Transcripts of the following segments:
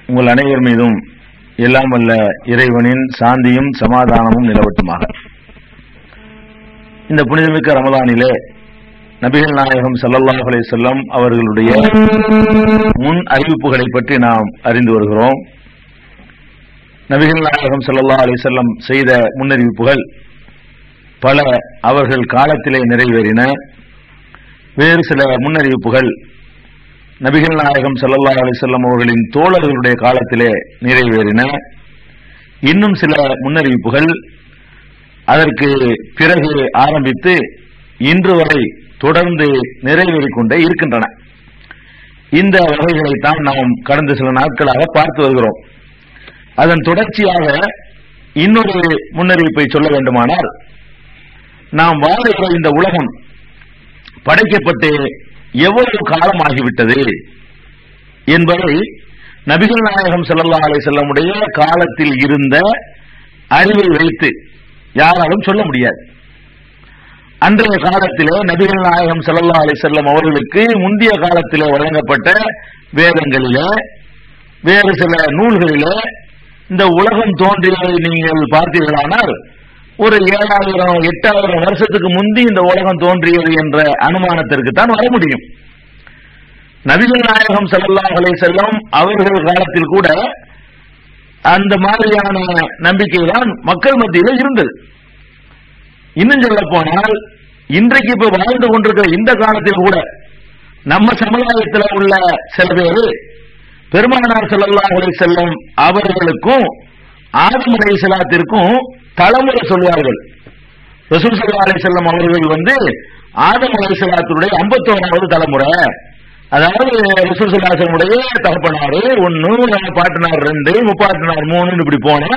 உங்கள் அனைவர் மீதும் எல்லாம் வல்ல இறைவனின் சாந்தியும் சமாதானமும் நிலவட்டுமாக இந்த புனிதமிக்க ரமலானிலே நபிகள் நாயகம் ஸல்லல்லாஹு அலைஹி வஸல்லம் அவர்களுடைய முன் அறிவிப்புகளை பற்றி நாம் அறிந்து வருகிறோம் நபிகள் நாயகம் ஸல்லல்லாஹு அலைஹி வஸல்லம் செய்த முன்னறிவிப்புகள் பல அவர்கள் காலத்திலே நிறைவேறின வேறு சில முன்னறிவிப்புகள் நபிகள் நாயகம் ஸல்லல்லாஹு அலைஹி வஸல்லம் அவர்களின் தோழர்களுடைய காலத்திலே நிறைவேறின இன்னும் சில முன்னறிவிப்புகள் அதற்கு பிறகு ஆரம்பித்து இன்று வரை தொடர்ந்து நிறைவேறிக் கொண்டே இருக்கின்றன இந்த வகைகளைத்தான் நாம் கடந்த சில நாட்களாக பார்த்து வருகிறோம் அதன் தொடர்ச்சியாக இன்னொரு முன்னறிவிப்பை சொல்ல வேண்டுமானால் நாம் வாழுகிற இந்த உலகம் படைக்கப்பட்டு எவ்வளவு காலம் ஆகிவிட்டது என்பதை நபிகள் நாயகம் ஸல்லல்லாஹு அலைஹி வஸல்லமுடைய காலத்தில் இருந்த அறிவை வைத்து யாராலும் சொல்ல முடியாது அன்றைய காலத்திலே நபிகள் நாயகம் ஸல்லல்லாஹு அலைஹி வஸல்லம் அவர்களுக்கு முந்தைய காலத்திலே வழங்கப்பட்ட வேதங்களிலே வேறு சில நூல்களிலே இந்த உலகம் தோன்றியதை நீங்கள் பார்த்தீர்களானால் ஒரு ஏழாயிரம் எட்டாயிரம் வருஷத்துக்கு முந்தி இந்த உலகம் தோன்றியது என்ற அனுமானத்திற்கு தான் வர முடியும் நபிகள் நாயகம் ஸல்லல்லாஹு அலைஹி வஸல்லம் அவர்கள் காலத்தில் கூட அந்த மாதிரியான நம்பிக்கை தான் மக்கள் மத்தியில இருந்தது இன்னும் சொல்ல போனால் இன்றைக்கு இப்ப வாழ்ந்து கொண்டிருக்கிற இந்த காலத்தில் கூட நம்ம சமுதாயத்தில் உள்ள சில பேர் பெருமானார் ஸல்லல்லாஹு அலைஹி வஸல்லம் அவர்களுக்கும் ஆதம் அலைஹிஸ்ஸலாத்திற்கும் தலைமுறை சொல்வார்கள் ரசூல் ஸல்லல்லாஹு அலைஹி வஸல்லம் அவர்கள் வந்து ஆதம் அலைஹிஸ்ஸலாத்துடைய 51வது தலைமுறை அதாவது ரசூல் ஸல்லல்லாஹு அலைஹி வஸல்லமுடைய தகப்பனாரு ஒன்னு பாட்டனார் ரெண்டு முப்பாட்டனார் மூணு இப்படி போனா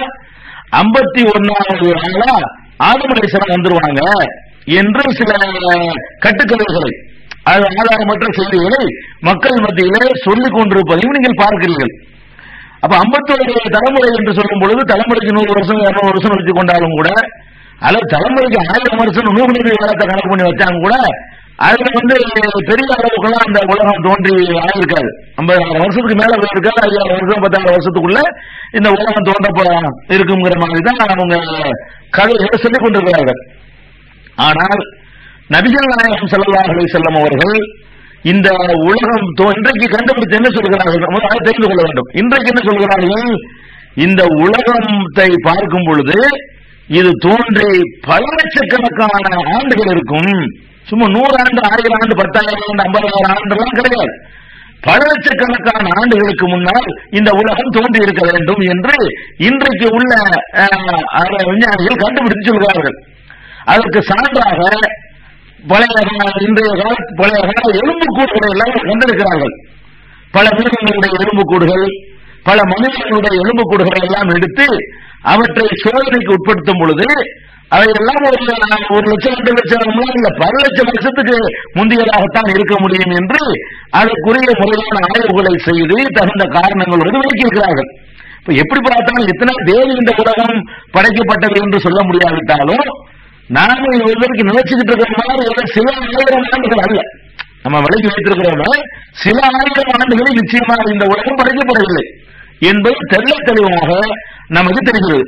51வது ஆளா ஆதம் அலைஹிஸ்ஸலாம் வந்துருவாங்க என்று சில கட்டுக்கதைகளை அது ஆதாரமற்ற செய்திகளை மக்கள் மத்தியிலே சொல்லிக் கொண்டிருப்பதையும் நீங்கள் பார்க்கிறீர்கள் அப்ப ஐம்பத்தொரு தலைமுறை என்று சொல்லும் பொழுது தலைமுறைக்கு நூறு வருஷம் இருநூறு வருஷம் வச்சு கொண்டாலும் கூட அல்லது தலைமுறைக்கு ஆயிரம் வருஷம் நூறு நூறு காலத்தை கணக்கு பண்ணி வச்சாங்க கூட அதுல வந்து பெரிய அளவுக்குலாம் அந்த உலகம் தோன்றி ஆயிருக்காது ஐம்பதாயிரம் வருஷத்துக்கு மேல இருக்காது ஐயாயிரம் வருஷம் பத்தாயிரம் வருஷத்துக்குள்ள இந்த உலகம் தோன்ற இருக்குங்கிற மாதிரி தான் அவங்க கதைகளை சொல்லிக் கொண்டிருக்கிறார்கள் ஆனால் நபிகள் நாயகம் ஸல்லல்லாஹு அலைஹி வஸல்லம் அவர்கள் இந்த உலகம் தோ- இன்றைக்கு கண்டுபிடித்து என்ன சொல்கிறார்கள் நம்ம அதை தெரிந்து கொள்ள வேண்டும் இன்றைக்கு என்ன சொல்கிறார்கள் இந்த உலகத்தை பார்க்கும் பொழுது இது தோன்றி பல லட்சக்கணக்கான ஆண்டுகள் இருக்கும் சும்மா நூறு ஆண்டு ஆயிரம் ஆண்டு பத்தாயிரம் ஆண்டு ஐம்பதாயிரம் ஆண்டுலாம் கிடையாது பல லட்சக்கணக்கான ஆண்டுகளுக்கு முன்னால் இந்த உலகம் தோன்றி இருக்க வேண்டும் என்று இன்றைக்கு உள்ள அஹ், அஹ், விஞ்ஞானிகள் கண்டுபிடித்து சொல்கிறார்கள் அதற்கு சான்றாக பழைய கா- இன்றைய கால பழைய கால எலும்புக்கூடுகளை எல்லாம் கண்டெடுக்கிறார்கள் பல மிருகங்களுடைய எலும்புக்கூடுகள் பல மனிதர்களுடைய எலும்புக்கூடுகளை எல்லாம் எடுத்து அவற்றை சோதனைக்கு உட்படுத்தும் பொழுது அவையெல்லாம் ஒரு ஒரு லட்சம் ரெண்டு லட்சம் இல்ல பல லட்சம் வருஷத்துக்கு முந்தையதாகத்தான் இருக்க முடியும் என்று அதற்குரிய முறையான ஆய்வுகளை செய்து தகுந்த காரணங்களோடு விளக்கியிருக்கிறார்கள் இப்ப எப்படி பார்த்தாலும் எத்தனை தேதி இந்த உலகம் படைக்கப்பட்டது என்று சொல்ல முடியாவிட்டாலும் நாம இதற்கு நினைச்சுக்கிட்டு இருக்கிற மாதிரி ஒரு சில ஆயிரம் ஆண்டுகள் அல்ல நம்ம விலகி வைத்திருக்கிறோம் சில ஆயிரம் ஆண்டுகளில் நிச்சயமாக இந்த உலகம் படைக்கப்படவில்லை என்பது தெள்ள தெளிவாக நமக்கு தெரிகிறது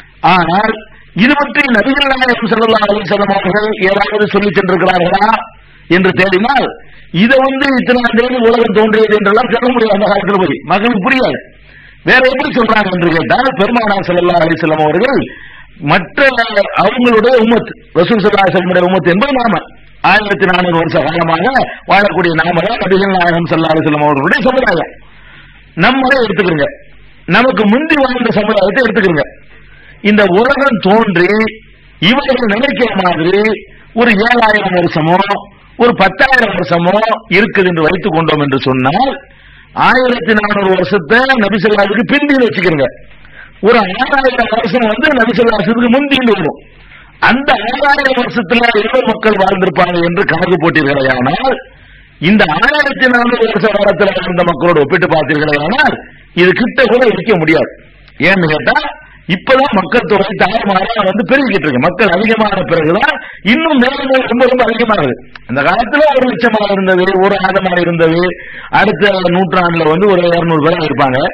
ஆனால் இது பற்றி நபிகள் நாயகம் ஸல்லல்லாஹு அலைஹி வஸல்லம் அவர்கள் ஏதாவது சொல்லி சென்றிருக்கிறார்களா என்று தேடினால் இதை வந்து இத்தனை தேதி உலகம் தோன்றியது என்றெல்லாம் சொல்ல முடியாது அந்த காலத்தில் போய் மக்களுக்கு புரியாது வேற எப்படி சொல்றாங்க என்று கேட்டால் பெருமானார் ஸல்லல்லாஹு அலைஹி வஸல்லம் அவர்கள் மற்ற அவங்களுடைய உம்மத் ரசூல் ஸல்லல்லாஹு அலைஹி வஸல்லம் உம்மத் என்பது நாம ஆயிரத்தி நானூறு வருஷ காலமாக வாழக்கூடிய நாம தான் நபிகள் நாயகம் ஸல்லல்லாஹு அலைஹி வஸல்லம் அவர்களுடைய சமுதாயம் நம்மளே எடுத்துக்கிறங்க நமக்கு முந்தி வாழ்ந்த சமுதாயத்தை எடுத்துக்கிறங்க இந்த உலகம் தோன்றி இவர்கள் நினைக்கிற மாதிரி ஒரு ஏழாயிரம் வருஷமோ ஒரு பத்தாயிரம் வருஷமோ இருக்குது என்று வைத்துக் கொண்டோம் என்று சொன்னால் ஆயிரத்தி நானூறு வருஷத்தை நபிசல்லாவுக்கு பிந்தி வச்சுக்கிறங்க ஒரு ஆறாயிரம் வருஷம் வந்து நபிசல்லாசத்துக்கு முந்தின்னு வரும் அந்த ஆறாயிரம் வருஷத்துல எவ்வளவு மக்கள் வாழ்ந்திருப்பாங்க என்று கணக்கு போட்டீர்களேயானால் இந்த ஆயிரத்தி நானூறு வருஷ காலத்தில் வாழ்ந்த மக்களோடு ஒப்பிட்டு பார்த்தீர்களேயானால் இது கிட்ட கூட இருக்க முடியாது ஏன்னு கேட்டா இப்பதான் மக்கள் தொகை தாறுமாறா வந்து பெருகிட்டு இருக்கு மக்கள் அதிகமான பிறகுதான் இன்னும் மேலும் மேலும் ரொம்ப ரொம்ப அதிகமாகுது அந்த காலத்துல ஒரு லட்சமாக இருந்தது ஒரு ஆதமாக இருந்தது அடுத்த நூற்றாண்டுல வந்து ஒரு இருநூறு பேரா இருப்பாங்க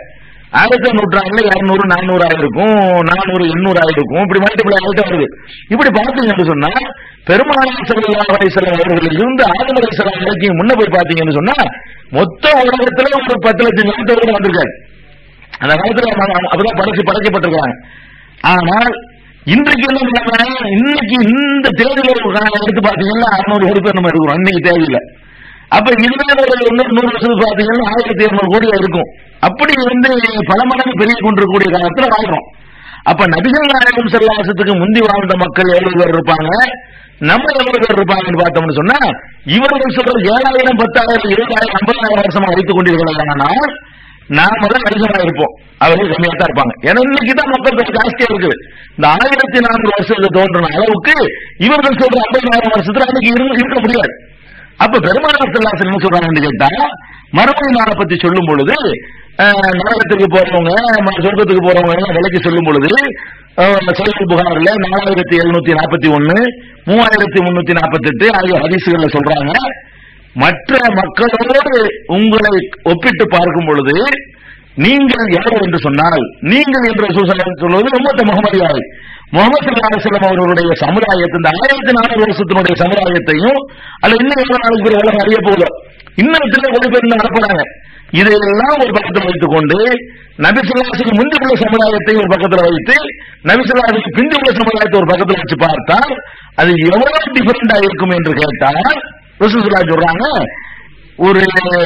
அடுத்த நூற்றாண்டுல இருநூறு நானூறு ஆயிருக்கும் நானூறு எண்ணூறு ஆயிருக்கும் இப்படி மல்டிபிள் ஆகிட்டு வருது இப்படி பார்த்தீங்கன்னு சொன்னா பெருமாள் சல்லல்லாஹு அலைஹி வஸல்லம் அவர்கள் இருந்து ஆதம் அலைஹிஸ்ஸலாம் வரைக்கும் முன்ன போய் பார்த்தீங்கன்னு சொன்னா மொத்த உலகத்துல ஒரு பத்து லட்சம் ஜனத்தோட கூட வந்திருக்காரு அந்த காலத்துல அவங்க அப்பதான் படைச்சு படைக்கப்பட்டிருக்காங்க ஆனால் இன்றைக்கு என்ன பண்றாங்க இன்னைக்கு இந்த தேதியில எடுத்து பாத்தீங்கன்னா அறுநூறு கோடி பேர் நம்ம இருக்கிறோம் இன்னைக்கு தேவையில்லை அப்ப இதுவே ஒரு இன்னொரு நூறு வருஷத்துக்கு பாத்தீங்கன்னா ஆயிரத்தி இருநூறு கோடி இருக்கும் அப்படி வந்து பல மடங்கு பெரிய கொண்டிருக்கக்கூடிய காலத்துல வாழ்றோம் அப்ப நபிகள் நாயகம் செல்லாசத்துக்கு முந்தி வாழ்ந்த மக்கள் எவ்வளவு பேர் இருப்பாங்க நம்ம எவ்வளவு பேர் இருப்பாங்கன்னு பார்த்தோம்னு சொன்னா இவர்கள் சொல்ற ஏழாயிரம் பத்தாயிரம் இருபதாயிரம் ஐம்பதாயிரம் வருஷமா வைத்துக் கொண்டிருக்கிறார்கள் நாம தான் அதிகமா இருப்போம் அவர்கள் கம்மியா தான் இருப்பாங்க ஏன்னா இன்னைக்கு தான் மக்கள் தொகை ஜாஸ்தியா இருக்குது இந்த ஆயிரத்தி நான்கு வருஷத்துல தோன்றின அளவுக்கு இவர்கள் சொல்ற ஐம்பதாயிரம் வருஷத்துல அன்னைக்கு இருந்து இருக்க முடியாது அப்ப பெருமானார் செல்லாசன் என்ன சொல்றாங்கன்னு கேட்டா மறுமை நாளை பத்தி சொல்லும் பொழுது அஹ், நரகத்துக்கு போறவங்க ம- சொர்க்கத்துக்கு போறவங்க எல்லாம் விலைக்கு சொல்லும் பொழுது சைல் புகார்ல நாலாயிரத்தி எழுநூத்தி நாற்பத்தி ஒன்னு மூவாயிரத்தி முன்னூத்தி நாற்பத்தி எட்டு ஆகிய ஹதீசுகள்ல சொல்றாங்க மற்ற மக்களோடு உங்களை ஒப்பிட்டு பார்க்கும் பொழுது நீங்கள் யார் என்று சொன்னால் நீங்கள் என்று ரசூலுல்லாஹி சொல்வது உம்மத்த முகமதியாவை முகமது ஸல்லல்லாஹு அலைஹி வஸல்லம் அவர்களுடைய சமுதாயத்தை இந்த ஆயிரத்தி நானூறு வருஷத்தினுடைய சமுதாயத்தையும் அல்ல இன்னும் எவ்வளவு நாளுக்கு பிறகு உலகம் அறிய போகுதோ இன்னும் எத்தனை கோடி பேர் இன்னும் நடப்புறாங்க இதையெல்லாம் ஒரு பக்கத்தில் வைத்துக் கொண்டு நபிசுல்லாசுக்கு முந்தி உள்ள சமுதாயத்தை ஒரு பக்கத்தில் வைத்து நபிசுல்லாசுக்கு பிந்தி உள்ள சமுதாயத்தை ஒரு பக்கத்தில் வச்சு பார்த்தால் அது எவ்வளவு டிஃபரெண்டா இருக்கும் என்று கேட்டால் ரசூலுல்லாஹி சொல்றாங்க ஒரு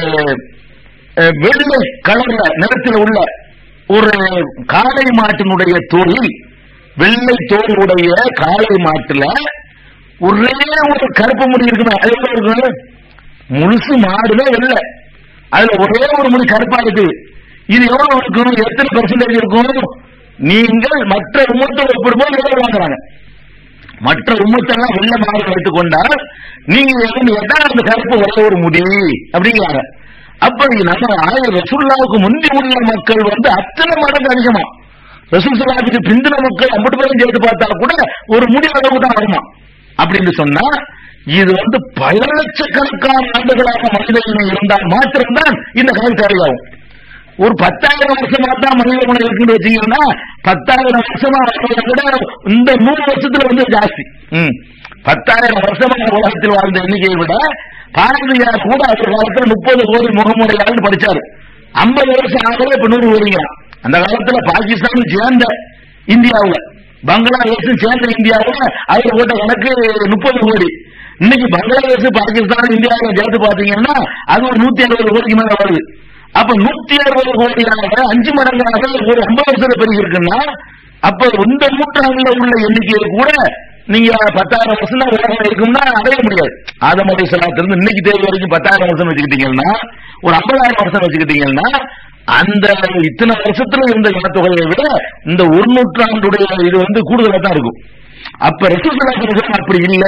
அஹ், வெள்ளை கலர்ல நிறத்தில் உள்ள ஒரு காளை மாட்டினுடைய தோலில் வெள்ளை தோல் உடைய காளை மாட்டுல ஒரே ஒரு கருப்பு முடி இருக்குமே அது எவ்வளவு இருக்கும் முழுசு மாடுமே வெள்ளை அதுல ஒரே ஒரு முடி கருப்பா இருக்கு இது எவ்வளவு இருக்கும் எத்தனை பெர்சன்டேஜ் இருக்கும் நீங்கள் மற்ற உமத்தோடு ஒப்பிடும்போது எவ்வளவு வாங்குறாங்க மற்ற உம்மத்தெல்லாம் வெள்ள மாறு வைத்துக் கொண்டால் நீங்க எதுன்னு கேட்டா அந்த கருப்பு ஒரே ஒரு முடி அப்படிங்கிறாங்க அப்ப நம்ம ஆயிரம் ரசூல்லாவுக்கு முந்தி உள்ள மக்கள் வந்து அத்தனை மடங்கு அதிகமா ரசூல் சலாத்துக்கு பிந்தின மக்கள் ஐம்பது பேரும் சேர்த்து பார்த்தா கூட ஒரு முடி அளவு தான் வருமா அப்படின்னு சொன்னா இது வந்து பல லட்சக்கணக்கான ஆண்டுகளாக மனித இனம் இருந்தால் மாத்திரம்தான் இந்த கணக்கு தேவையாகும் ஒரு பத்தாயிரம் வருஷமா தான் மனித குணம் இருக்குன்னு வச்சீங்கன்னா பத்தாயிரம் வருஷமா வாழ்றதை விட இந்த நூறு வருஷத்துல வந்து ஜாஸ்தி ம். பத்தாயிரம் வருஷமா உலகத்தில் வாழ்ந்த எண்ணிக்கையை விட பாரதியார் கூட அந்த காலத்துல முப்பது கோடி முகமுறையாளர் படிச்சாரு ஐம்பது வருஷம் ஆகவே இப்ப நூறு கோடிங்க அந்த காலத்துல பாகிஸ்தான் சேர்ந்த இந்தியாவுல பங்களாதேஷும் சேர்ந்த இந்தியாவுல அவர் போட்ட கணக்கு முப்பது கோடி இன்னைக்கு பங்களாதேஷ் பாகிஸ்தான் இந்தியாவுல சேர்த்து பாத்தீங்கன்னா அது ஒரு நூத்தி அறுபது கோடிக்கு மேல வருது அப்ப நூத்தி அறுபது கோடியாக அஞ்சு மடங்காக ஒரு ஐம்பது வருஷத்துல பெருகி இருக்குன்னா அப்ப இந்த நூற்றாண்டுல உள்ள எண்ணிக்கையை கூட நீங்க பத்தாயிரம் வருஷம் தான் உலகம் இருக்கும்னா அடைய முடியாது ஆதம் அலை இருந்து இன்னைக்கு தேதி வரைக்கும் பத்தாயிரம் வருஷம் வச்சுக்கிட்டீங்கன்னா ஒரு ஐம்பதாயிரம் வருஷம் வச்சுக்கிட்டீங்கன்னா அந்த இத்தனை வருஷத்துல இருந்த இனத்தொகையை விட இந்த ஒரு நூற்றாண்டுடைய இது வந்து கூடுதலா தான் இருக்கும் அப்ப ரசூசலாசன் அப்படி இல்ல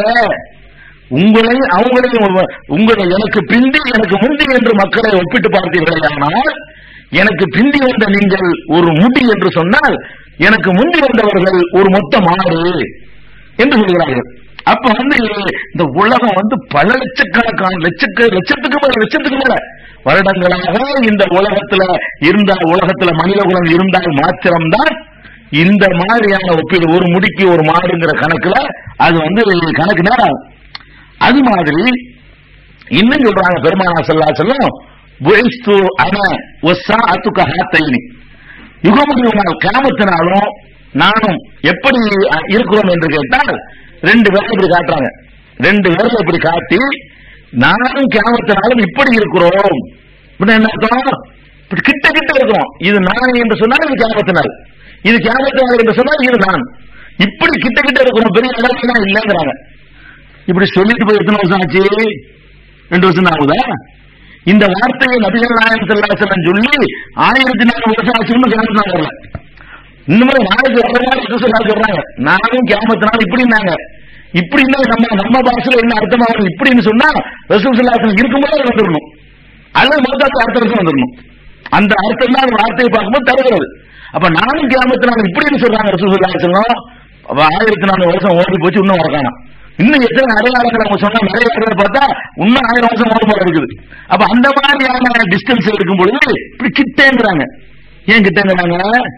உங்களை அவங்களையும் ஒரு- உங்களை எனக்கு பிந்தி எனக்கு முந்தி என்று மக்களை ஒப்பிட்டு பார்த்தீர்களானால் எனக்கு பிந்தி வந்த நீங்கள் ஒரு முடி என்று சொன்னால் எனக்கு முந்தி வந்தவர்கள் ஒரு மொத்த மாடு என்று சொல்கிறார்கள் அப்ப வந்து இந்த உலகம் வந்து பல லட்சக்கணக்கான லட்சக்கு லட்சத்துக்கு மேல லட்சத்துக்கு மேல வருடங்களாக இந்த உலகத்துல இருந்தால் உலகத்துல மனித குலம் இருந்தால் மாத்திரம்தான் இந்த மாதிரியான ஒப்பீடு ஒரு முடிக்கு ஒரு மாடுங்கிற கணக்குல அது வந்து கணக்கு நேரம் ஆகும். அது மாதிரி இன்னும் சொல்றாங்க பெருமானா செல்லா செல்லும் புயஸ்து அன ஒசா அத்துக்க ஹாத்தைனி யுகமுடிவு நாள் கிராமத்தினாலும் நானும் எப்படி அஹ், இருக்கிறோம் என்று கேட்டால் ரெண்டு பேரும் இப்படி காட்டுறாங்க ரெண்டு பேரும் இப்படி காட்டி நானும் கிராமத்தினாலும் இப்படி இருக்கிறோம் இப்படி என்ன அர்த்தம் இப்படி கிட்ட கிட்ட இருக்கிறோம் இது நான் என்று சொன்னால் இது கிராமத்தினால் இது கிராமத்தினால் என்று சொன்னால் இது நான் இப்படி கிட்ட கிட்ட இருக்கிறோம் பெரிய அளவுக்கு நான் இல்லைங்கிறாங்க இப்படி சொல்லிட்டு போய் எத்தனை வருஷம் ஆச்சு ரெண்டு வருஷம் தான் ஆகுதா இந்த வார்த்தையை நபிகள் நாயகம் செல்லாசலம் சொல்லி ஆயிரத்தி நாலு வருஷம் ஆச்சுன்னு கிராமத்தினால வரல இன்னுமே நாளைக்கு வரலாறு சொல்றாங்க நானும் கிராமத்தினால இப்படின்னாங்க இப்படி இல்ல நம்ம நம்ம பாஷையில என்ன அர்த்தமா வரும் இப்படின்னு சொன்னா ரசூல் சல்லாசனம் இருக்கும்போது அது வந்துடணும் அல்லது மொத்தத்து அடுத்த வருஷம் வந்துடணும் அந்த அர்த்தம் தான் அந்த வார்த்தையை பார்க்கும்போது தருகிறது அப்ப நானும் கிராமத்தினால இப்படின்னு சொல்றாங்க ரசூல் சல்லாசனம் அப்ப ஆயிரத்தி நாலு வருஷம் ஓடி போச்சு இன்னும் வரக்கானா இன்னும் எத்தனை அடையாளங்கள் அவங்க சொன்னா நிறைய இடங்களை பார்த்தா இன்னும் ஆயிரம் வருஷம் ஓடி போல இருக்குது அப்ப அந்த மாதிரியான டிஸ்டன்ஸ் இருக்கும் பொழுது இப்படி கிட்டேங்கிறாங்க ஏன் கிட்டங்கிறாங்க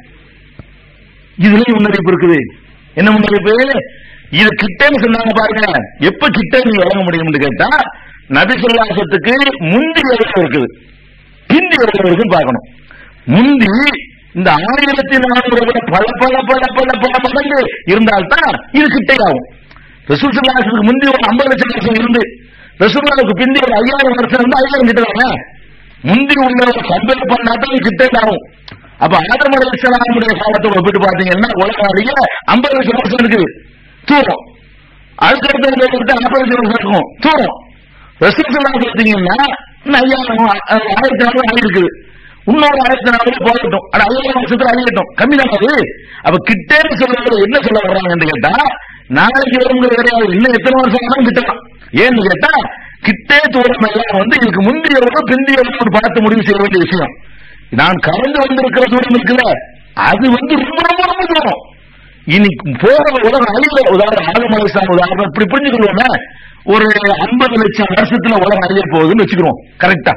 இதுலயும் முன்னறிவிப்பு இருக்குது என்ன முன்னறிவிப்பு இது கிட்டன்னு சொன்னாங்க பாருங்க எப்ப கிட்ட நீங்க இறங்க முடியும்னு கேட்டா நபிசுல்லாசத்துக்கு முந்தி எவ்வளவு இருக்குது பிந்தி எவ்வளவு இருக்குன்னு பார்க்கணும் முந்தி இந்த ஆயிரத்தி நானூறு விட பல பல பல பல பல மடங்கு இருந்தால்தான் இது கிட்டே ஆகும் ரசூல் சல்லாசத்துக்கு முந்தி ஒரு ஐம்பது லட்சம் வருஷம் இருந்து ரசூல்லாவுக்கு பிந்தி ஒரு ஐயாயிரம் வருஷம் இருந்து ஐயாயிரம் கிட்ட வாங்க முந்தி உள்ளவரை கம்பேர் பண்ணாதான் கிட்டே ஆகும் அப்ப ஆதம் அலைஹிஸ்ஸலாமுடைய காலத்தோட ஒப்பிட்டு பாத்தீங்கன்னா உலக அறிய ஐம்பது லட்சம் வருஷம் இருக்குது தூரம் அதுக்கடுத்து கிட்ட நாற்பது லட்சம் வருஷம் இருக்கும் தூரம் ரசூல் பார்த்தீங்கன்னா இன்னும் ஐயாயிரம் அஹ், ஆயிரத்தி நாலு ஆயிருக்குது இன்னொரு ஆயிரத்தி நாலு போகட்டும் அது ஐயாயிரம் வருஷத்துல அழியட்டும் கம்மி தான் அது அப்ப கிட்டேன்னு சொல்றது என்ன சொல்ல வர்றாங்கன்னு கேட்டா நாளைக்கு வருங்கிற கிடையாது இன்னும் எத்தனை வருஷம் ஆனாலும் கிட்டலாம் ஏன்னு கேட்டா கிட்டே தூரம் எல்லாம் வந்து இதுக்கு முந்தையவரோ பிந்தையவரோ பார்த்து முடிவு செய்ய வேண்டிய விஷயம் நான் கடந்து வந்திருக்கிற தூரம் இருக்குல்ல அது வந்து ரொம்ப ரொம்ப ரொம்ப தூரம் இனி போற உலகம் அழிய உதாரணம் ஆகமலைசான் உதாரணம் இப்படி புரிஞ்சுக்கிறோமே ஒரு ஐம்பது லட்சம் வருஷத்துல உலகம் அழிய போகுதுன்னு வச்சுக்கிறோம் கரெக்டா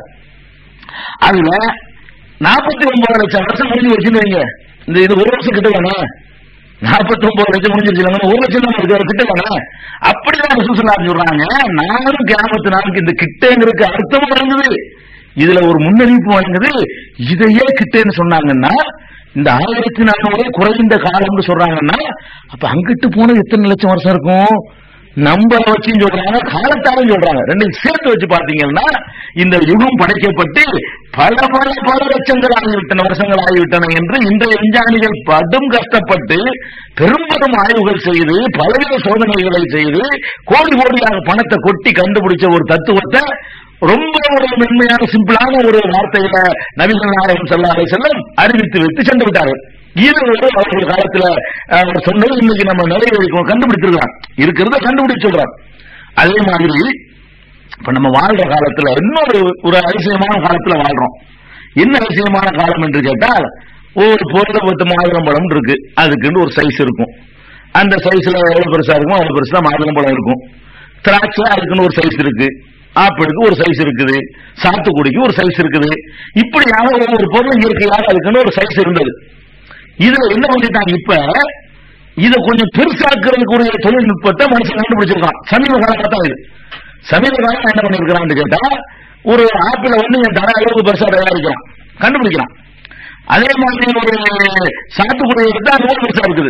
அதுல நாற்பத்தி ஒன்பது லட்சம் வருஷம் முடிஞ்சு வச்சுன்னு வைங்க இந்த இது ஒரு வருஷம் கிட்ட வேணா நாற்பத்தி ஒன்பது லட்சம் முடிஞ்சிருச்சு ஒரு லட்சம் தான் இருக்கு கிட்ட வேணா அப்படிதான் சுசுலா சொல்றாங்க நானும் கிராமத்து நாளுக்கு இந்த கிட்டங்கிறதுக்கு அர்த்தமும் இருந்தது இதுல ஒரு முன்னறிவிப்பு வழங்குது இதையே கிட்டேன்னு சொன்னாங்கன்னா இந்த ஆயிரத்தி நானூறு குறைந்த காலம்னு சொல்றாங்கன்னா அப்ப அங்கிட்டு போன எத்தனை லட்சம் வருஷம் இருக்கும் நம்பரை வச்சும் சொல்றாங்க காலத்தாலும் சொல்றாங்க ரெண்டையும் சேர்த்து வச்சு பாத்தீங்கன்னா இந்த யுகம் படைக்கப்பட்டு பல பல பல லட்சங்கள் ஆகிவிட்டன வருஷங்கள் ஆகிவிட்டன என்று இன்றைய விஞ்ஞானிகள் படும் கஷ்டப்பட்டு பெரும் பெரும் ஆய்வுகள் செய்து பலவித சோதனைகளை செய்து கோடி கோடியாக பணத்தை கொட்டி கண்டுபிடிச்ச ஒரு தத்துவத்தை ரொம்ப ஒரு மென்மையான சிம்பிளான ஒரு வார்த்தையில நபிகள் நாயகம் செல்லாரை செல்லம் அறிவித்து வைத்து சென்று விட்டார்கள் இது ஒரு அவர்கள் காலத்துல அஹ், அவர் சொன்னது இன்னைக்கு நம்ம நிறைவேறிக்கணும் கண்டுபிடிச்சிருக்கலாம் இருக்கிறத கண்டுபிடிச்சு சொல்றார் அதே மாதிரி இப்ப நம்ம வாழ்ற காலத்துல இன்னொரு ஒரு அதிசயமான காலத்துல வாழ்றோம் என்ன அதிசயமான காலம் என்று கேட்டால் ஒரு பொருளை பத்து மாதுளம்பழம் இருக்கு அதுக்குன்னு ஒரு சைஸ் இருக்கும் அந்த சைஸ்ல எவ்வளவு பெருசா இருக்குமோ அவ்வளவு பெருசா மாதுளம்பழம் இருக்கும் திராட்சை அதுக்குன்னு ஒரு சைஸ் இருக்கு ஆப்பிளுக்கு ஒரு சைஸ் இருக்குது சாத்துக்குடிக்கு ஒரு சைஸ் இருக்குது இப்படியாக ஒவ்வொரு பொருளும் இயற்கையாக அதுக்குன்னு ஒரு சைஸ் இருந்தது இதுல என்ன பண்ணிட்டாங்க இப்ப இத கொஞ்சம் பெருசாக்குறதுக்குரிய தொழில்நுட்பத்தை மனுஷன் கண்டுபிடிச்சிருக்கான் சமீப காலம் தான் இது சமீப காலம் என்ன பண்ணிருக்கிறான்னு கேட்டா ஒரு ஆப்பிள வந்து என் தர அளவுக்கு பெருசா தயாரிக்கிறான் கண்டுபிடிக்கிறான் அதே மாதிரி ஒரு சாத்துக்குடியை எடுத்தா அது ஒரு பெருசா இருக்குது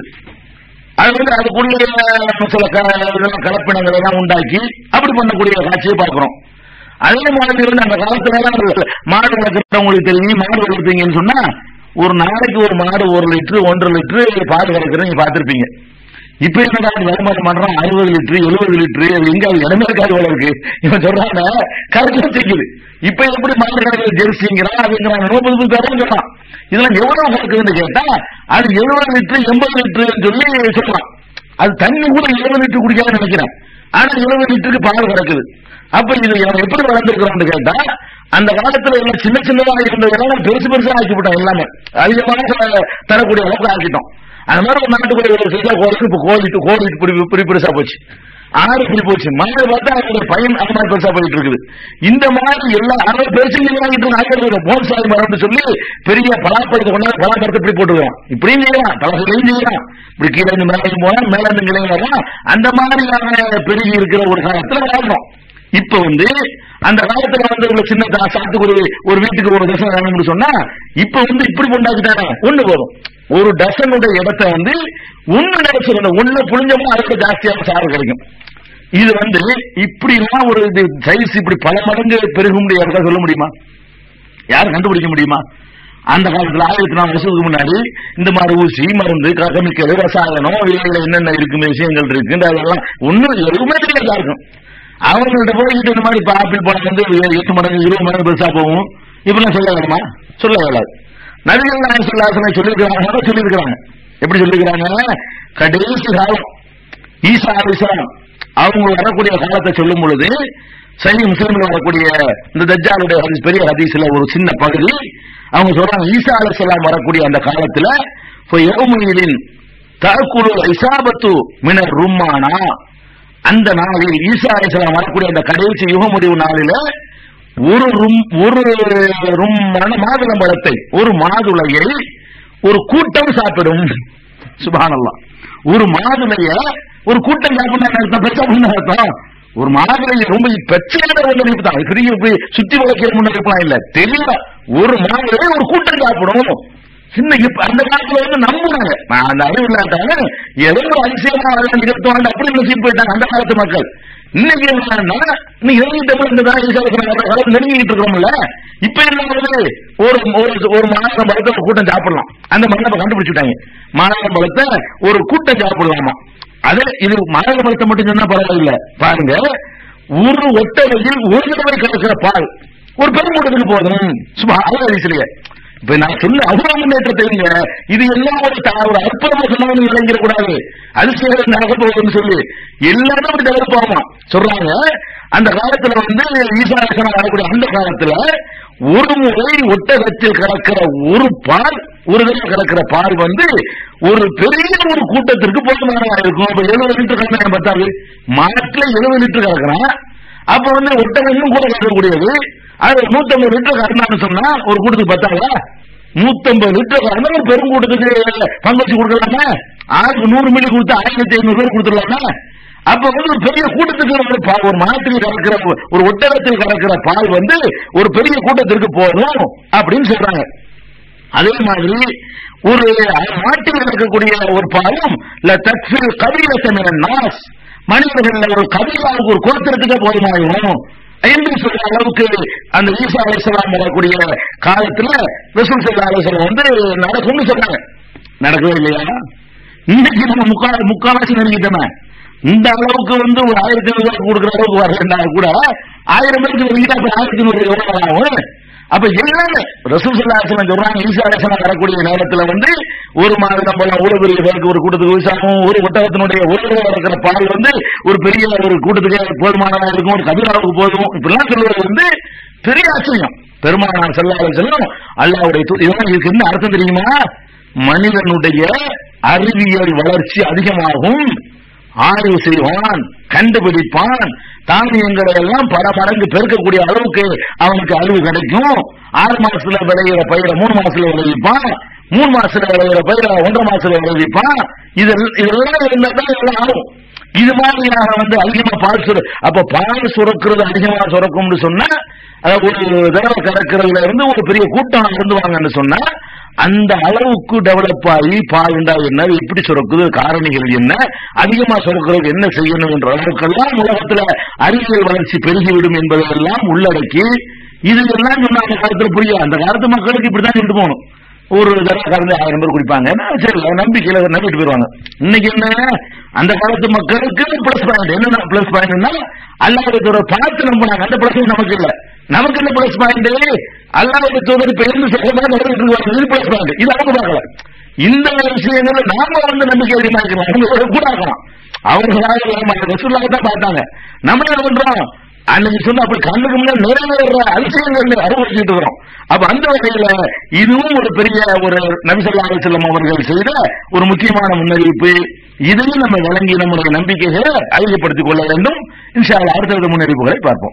அது வந்து அதுக்குள்ள சில க- இதெல்லாம் கலப்பினங்களை எல்லாம் உண்டாக்கி அப்படி பண்ணக்கூடிய காட்சியை பார்க்கிறோம் அதே மாதிரி வந்து அந்த காலத்துல எல்லாம் ஒரு மாடு வளர்க்குறவங்களுக்கு தெரியும் மாடு வளர்ப்பீங்கன்னு சொன்னா ஒரு நாளைக்கு ஒரு மாடு ஒரு லிட்டரு ஒன்றரை லிட்டரு பால் கறக்குறது நீங்க பார்த்திருப்பீங்க இப்ப என்னடா வருமானம் பண்றான் அறுபது லிட்டரு எழுபது லிட்டரு அது எங்க அது இடமே இருக்காது போல இருக்கு இவன் சொல்றாங்க கரெக்டா தெரியுது இப்ப எப்படி மாடு கறக்குற ஜெர்சிங்கிறான் அதுங்கிறான் முப்பது புது பேரும் சொல்றான் இதெல்லாம் எவ்வளவு கறக்குதுன்னு கேட்டா அது எழுபது லிட்டரு எண்பது லிட்டருன்னு சொல்லி சொல்றான் அது தண்ணி கூட எழுபது லிட்டர் குடிக்காத நினைக்கிறேன் ஆனா எழுபது லிட்டருக்கு பால் கிடக்குது அப்ப இது அவன் எப்படி வளர்ந்துருக்கிறான்னு கேட்டா அந்த காலத்துல எல்லாம் சின்ன சின்னதா இருந்ததெல்லாம் பெருசு பெருசா ஆக்கிவிட்டோம் எல்லாமே அதிகமாக த- தரக்கூடிய அளவுக்கு ஆக்கிட்டோம் அந்த மாதிரி ஒரு நாட்டுக்குள்ள ஒரு சில கோடி இப்ப கோடிட்டு கோடிட்டு இப்படி இப்படி பெருசா போச்சு ஆறு இப்படி போச்சு மாடு பார்த்தா அவங்களுடைய பையன் அந்த மாதிரி பெருசா போயிட்டு இருக்குது இந்த மாதிரி எல்லா அறுபது பெருசு வாங்கிட்டு ஆக்கிறது போன்சாய் மரம்னு சொல்லி பெரிய பலாப்பழத்தை கொண்டாந்து பலாப்பழத்தை இப்படி போட்டுருவான் இப்படியும் செய்யலாம் பழசையும் செய்யலாம் இப்படி கீழே இருந்து மேலே போனா மேல இருந்து கிளையும் வரலாம் அந்த மாதிரியான பெருகி இருக்கிற ஒரு காலத்துல வாழ்றோம் இப்ப வந்து அந்த காலத்துல வந்து உள்ள சின்ன தா- சாத்துக்குடி ஒரு வீட்டுக்கு ஒரு டசன் வேணும்னு சொன்னா இப்ப வந்து இப்படி கொண்டாக்கிட்டாங்க ஒண்ணு போதும் ஒரு டசனுடைய இடத்தை வந்து ஒண்ணு நினைச்சிருந்த ஒண்ணு புளிஞ்சோம்னா அதுக்கு ஜாஸ்தியான சாறு கிடைக்கும் இது வந்து இப்படி எல்லாம் ஒரு இது சைஸ் இப்படி பல மடங்கு பெருக முடியாது சொல்ல முடியுமா யாரும் கண்டுபிடிக்க முடியுமா அந்த காலத்துல ஆயிரத்தி நாலு வருஷத்துக்கு முன்னாடி இந்த மாதிரி ஊசி மருந்து கெமிக்கல் ரசாயனம் இவையில என்னென்ன இருக்கு விஷயங்கள் இருக்கு அதெல்லாம் ஒண்ணும் எதுவுமே தெரியாது யாருக்கும் அவங்கள்ட்ட போயிட்டு இந்த மாதிரி இப்ப ஆப்பிள் பழம் வந்து எட்டு மடங்கு இருபது மடங்கு பெருசா போகும் இப்படிலாம் சொல்ல வேணுமா சொல்ல வேண்டாது நபிகள் நாயகம் சொல்லாசனை சொல்லியிருக்கிறாங்க சொல்லியிருக்கிறாங்க எப்படி சொல்லியிருக்கிறாங்க கடைசி காலம் ஈசா அலிஸ்லாம் அவங்க வரக்கூடிய காலத்தை சொல்லும் பொழுது சைனி முஸ்லிம்ல வரக்கூடிய இந்த தஜ்ஜாலுடைய ஹதீஸ் பெரிய ஹதீஸ்ல ஒரு சின்ன பகுதி அவங்க சொல்றாங்க ஈசா அலிஸ்லாம் வரக்கூடிய அந்த காலத்துல யௌமையிலின் தற்குழு இசாபத்து மினர் ரும்மானா அந்த நாளில் ஈசா அலிஸ்லாம் வரக்கூடிய அந்த கடைசி யுக முடிவு நாளில ஒரு ரும் ஒரு ரும் மாதுளம்பழத்தை ஒரு மாதுளையை ஒரு கூட்டம் சாப்பிடும் சுபானல்லாம் ஒரு மாதுளைய ஒரு கூட்டம் சாப்பிடணும் அர்த்தம் பெருசா பண்ண அர்த்தம் ஒரு மாதுளையை ரொம்ப பிரச்சனை முன்னறிவிப்பு தான் பெரிய போய் சுத்தி வளர்க்கிற முன்னறிவிப்புலாம் இல்ல தெளிவா ஒரு மாதுளையை ஒரு கூட்டம் சாப்பிடும் சின்ன இப்ப அந்த காலத்துல வந்து நம்புனாங்க நான் அந்த அறிவு இல்லாட்டாங்க ஏதோ ஒரு அதிசயமா அதெல்லாம் நிகழ்த்துவாங்க அப்படி நினைச்சு போயிட்டாங்க அந்த காலத்து மக்கள் இன்னைக்கு என்னன்னா இன்னைக்கு இறங்கிட்ட போய் இந்த தான் காலத்து நெருங்கிட்டு இருக்கிறோம்ல இப்ப என்ன வருது ஒரு ஒரு ஒரு மாநகரம் பழத்தை ஒரு கூட்டம் சாப்பிடலாம் அந்த மண்ணை கண்டுபிடிச்சுட்டாங்க மாநகரம் பழத்தை ஒரு கூட்டம் சாப்பிடலாமா அது இது மாநகர பழத்தை மட்டும் சொன்னா பரவாயில்ல பாருங்க ஒரு ஒட்டவையில் ஒரு தடவை கலக்கிற பால் ஒரு பெருங்கூட்டத்துக்கு போதும் சும்மா அவ்வளவு வயசுலயே இப்ப நான் சொல்ல அவ்வளவு முன்னேற்றத்தை இல்ல இது எல்லாம் ஒரு த- ஒரு அற்புதமா சொன்னவங்க இறங்கிட கூடாது அதிசயம் நடக்க போகுதுன்னு சொல்லி எல்லாரும் அப்படி டெவலப் ஆகும் சொல்றாங்க அந்த காலத்துல வந்து ஈசாசனம் வரக்கூடிய அந்த காலத்துல ஒரு முறை ஒட்டகத்தில் கலக்கிற ஒரு பால் ஒரு தடவை கலக்கிற பால் வந்து ஒரு பெரிய ஒரு கூட்டத்திற்கு போதுமானதா இருக்கும் அப்ப எழுபது லிட்டர் கலந்தாங்க பத்தாது மாட்டுல எழுபது லிட்டர் கலக்குறான் அப்ப வந்து ஒட்டகம் இன்னும் கூட கலக்கக்கூடியது அது நூத்தம்பது லிட்டர் கறந்தான்னு சொன்னா ஒரு கூட்டத்துக்கு பத்தாதா நூத்தம்பது லிட்டர் கறந்தா ஒரு பெரும் கூட்டத்துக்கு பங்கு வச்சு கொடுக்கலாமா ஆளுக்கு நூறு மில்லி கொடுத்து ஆயிரத்தி ஐநூறு பேர் கொடுத்துடலாமா அப்ப வந்து ஒரு பெரிய கூட்டத்துக்கு ஒரு பா- ஒரு மாட்டில் கலக்கிற ஒரு ஒட்டகத்தில் கலக்கிற பால் வந்து ஒரு பெரிய கூட்டத்திற்கு போதும் அப்படின்னு சொல்றாங்க அதே மாதிரி ஒரு நாட்டில் இருக்கக்கூடிய ஒரு பாலும் தத்ஃபில் கபிலத்தமிழ நாஸ் மனிதர்கள் ஒரு கபிலாவுக்கு ஒரு குளத்திற்கு போதுமாகும் என்று சொல்ற அளவுக்கு அந்த ஈசா அலிசலாம் வரக்கூடிய காலத்துல ரசூல் சல்லா அலிசலாம் வந்து நடக்கும்னு சொன்னாங்க நடக்கவே இல்லையா இன்னைக்கு நம்ம முக்கா முக்காவாசி நினைக்கிட்டோமே இந்த அளவுக்கு வந்து ஒரு ஆயிரத்தி ஐநூறு ரூபாய் கொடுக்குற அளவுக்கு வரலன்னா கூட ஆயிரம் பேருக்கு வெளியிட்டா அப்ப ஆயிரத்தி ஐநூறு எவ்வளவு ஆகும் அப்ப எல்லாமே ரசூல் சல்லாசனம் சொல்றாங்க ஈசா அலிசலாம் வரக்கூடிய நேரத்துல வந்து ஒரு மாதம் நம்ம ஒரு பெரிய பேருக்கு ஒரு கூட்டத்துக்கு விசாகம் ஒரு ஒட்டகத்தினுடைய ஒரு இருக்கிற பால் வந்து ஒரு பெரிய ஒரு கூட்டத்துக்கு போதுமானதா இருக்கும் ஒரு கபிலாவுக்கு போதும் இப்படிலாம் சொல்லுவது வந்து பெரிய ஆச்சரியம் பெருமானார் செல்லாத செல்லும் அல்லாவுடைய தூ- இதெல்லாம் இதுக்கு என்ன அர்த்தம் தெரியுமா மனிதனுடைய அறிவியல் வளர்ச்சி அதிகமாகும் ஆய்வு செய்வான் கண்டுபிடிப்பான் தானியங்களை எல்லாம் பல மடங்கு பெருக்கக்கூடிய அளவுக்கு அவனுக்கு அறிவு கிடைக்கும் ஆறு மாசத்துல விளையிற பயிரை மூணு மாசத்துல விளைவிப்பான் மூணு மாசத்துல விளையிற பயிரை ஒன்றரை மாசத்துல விளைவிப்பான் இது இதெல்லாம் இருந்தா தான் எல்லாம் ஆகும் இது மாதிரியாக வந்து அதிகமா பால் சுர அப்ப பால் சுரக்கிறது அதிகமா சுரக்கும்னு சொன்னா அதாவது ஒரு தடவை கறக்கிறதுல இருந்து ஒரு பெரிய கூட்டம் இருந்துவாங்கன்னு சொன்னா அந்த அளவுக்கு டெவலப் ஆகி பாலுண்டா என்ன எப்படி சுரக்குது காரணிகள் என்ன அதிகமா சுரக்கிறது என்ன செய்யணும் என்ற அளவுக்கெல்லாம் உலகத்துல அறிவியல் வளர்ச்சி பெருகிவிடும் என்பதையெல்லாம் உள்ளடக்கி இது எல்லாம் சொன்னா அந்த காலத்துல புரியும் அந்த காலத்து மக்களுக்கு இப்படிதான் சொல்லிட்டு போகணும் ஒரு தடவை கறந்து ஆயிரம் பேர் குடிப்பாங்க நான் சரி நம்பிக்கையில நம்பிட்டு போயிருவாங்க இன்னைக்கு என்ன அந்த காலத்து மக்களுக்கு பிளஸ் பாயிண்ட் என்ன பிளஸ் பாயிண்ட்னா அல்லாவுடைய தூதர் பார்த்து நம்பினாங்க அந்த பிளஸ் நமக்கு இல்ல நமக்கு என்ன பிளஸ் பாயிண்ட் அல்லாவுடைய தூதர் இப்ப இருந்து சொல்றதா நடந்துட்டு இருக்காங்க இது பிளஸ் பாயிண்ட் இது அவங்க பார்க்கல இந்த விஷயங்களை நாம வந்து நம்பிக்கை அதிகமா இருக்கலாம் அவங்க கூட இருக்கலாம் அவங்க ரசூல்லாக தான் பார்த்தாங்க நம்ம என்ன பண்றோம் அன்னைக்கு சொன்ன அப்படி கண்ணுக்கு முன்னாடி நிறைவேற அதிசயங்கள் அனுபவிச்சுட்டு இருக்கிறோம் அப்ப அந்த வகையில இதுவும் ஒரு பெரிய ஒரு நபிசல்லா செல்லம் அவர்கள் செய்த ஒரு முக்கியமான முன்னறிவிப்பு இதையும் நம்ம வழங்கி நம்முடைய நம்பிக்கைகளை அதிகப்படுத்திக் கொள்ள வேண்டும் இன்ஷா அல்லாஹ் அடுத்தடுத்த முன்னறிவிப்புகளை பார்ப்போம்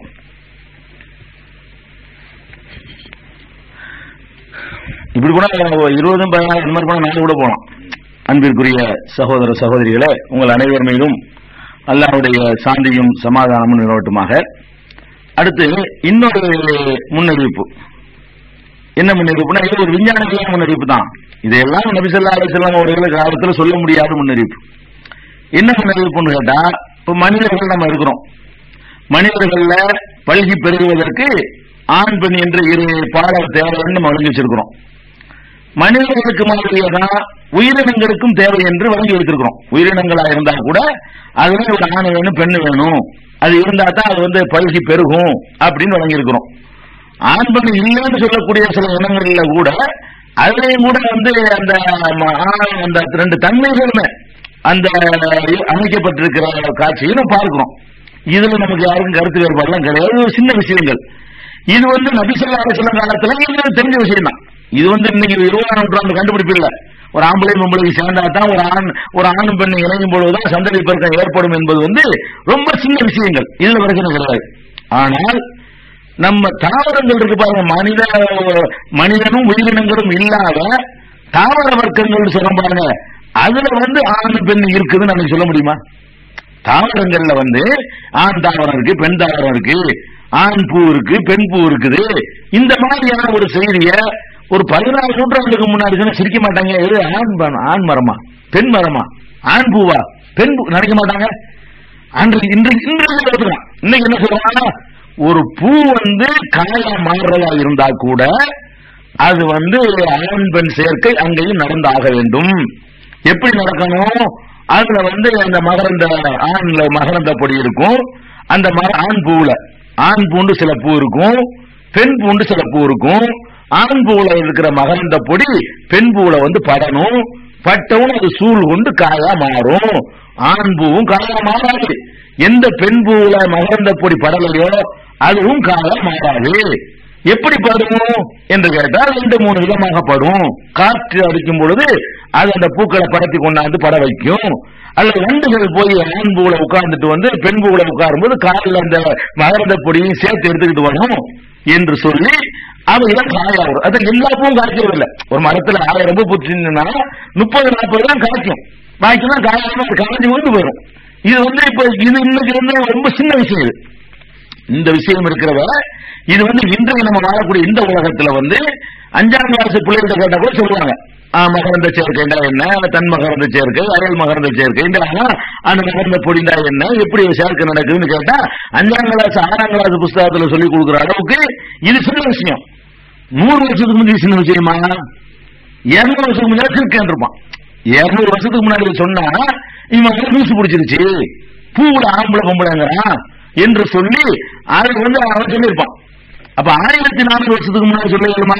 இப்படி கூட இருபதும் பதினாறு இந்த மாதிரி கூட நாலு கூட போகலாம் அன்பிற்குரிய சகோதர சகோதரிகளே உங்கள் அனைவர் மீதும் அல்லாஹ்வுடைய சாந்தியும் சமாதானமும் நிலவட்டுமாக அடுத்து இன்னொரு முன்னறிவிப்பு என்ன முன்னறிவிப்புனா இது ஒரு விஞ்ஞானத்திலான முன்னறிவிப்பு தான் இதையெல்லாம் நபிசல்லா அலிசல்லாம் அவர்கள் காலத்தில் சொல்ல முடியாத முன்னறிவிப்பு என்ன முன்னறிவிப்புன்னு கேட்டா இப்ப மனிதர்கள் நம்ம இருக்கிறோம் மனிதர்கள்ல பல்கி பெருகுவதற்கு ஆண் பெண் என்ற இரு பாடல் தேவைன்னு நம்ம வழங்கி வச்சிருக்கிறோம் மனிதர்களுக்கு மாதிரியே தான் உயிரினங்களுக்கும் தேவை என்று வழங்கி வைத்திருக்கிறோம் உயிரினங்களா இருந்தா கூட அதுல ஒரு ஆண் வேணும் பெண்ணு வேணும் அது இருந்தா தான் அது வந்து பல்கி பெருகும் அப்படின்னு வழங்கி இருக்கிறோம் ஆண் பெண் இல்லைன்னு சொல்லக்கூடிய சில இனங்கள்ல கூட அதுலயும் கூட வந்து அந்த ம- ஆண் அந்த ரெண்டு தன்மைகளுமே அந்த அமைக்கப்பட்டிருக்கிற காட்சியை நம்ம பார்க்கிறோம் இதுல நமக்கு யாருக்கும் கருத்து வேறுபாடுலாம் கிடையாது இது ஒரு சின்ன விஷயங்கள் இது வந்து நபிசல்லா அலிஸ்லாம் காலத்துல எங்களுக்கு தெரிஞ்ச விஷயம் தான் இது வந்து இன்னைக்கு இருபதாம் நூற்றாண்டு கண்டுபிடிப்பு இல்ல ஒரு ஆம்பளை பொம்பளைக்கு சேர்ந்தா தான் ஒரு ஆண் ஒரு ஆணும் பெண் இணையும் பொழுதுதான் சந்ததி பெருக்கம் ஏற்படும் என்பது வந்து ரொம்ப சின்ன விஷயங்கள் இதுல பிரச்சனை கிடையாது ஆனால் நம்ம தாவரங்கள் இருக்கு பாருங்க மனித மனிதனும் உயிரினங்களும் இல்லாத தாவர வர்க்கங்கள் சொல்றோம் பாருங்க அதுல வந்து ஆண் பெண் இருக்குதுன்னு நமக்கு சொல்ல முடியுமா தாவரங்கள்ல வந்து ஆண் தாவரம் இருக்கு பெண் தாவரம் இருக்கு ஆண் பூ இருக்கு பெண் பூ இருக்குது இந்த மாதிரியான ஒரு செய்திய ஒரு பதினாறு நூற்றாண்டுக்கு முன்னாடி சொன்னா சிரிக்க மாட்டாங்க எது ஆண் மரம், ஆண் மரமா பெண் மரமா ஆண் பூவா பெண் பூ நினைக்க மாட்டாங்க அன்றைக்கு இன்றைக்கு இன்றைக்கு ஒத்துக்கலாம். இன்னைக்கு என்ன சொல்றாங்க ஒரு பூ வந்து காயா மாறுறதா இருந்தா கூட அது வந்து ஆண் பெண் சேர்க்கை அங்கேயும் நடந்தாக வேண்டும் எப்படி நடக்கணும் அதுல வந்து அந்த மகரந்த ஆண்ல மகரந்த பொடி இருக்கும் அந்த மர- ஆண் பூவுல ஆண் பூண்டு சில பூ இருக்கும் பெண் பூண்டு சில பூ இருக்கும் ஆண் பூவுல இருக்கிற மகரந்த பொடி பெண் பூவுல வந்து படணும் பட்டவும் அது சூழ் கொண்டு காயா மாறும் ஆண் பூவும் காயா மாறாது எந்த பெண் பூவுல மகரந்த பொடி படலையோ அதுவும் காயா மாறாது எப்படி படும் என்று கேட்டால் ரெண்டு மூணு விதமாக படும் காற்று அடிக்கும் பொழுது அது அந்த பூக்களை பரப்பி கொண்டாந்து பட வைக்கும் அல்லது வண்டுகள் போய் ஆண் பூவுல உட்கார்ந்துட்டு வந்து பெண் பூவுல உட்காரும்போது காலில் அந்த மகரந்த பொடியும் சேர்த்து எடுத்துக்கிட்டு வரும் என்று சொல்லி அவையெல்லாம் காயா வரும் அது எல்லா பூவும் காய்க்கிறதில்ல ஒரு மரத்துல ஆயிரம் பூ பூச்சுன்னா முப்பது நாற்பது தான் காய்க்கும் பாக்கிலாம் காயாம அது காய்ச்சி விழுந்து போயிடும் இது வந்து இப்ப இது இன்னைக்கு வந்து ரொம்ப சின்ன விஷயம் இது இந்த விஷயம் இருக்கிறவ இது வந்து இன்றைய நம்ம வாழக்கூடிய இந்த உலகத்துல வந்து அஞ்சாம் கிளாஸ் பிள்ளைகிட்ட கேட்டா கூட சொல்லுவாங்க ஆ, மகரந்த சேர்க்கைண்டா என்ன தன் மகரந்த சேர்க்கை அயல் மகரந்த சேர்க்கைன்றாங்க அந்த மகரந்த பொடிந்தா என்ன எப்படி சேர்க்கை நடக்குதுன்னு கேட்டா அஞ்சாம் கிளாஸ் ஆறாம் கிளாஸ் புஸ்தகத்துல சொல்லி கொடுக்குற அளவுக்கு இது சின்ன விஷயம் நூறு வருஷத்துக்கு முந்தைய சின்ன விஷயமா இருநூறு வருஷத்துக்கு முன்னாடி இருக்கேன் இருப்பான் இருநூறு வருஷத்துக்கு முன்னாடி சொன்னா இவன் வந்து லூசு பிடிச்சிருச்சு பூவுல ஆம்பளை பொம்பளைங்கிறான் என்று சொல்லி அதை வந்து அவன் சொல்லியிருப்பான் அப்ப ஆயிரத்தி நானூறு வருஷத்துக்கு முன்னாடி சொல்ல இயலுமா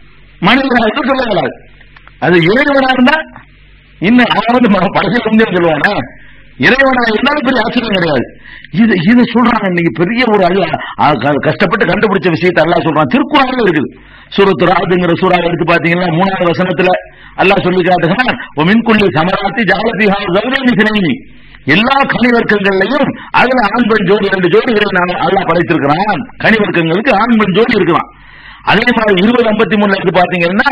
மனிதனாக சொல்ல இயலாது அது இறைவனா இருந்தா இன்னும் அவன் வந்து ம- படைச்ச முன்னே சொல்லுவானே இறைவனா இருந்தாலும் பெரிய ஆச்சரியம் கிடையாது இது இது சொல்றாங்க இன்னைக்கு பெரிய ஒரு அழி அ- க- கஷ்டப்பட்டு கண்டுபிடிச்ச விஷயத்தை அல்லாஹ் சொல்றான் திருக்குறாங்க இருக்குது சூரத்து ராதுங்கிற சூறாவை எடுத்து பாத்தீங்கன்னா மூணாவது வசனத்துல அல்லாஹ் சொல்லி காட்டுகிறான் "ஒ மின்குள்ளி சமராத்தி ஜாலபிஹா கௌரவி சினைனி எல்லா கனிவர்க்கங்கள்லையும் அதுல ஆண் பெண் ஜோடி ரெண்டு ஜோடிகளை நான் அல்லாஹ் படைத்திருக்கிறான் கனிவர்க்கங்களுக்கு ஆண் பெண் ஜோடி இருக்கிறான் அதே மாதிரி இருபது ஐம்பத்தி மூணுல எடுத்து பாத்தீங்கன்னா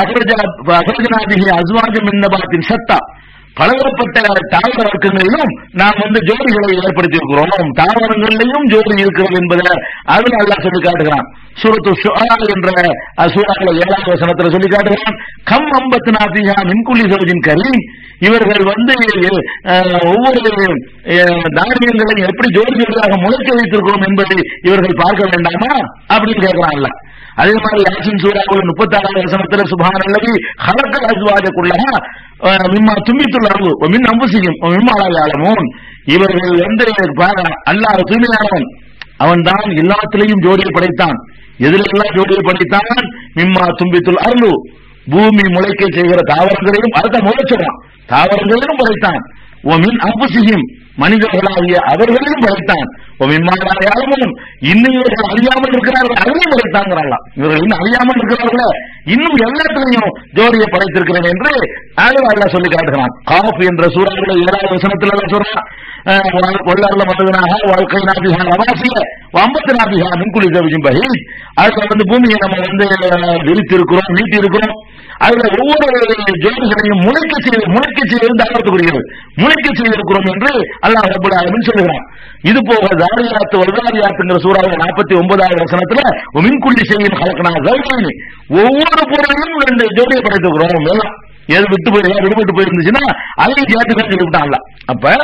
அசர்ஜனாதிகி அஸ்வாஜம் என்னபாத்தின் சத்தா பலதரப்பட்ட தாவர வர்க்கங்களிலும் நாம் வந்து ஜோடிகளை ஏற்படுத்தி இருக்கிறோம் தாவரங்களிலையும் ஜோடி இருக்கிறது என்பதை அதுல அல்லாஹ் சொல்லி காட்டுகிறான் சூரத்து ஷுஆரா என்ற அஹ், சூறாக்களை ஏழாவது வசனத்துல சொல்லி காட்டுகிறான் கம் அம்பத்து நாபியா மின்குள்ளி சௌஜின் கரி இவர்கள் வந்து அஹ், ஒவ்வொரு அஹ், தானியங்களையும் எப்படி ஜோடி ஜோடியாக முளைக்க வைத்திருக்கிறோம் என்பதை இவர்கள் பார்க்க வேண்டாமா அப்படின்னு கேட்கிறான்ல அதே மாதிரி யாசின் சூறாவில் முப்பத்தாறாவது வசனத்துல சுபான் அல்லது ஹலக்கல் அஸ்வாஜக்குள்ளா மிம்மா தும்பித்துள்ள அளவு மின் அம்புசியும் மிம்மாளாயாளமும் இவர்கள் வந்து பாரு, அல்லாஹ் தூய்மையானவன் அவன் தான் எல்லாத்திலையும் ஜோடியை படைத்தான் எதிலெல்லாம் ஜோடியை படைத்தான் மிம்மா தும்பித்துள் அருளு பூமி முளைக்க செய்கிற தாவரங்களையும் அடுத்த முளைச்சிடும் தாவரங்களையும் படைத்தான் ஒமின் அம்புசியும் மனிதர்களாகிய அவர்களையும் படைத்தான் ஒமின்மாயாலும் இன்னும் இவர்கள் அழியாமல் இருக்கிறார்கள் அதையும் படைத்தாங்கிறாங்களா இவர்கள் இன்னும் அழியாமல் இருக்கிறார்களே இன்னும் எல்லாத்திலையும் ஜோடியை படைத்திருக்கிறேன் என்று அழுவ அல்லா சொல்லி காட்டுகிறான் காஃப் என்ற சூறாவில் ஏழாவது வசனத்தில் எல்லாம் சொல்றான் கொள்ளாறுல மற்றவனாக வாழ்க்கை நாபிகா நவாசிய ஐம்பத்தி நாபிகா மின்குலி கவிஜும் பகி அதுல வந்து பூமியை நம்ம வந்து அஹ், விரித்திருக்கிறோம் நீட்டி இருக்கிறோம் அதுல ஒவ்வொரு ஜோதிகளையும் முளைக்க செய்து முளைக்க செய்து தாக்கத்துக்குரியது முளைக்க செய்திருக்கிறோம் என்று அல்லாஹ் ரப்பல் ஆலமீன் சொல்லுகிறான் இது போக தாரியாத்து வல்தாரியாத்துங்கிற சூறாவில் நாற்பத்தி ஒன்பதாவது வசனத்துல மின்குள்ளி செய்யும் கலக்கணா கௌரவனி ஒவ்வொரு பொருளையும் ரெண்டு ஜோடியை படைத்துக்கிறோம் எல்லாம் எது விட்டு போய் விடுபட்டு போயிருந்துச்சுன்னா அதையும் சேர்த்து தான் சொல்லிவிட்டான்ல அப்ப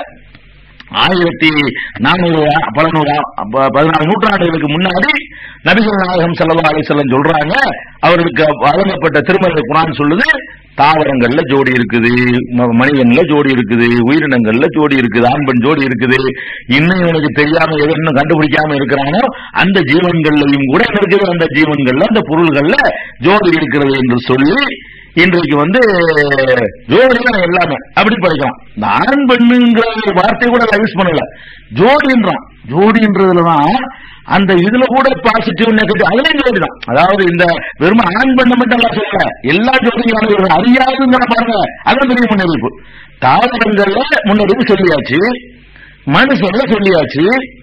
ஆயிரத்தி நானூறு பல நூறு ப- பதினாறு நூற்றாண்டுகளுக்கு முன்னாடி நபிகள் நாயகம் ஸல்லல்லாஹு அலைஹி வஸல்லம் சொல்றாங்க அவர்களுக்கு வழங்கப்பட்ட திருமலை குரான் சொல்லுது தாவரங்கள்ல ஜோடி இருக்குது ம- மனிதன்ல ஜோடி இருக்குது உயிரினங்கள்ல ஜோடி இருக்குது ஆண் பெண் ஜோடி இருக்குது இன்னும் இவனுக்கு தெரியாம எது இன்னும் கண்டுபிடிக்காம இருக்கிறானோ அந்த ஜீவன்கள்லையும் கூட இருக்குது அந்த ஜீவன்கள்ல அந்த பொருள்கள்ல ஜோடி இருக்கிறது என்று சொல்லி இன்றைக்கு வந்து ஜோடி தான் எல்லாமே அப்படி படிக்கலாம் இந்த ஆண் பெண்ணுங்கிற ஒரு வார்த்தை கூட யூஸ் பண்ணல ஜோடின்றான் ஜோடின்றதுலதான் அந்த இதுல கூட பாசிட்டிவ் நெகட்டிவ் அதுலயும் ஜோடி தான் அதாவது இந்த வெறும் ஆண் பெண்ணை மட்டும் எல்லாம் சொல்லல எல்லா ஜோடியும் அறியாதுங்கிற பாருங்க அதான் பெரிய முன்னறிவிப்பு தாவரங்கள்ல முன்னறிவிப்பு சொல்லியாச்சு மனுஷன்ல சொல்லியாச்சு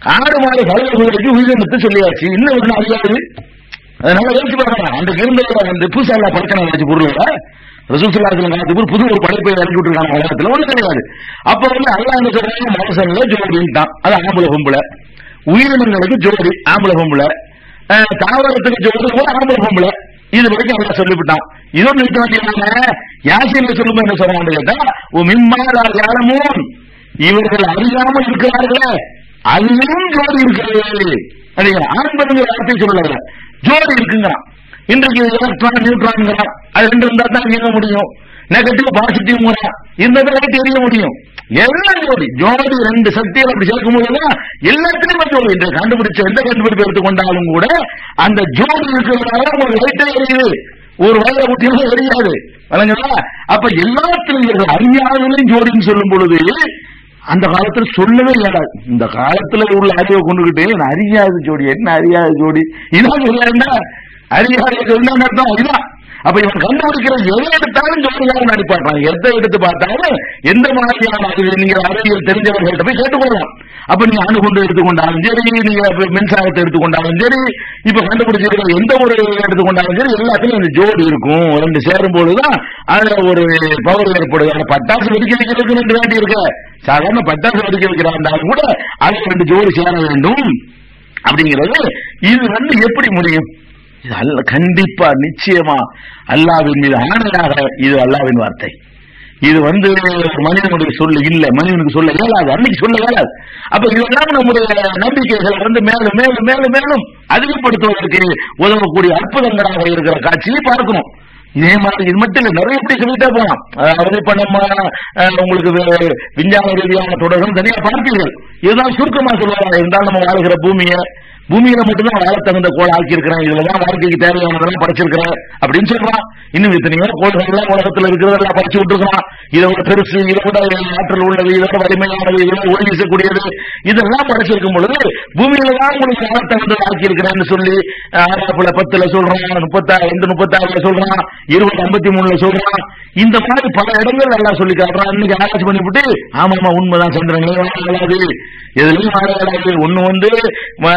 ஆடு மாடு கழுத குதிரைக்கு உயிரினத்தை சொல்லியாச்சு இன்னும் ஒண்ணு அறியாது அதனால யோசிச்சு பாருங்க அன்றைக்கு இருந்த அந்த பூசாலா பறக்கணும் வச்சு பொருள் ரசூசலாசலம் காலத்துக்கு புது ஒரு படைப்பை இறக்கி விட்டுருக்காங்க உலகத்துல ஒண்ணு கிடையாது அப்ப வந்து அல்லா என்ன சொல்றாங்க மனுஷன்ல ஜோடின்ட்டான் அது ஆம்பளை பொம்பளை உயிரினங்களுக்கு ஜோடி ஆம்பளை பொம்பளை அஹ், தாவரத்துக்கு ஜோடி கூட ஆம்பளை பொம்பளை இது வரைக்கும் அல்லா சொல்லிவிட்டான் இதோடு நிறுத்த வேண்டியதாங்க யாசில சொல்லும்போது என்ன சொல்றாங்க கேட்டா ஓ மிம்மாலா யாரமூன் இவர்கள் அறியாமல் இருக்கிறார்களே அதிலும் ஜோடி இருக்கிறது அப்படிங்கிற ஆண் பெண்கள் வார்த்தை சொல்லல ஜோடி இருக்குங்கிறான் இன்றைக்கு எலக்ட்ரான் நியூட்ரான்ங்கிறான் அது ரெண்டு இருந்தா தான் இயங்க முடியும் நெகட்டிவ் பாசிட்டிவ் இருந்தா லைட் எரிய முடியும் எல்லாம் ஜோடி ஜோடி ரெண்டு சக்திகள் அப்படி சேர்க்கும் போது எல்லாத்திலுமே ஜோடி இந்த கண்டுபிடிச்ச எந்த கண்டுபிடிப்பு எடுத்துக்கொண்டாலும் கூட அந்த ஜோடி இருக்கிறதுனால உங்களுக்கு லைட்டே எரியுது ஒரு வயதை குட்டியும் எரியாது வழங்குதா அப்ப எல்லாத்திலும் இருக்கிற அறியாதவங்களையும் ஜோடின்னு சொல்லும் பொழுது அந்த காலத்துல சொல்லவே இயலாது இந்த காலத்துல உள்ள அறிவை கொண்டுகிட்டு நான் அறியாத ஜோடி என்ன அறியாத ஜோடி இதான் சொல்ல அறியாத ஜோடி அர்த்தம் இதுதான் அப்ப இவன் கண்டுபிடிக்கிற எதை எடுத்தாலும் ஜோடியாக நடிப்பாட்டான் எதை எடுத்து பார்த்தாலும் எந்த மாதிரியான அறிவு நீங்க அறிவியல் தெரிஞ்சவர்கள்ட்ட போய் கேட்டுக்கொள்ளலாம் அப்ப நீங்க அணுகுண்டு எடுத்துக்கொண்டாலும் சரி நீங்க இப்ப மின்சாரத்தை எடுத்துக்கொண்டாலும் சரி இப்ப கண்டுபிடிச்சிருக்கிற எந்த ஒரு எடுத்துக்கொண்டாலும் சரி எல்லாத்துலயும் இந்த ஜோடி இருக்கும் ரெண்டு சேரும் பொழுதுதான் அதுல ஒரு பவர் ஏற்படுது அந்த பட்டாசு வெடிக்க வைக்கிறதுக்கு ரெண்டு வேண்டி இருக்க சாதாரண பட்டாசு வெடிக்க வைக்கிறாண்டாலும் கூட அது ரெண்டு ஜோடி சேர வேண்டும் அப்படிங்கிறது இது வந்து எப்படி முடியும் இது அல்ல கண்டிப்பா நிச்சயமா அல்லாவின் மீது ஆணையாக இது அல்லாவின் வார்த்தை இது வந்து ஒரு மனிதனுடைய சொல்லு இல்ல மனிதனுக்கு சொல்ல இயலாது அன்னைக்கு சொல்ல இயலாது அப்ப இதெல்லாம் நம்முடைய நம்பிக்கைகளை வந்து மேலும் மேலும் மேலும் மேலும் அதிகப்படுத்துவதற்கு உதவக்கூடிய அற்புதங்களாக இருக்கிற காட்சியை பார்க்கணும் இதே மாதிரி இது மட்டும் இல்ல நிறைய இப்படி சொல்லிட்டே போலாம் அதாவது இப்ப நம்ம அஹ், உங்களுக்கு வே- விஞ்ஞான ரீதியான தொடர்கள் தனியா பார்ப்பீர்கள் இதுதான் சுருக்கமா சொல்லுவாங்க இருந்தாலும் நம்ம வாழ்கிற பூமியை பூமியில மட்டும்தான் வாழ தகுந்த கோள் ஆக்கி இருக்கிறேன் இதுலதான் வாழ்க்கைக்கு தேவையானதெல்லாம் படைச்சிருக்கிறேன் அப்படின்னு சொல்றான் இன்னும் இத்தனையோ கோள்கள் எல்லாம் உலகத்துல இருக்கிறதெல்லாம் படிச்சு விட்டுருக்கான் இதை விட பெருசு இதை விட ஆற்றல் உள்ளது இதை விட வலிமையானது இதை விட ஒளி வீசக்கூடியது இதெல்லாம் படைச்சிருக்கும் பொழுது பூமியில தான் உங்களுக்கு வாழ தகுந்த ஆக்கி இருக்கிறேன்னு சொல்லி ஆறாப்புல பத்துல சொல்றான் முப்பத்தாறு ரெண்டு முப்பத்தாறுல சொல்றான் இருபது ஐம்பத்தி மூணுல சொல்றான் இந்த மாதிரி பல இடங்கள் நல்லா சொல்லி காட்டுறான் இன்னைக்கு ஆராய்ச்சி பண்ணிவிட்டு ஆமா ஆமா உண்மைதான் சந்திரன் வாழாது எதுலயும் வாழாது ஒண்ணு வந்து ம-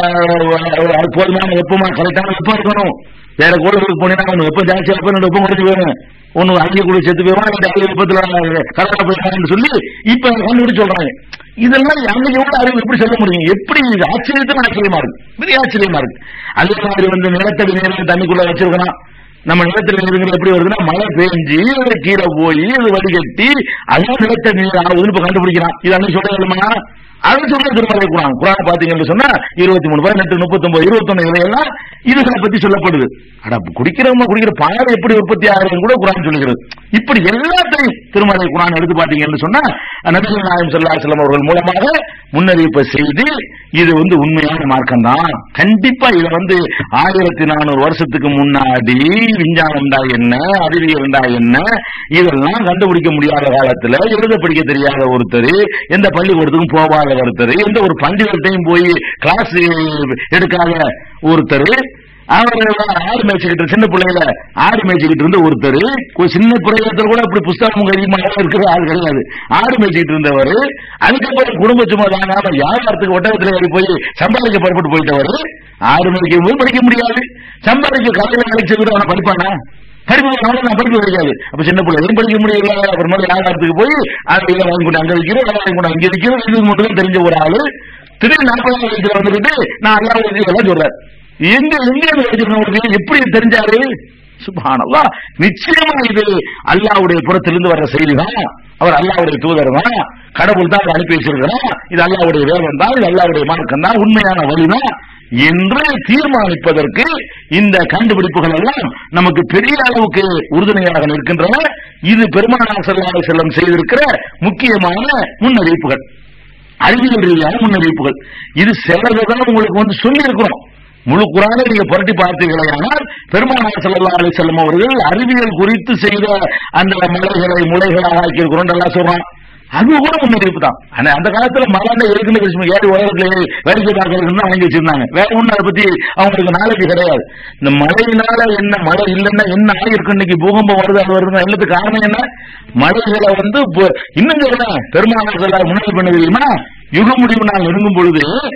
அது போதுமான வெப்பமா கரெக்டான வெப்பம் இருக்கணும் வேற கோளுக்கு போனீங்கன்னா ஒண்ணு வெப்பம் ஜாஸ்தியா இருப்போம் ரெண்டு வெப்பம் குறைஞ்சு போயிடும் ஒண்ணு அங்கே கூட செத்து போயிடும் ரெண்டு அங்கே வெப்பத்துல கரெக்டா போயிட்டாங்கன்னு சொல்லி இப்ப கண்டுபிடிச்சு சொல்றாங்க இதெல்லாம் அன்னைக்கு எவ்வளவு அறிவு எப்படி சொல்ல முடியும் எப்படி இது ஆச்சரியத்துக்கு ஆச்சரியமா இருக்கு பெரிய ஆச்சரியமா இருக்கு அதே மாதிரி வந்து நிலத்தடி நீரை தண்ணிக்குள்ள வச்சிருக்கணும் நம்ம நிலத்தடி நீருங்கிறது எப்படி வருதுன்னா மழை பெஞ்சு அது கீழே போய் அது வடிகட்டி அதுவும் நிலத்தடி நீர் ஆகுதுன்னு இப்ப கண்டுபிடிக்கிறான் இது அன்னைக்கு சொல்ல அது சொல்ல திருமலை குரான் குரான் பாத்தீங்கன்னு சொன்னா இருபத்தி மூணு பதினெட்டு முப்பத்தி ஒன்பது இருபத்தி இவையெல்லாம் இதுகளை பத்தி சொல்லப்படுது அட குடிக்கிறவங்க குடிக்கிற பால் எப்படி உற்பத்தி ஆகுதுன்னு கூட குரான் சொல்லுகிறது இப்படி எல்லாத்தையும் திருமலை குரான் எடுத்து பாத்தீங்கன்னு சொன்னா நபிகள் நாயம் சொல்லா செல்லம் அவர்கள் மூலமாக முன்னறிவிப்பை செய்து இது வந்து உண்மையான மார்க்கம் தான் கண்டிப்பா இதை வந்து ஆயிரத்தி நானூறு வருஷத்துக்கு முன்னாடி விஞ்ஞானம்டா என்ன அறிவியல்டா என்ன இதெல்லாம் கண்டுபிடிக்க முடியாத காலத்துல எழுத படிக்க தெரியாத ஒருத்தர் எந்த பள்ளிக்கூடத்துக்கும் போகாத ஒருத்தர் எந்த ஒரு பண்டிகைட்டையும் போய் கிளாஸ் எடுக்காத ஒருத்தர் அவர் ஆடு மேய்ச்சிக்கிட்டு சின்ன பிள்ளையில ஆடு மேய்ச்சிக்கிட்டு இருந்த ஒருத்தர் ஒரு சின்ன பிள்ளையத்துல கூட அப்படி புஸ்தகம் அதிகமாக இருக்கிற ஆள் கிடையாது ஆடு மேய்ச்சிக்கிட்டு இருந்தவர் அதுக்கப்புறம் குடும்ப சும்மா தாங்காம வியாபாரத்துக்கு ஒட்டகத்துல ஏறி போய் சம்பாதிக்க புறப்பட்டு போயிட்டவர் ஆடு மேய்க்கும் போது படிக்க முடியாது சம்பாதிக்க காலையில வேலைக்கு கூட அவனை படிப்பானா படிப்பு நான் படிக்க கிடையாது அப்ப சின்ன பிள்ளை எதுவும் படிக்க முடியல அப்புறமா வியாபாரத்துக்கு போய் ஆடு இதை வாங்கி கொண்டு அங்க விற்கிறோம் வேலை வாங்கி கொண்டு அங்க விற்கிறோம் இது மட்டும் தான் தெரிஞ்ச ஒரு ஆளு திடீர்னு நாற்பதாம் வயசுல வந்துட்டு நான் அல்லாவுடைய எல்லாம் சொல்றேன் எங்க எங்க இருந்து படிச்சிருக்கவங்களுக்கு எப்படி இது தெரிஞ்சாரு சுபானல்லா நிச்சயமா இது அல்லாவுடைய புறத்திலிருந்து வர்ற செய்தி தான் அவர் அல்லாவுடைய தூதர் தான் கடவுள் தான் அவர் அனுப்பி வச்சிருக்கிறான் இது அல்லாவுடைய வேதம் தான் இது அல்லாவுடைய மார்க்கம் தான் உண்மையான வழிதான் என்று தீர்மானிப்பதற்கு இந்த கண்டுபிடிப்புகள் எல்லாம் நமக்கு பெரிய அளவுக்கு உறுதுணையாக நிற்கின்றன இது பெருமானார் செல்லாத செல்லம் செய்திருக்கிற முக்கியமான முன்னறிவிப்புகள் அறிவியல் ரீதியான முன்னறிவிப்புகள் இது சிலதான் உங்களுக்கு வந்து சொல்லி இருக்கிறோம் முழு குரானை நீங்க புரட்டி பார்த்தீர்களானால் பெருமானார் ஸல்லல்லாஹு அலைஹி வஸல்லம் அவர்கள் அறிவியல் குறித்து செய்த அந்த மலைகளை முளைகளாக ஆக்கியிருக்கிறோம் நல்லா சொல்றான் அது கூட முன்னறிவிப்பு தான் ஆனா அந்த காலத்துல மலை இருக்குன்னு விஷயம் ஏறி உலகத்துல ஏறி வேடிக்கை பார்க்கறதுன்னு தான் வாங்கி வச்சிருந்தாங்க வேற ஒண்ணும் அதை பத்தி அவங்களுக்கு நாலேஜ் கிடையாது இந்த மழையினால என்ன மழை இல்லைன்னா என்ன ஆகிருக்கு இன்னைக்கு பூகம்பம் வருது அது வருது எல்லாத்துக்கு காரணம் என்ன மழைகளை வந்து பு- இன்னும் சொல்றேன் பெருமானார் ஸல்லல்லாஹு முன்னாடி பண்ண தெரியுமா யுக முடிவு நாள் நெருங்கும் பொழுது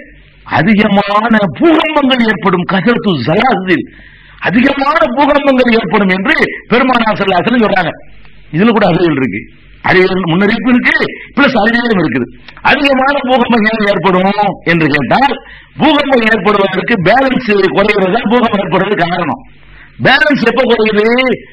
அதிகமான பூகம்பங்கள் ஏற்படும் கசரத்து ஜலாசில் அதிகமான பூகம்பங்கள் ஏற்படும் என்று பெருமானார் செல்லாசலம் சொல்றாங்க இதுல கூட அறிவியல் இருக்கு அறிவியல் முன்னறிவிப்பு இருக்கு பிளஸ் அறிவியலும் இருக்குது அதிகமான பூகம்பம் ஏன் ஏற்படும் என்று கேட்டால் பூகம்பம் ஏற்படுவதற்கு பேலன்ஸ் குறைகிறது தான் பூகம்பம் ஏற்படுறது காரணம் பேலன்ஸ் எப்ப குறையுது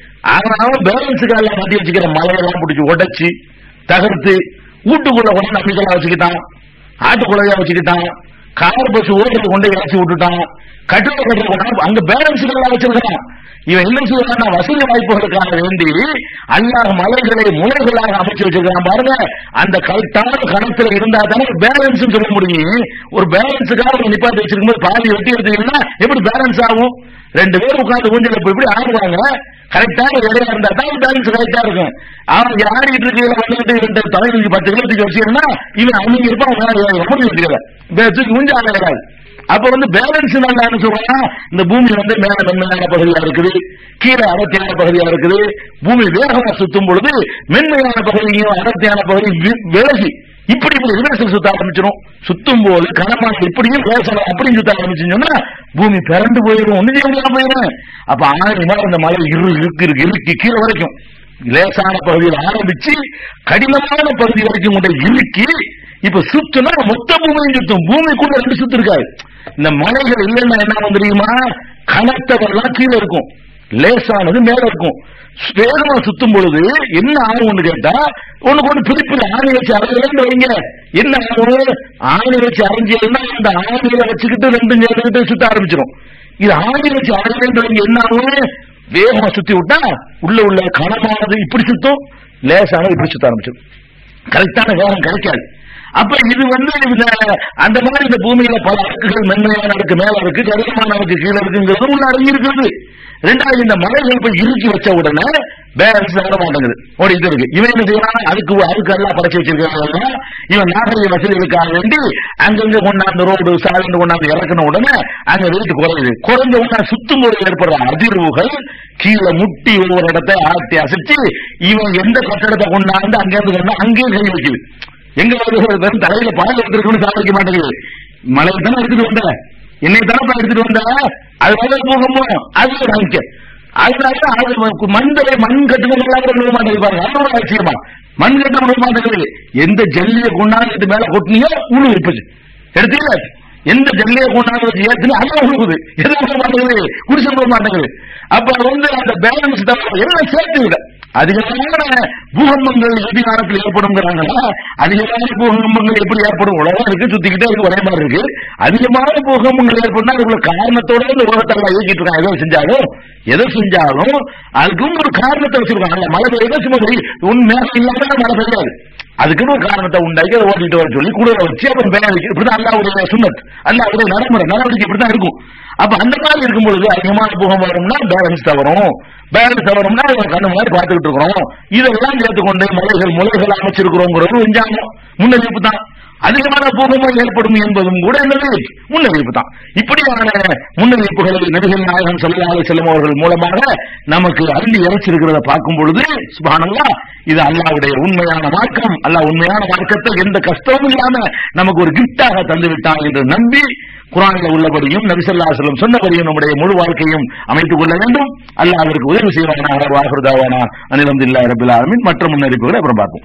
அதனால பேலன்ஸுக்காக மாட்டி வச்சுக்கிற மலையெல்லாம் பிடிச்சி உடைச்சு தகர்த்து வீட்டுக்குள்ள கொண்டு நம்பிக்கையா வச்சுக்கிட்டான் ஆட்டுக்குள்ளையா வச்சுக்கிட்டான் கார் பஸ் ஓட்டுறது கொண்டு இறச்சி விட்டுட்டான் கட்டிட கட்டுறது கொண்டாந்து அங்க பேலன்ஸுகள் வச்சிருக்கான் இவன் என்ன செய்யறான் வசதி வாய்ப்புகளுக்காக வேண்டி அல்லாஹ் மலைகளை முனைகளாக அமைச்சு வச்சிருக்கான் பாருங்க அந்த கரெக்டான கணத்துல இருந்தா தானே பேலன்ஸ் சொல்ல முடியும் ஒரு பேலன்ஸுக்காக ஒரு நிப்பாட்டி வச்சிருக்கும் போது பாதி வெட்டி எடுத்தீங்கன்னா எப்படி பேலன்ஸ் ஆகும் ரெண்டு பேரும் உட்கார்ந்து ஊஞ்சல் இப்ப எப்படி ஆடுவாங்க கரெக்டான இடையா இருந்தா தான் பேலன்ஸ் கரெக்டா இருக்கும் அவன் இங்க ஆடிட்டு இருக்கையில வந்துட்டு ரெண்டு தலைவலிக்கு பத்து கிலோ தூக்கி வச்சீங்கன்னா இவன் அவங்க இருப்பான் வேற எப்படி வைக்கிறத தூக்கி ஊஞ்சல் ஆட கிடையாது அப்ப வந்து பேலன்ஸ் நல்லா சொல்றாங்க இந்த பூமி வந்து மேல மென்மையான பகுதியா இருக்குது கீழே அடர்த்தியான பகுதியா இருக்குது பூமி வேகமா சுத்தும் பொழுது மென்மையான பகுதியும் அடர்த்தியான பகுதி வி- விலகி இப்படி இப்படி ரிவர்சல் சுத்த ஆரம்பிச்சிடும் சுத்தும் போது கனமான இப்படியும் பேசல அப்படியும் சுத்த ஆரம்பிச்சுன்னு சொன்னா பூமி பிறண்டு போயிடும் ஒண்ணு செய்ய முடியாம போயிடும் அப்ப ஆறு மாதிரி அந்த மலை இரு இருக்கு இருக்கு இருக்கு கீழே வரைக்கும் லேசான பகுதியில் ஆரம்பிச்சு கடினமான பகுதி வரைக்கும் கொண்டு இறுக்கி இப்ப சுத்துனா மொத்த பூமியும் சுத்தும் பூமிக்குள்ள ரெண்டு சுத்து இருக்காது இந்த மலைகள் இல்லைன்னா என்ன ஆகும் தெரியுமா கனத்தவெல்லாம் கீழே இருக்கும் லேசானது மேல இருக்கும் வேகமா சுத்தும் பொழுது என்ன ஆகும்னு கேட்டா ஒண்ணுக்கு ஒண்ணு பிடிப்பில் ஆணி வச்சு அரைஞ்சு வைங்க என்ன ஆகும் ஆணி வச்சு அரைஞ்சதுன்னா அந்த ஆணியில வச்சுக்கிட்டு ரெண்டும் சேர்ந்துக்கிட்டு சுத்த ஆரம்பிச்சிடும் இது ஆணி வச்சு அரைஞ்சு வைங்க என்ன ஆகும் வேகமா சுத்தி விட்டா உள்ள உள்ள கனமானது இப்படி சுத்தும் லேசானது இப்படி சுத்த ஆரம்பிச்சிடும் கரெக்டான வேகம் கிடைக்காது அப்ப இது வந்து இந்த அந்த மாதிரி இந்த பூமியில பல அடுக்குகள் மென்மையான அடுக்கு மேல இருக்கு கடினமான அடுக்கு கீழே இருக்குங்கிறது உள்ள அடங்கி இருக்கிறது ரெண்டாவது இந்த மலைகள் போய் இறுக்கி வச்ச உடனே பேலன்ஸ் வர மாட்டேங்குது ஓடிட்டு இருக்கு இவன் என்ன செய்யறான் அதுக்கு அதுக்கு எல்லாம் படைச்சு வச்சிருக்காங்க இவன் நாகரிக வசதிகளுக்காக வேண்டி அங்கங்க கொண்டாந்து ரோடு சாலைந்து கொண்டாந்து இறக்கின உடனே அங்க வெயிட் குறையுது குறைஞ்ச உடனே சுத்தும் போது ஏற்படுற அதிர்வுகள் கீழே முட்டி ஒரு இடத்தை ஆட்டி அசைச்சு இவன் எந்த கட்டடத்தை கொண்டாந்து அங்கிருந்து கொண்டா அங்கேயே கை வைக்குது எங்க வருது வெறும் தலையில பால் எடுத்துருக்கணும் சாப்பிட மாட்டேங்குது மழை தானே எடுத்துட்டு வந்த என்னை தானே எடுத்துட்டு வந்த அது மேல போகுமோ அது ஒரு அங்க அதனால அது மண்தலை மண் கட்டுகள் எல்லாம் கூட விட மாட்டேங்குது பாருங்க அது ஒரு அவசியமா மண் கட்ட விட மாட்டேங்குது எந்த ஜல்லியை கொண்டாந்து மேல கொட்டினியோ உழு இருப்பது எடுத்தீங்களா எந்த ஜல்லியை கொண்டாந்து வச்சு ஏத்துனா அதான் உழுகுது எதுவும் விட மாட்டேங்குது குடிசை விட மாட்டேங்குது அப்ப வந்து அந்த பேலன்ஸ் எல்லாம் சேர்த்து விட அதிகமான பூகம்பங்கள் இறுதி காலத்தில் ஏற்படுங்கிறாங்களா அதிகமான பூகம்பங்கள் எப்படி ஏற்படும் உலகம் இருக்கு சுத்திக்கிட்டே இருக்கு ஒரே மாதிரி இருக்கு அதிகமான பூகம்பங்கள் ஏற்படும்னா அதுக்குள்ள காரணத்தோட இந்த உலகத்தை எல்லாம் இயக்கிட்டு இருக்காங்க எதை செஞ்சாலும் எதை செஞ்சாலும் அதுக்கும் ஒரு காரணத்தை வச்சிருக்காங்க மழை பெய்யுதா சும்மா பெய்யுது உன் மேல இல்லாம மழை பெய்யாது அதுக்குன்னு ஒரு காரணத்தை உண்டாக்கி அதை ஓட்டிட்டு வர சொல்லி கூட வச்சு அப்புறம் பேர வைக்க இப்படிதான் அல்லாவுடைய சுண்ணத் அல்லாவுடைய நடைமுறை நடவடிக்கை இப்படிதான் இருக்கும் அப்ப அந்த மாதிரி இருக்கும் பொழுது அதிகமான பூகம் வரும்னா பேலன்ஸ் தவறும் பேலன்ஸ் தவறும்னா அதை கண்ணு மாதிரி பார்த்துக்கிட்டு இருக்கிறோம் இதெல்லாம் சேர்த்துக்கொண்டு மலைகள் முலைகள் அமைச்சிருக்கிறோங்கிறது விஞ்ஞானம் முன்னறிவிப்பு தான் அதிகமான பூகம்பம் ஏற்படும் என்பதும் கூட என்னது முன்னறிவிப்பு தான் இப்படியான முன்னறிவிப்புகளை நபிகள் நாயகம் செல்லாத செல்லும் அவர்கள் மூலமாக நமக்கு அள்ளி இறைச்சிருக்கிறத பார்க்கும் பொழுது சுபானல்லா இது அல்லாவுடைய உண்மையான மார்க்கம் அல்லாஹ் உண்மையான மார்க்கத்தை எந்த கஷ்டமும் இல்லாம நமக்கு ஒரு கிஃப்டாக தந்து விட்டான் என்று நம்பி குரானில் உள்ளபடியும் நபிசல்லா செல்லம் சொன்னபடியும் நம்முடைய முழு வாழ்க்கையும் அமைத்துக் கொள்ள வேண்டும் அல்லாஹ் அதற்கு உதவி செய்வானா வாகுதாவானா அனிலந்தில்லா ரபில் ஆலமின் மற்ற முன்னறிவிப்புகளை அப்புறம் பார்ப்போம்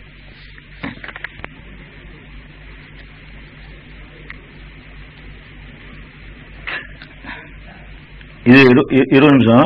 இது இரு- இரு- இருபது நிமிஷம்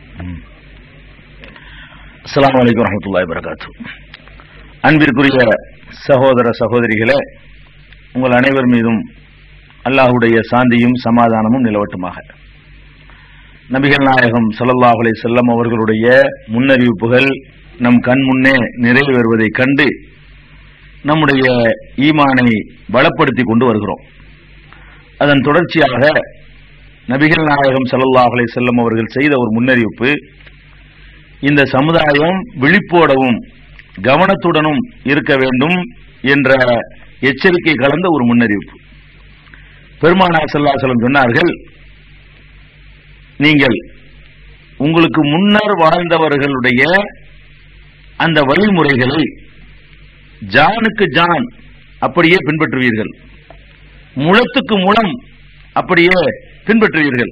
அஸ்ஸலாமு அலைக்கும் வரஹ்மத்துல்லாஹி வரகாத்து அன்பிற்குரிய சகோதர சகோதரிகளே உங்கள் அனைவர் மீதும் அல்லாஹுடைய சாந்தியும் சமாதானமும் நிலவட்டுமாக நபிகள் நாயகம் ஸல்லல்லாஹு அலைஹி செல்லம் அவர்களுடைய முன்னறிவிப்புகள் நம் கண் முன்னே நிறைவேறுவதை கண்டு நம்முடைய ஈமானை பலப்படுத்திக் கொண்டு வருகிறோம் அதன் தொடர்ச்சியாக நபிகள் நாயகம் ஸல்லல்லாஹு அலைஹி செல்லம் அவர்கள் செய்த ஒரு முன்னறிவிப்பு இந்த சமுதாயம் விழிப்போடவும் கவனத்துடனும் இருக்க வேண்டும் என்ற எச்சரிக்கை கலந்த ஒரு முன்னறிவிப்பு பெருமானார் ஸல்லல்லாஹு அலைஹி வஸல்லம் சொன்னார்கள் நீங்கள் உங்களுக்கு முன்னர் வாழ்ந்தவர்களுடைய அந்த வழிமுறைகளை ஜானுக்கு ஜான் அப்படியே பின்பற்றுவீர்கள் முழத்துக்கு முழம் அப்படியே பின்பற்றுவீர்கள்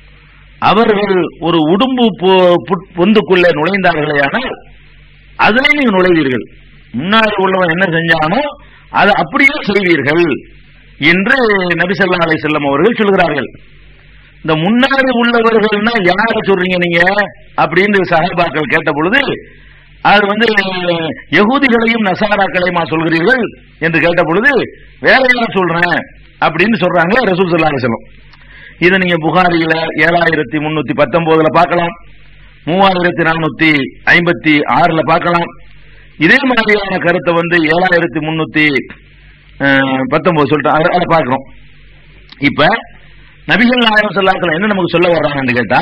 அவர்கள் ஒரு உடும்பு பொ- புட்- பொந்துக்குள்ளே நுழைந்தார்களே ஆனால் அதிலே நீங்க நுழைவீர்கள் முன்னாடி உள்ளவன் என்ன செஞ்சானோ அதை அப்படியே செய்வீர்கள் என்று நபி ஸல்லல்லாஹு அலைஹி வஸல்லம் அவர்கள் சொல்கிறார்கள் இந்த முன்னாடி உள்ளவர்கள்னா யார சொல்றீங்க நீங்க அப்படின்னு சஹாபாக்கள் கேட்ட பொழுது அது வந்து யகூதிகளையும் நசாராக்களையுமா சொல்கிறீர்கள் என்று கேட்ட பொழுது வேற யாரும் சொல்றேன் அப்படின்னு சொல்றாங்க ரசூல் ஸல்லல்லாஹு அலைஹி வஸல்லம் இதை நீங்க புகாரியில ஏழாயிரத்தி முன்னூத்தி பத்தொன்பதுல பார்க்கலாம் மூவாயிரத்தி நானூத்தி ஐம்பத்தி ஆறுல பார்க்கலாம் இதே மாதிரியான கருத்தை வந்து ஏழாயிரத்தி முன்னூத்தி அஹ், பத்தொன்பது சொல்லிட்டு அதை- அதை பார்க்கிறோம் இப்ப நபிகள் நாயகம் சொல்லாக்கள் என்ன நமக்கு சொல்ல வர்றாங்கன்னு கேட்டா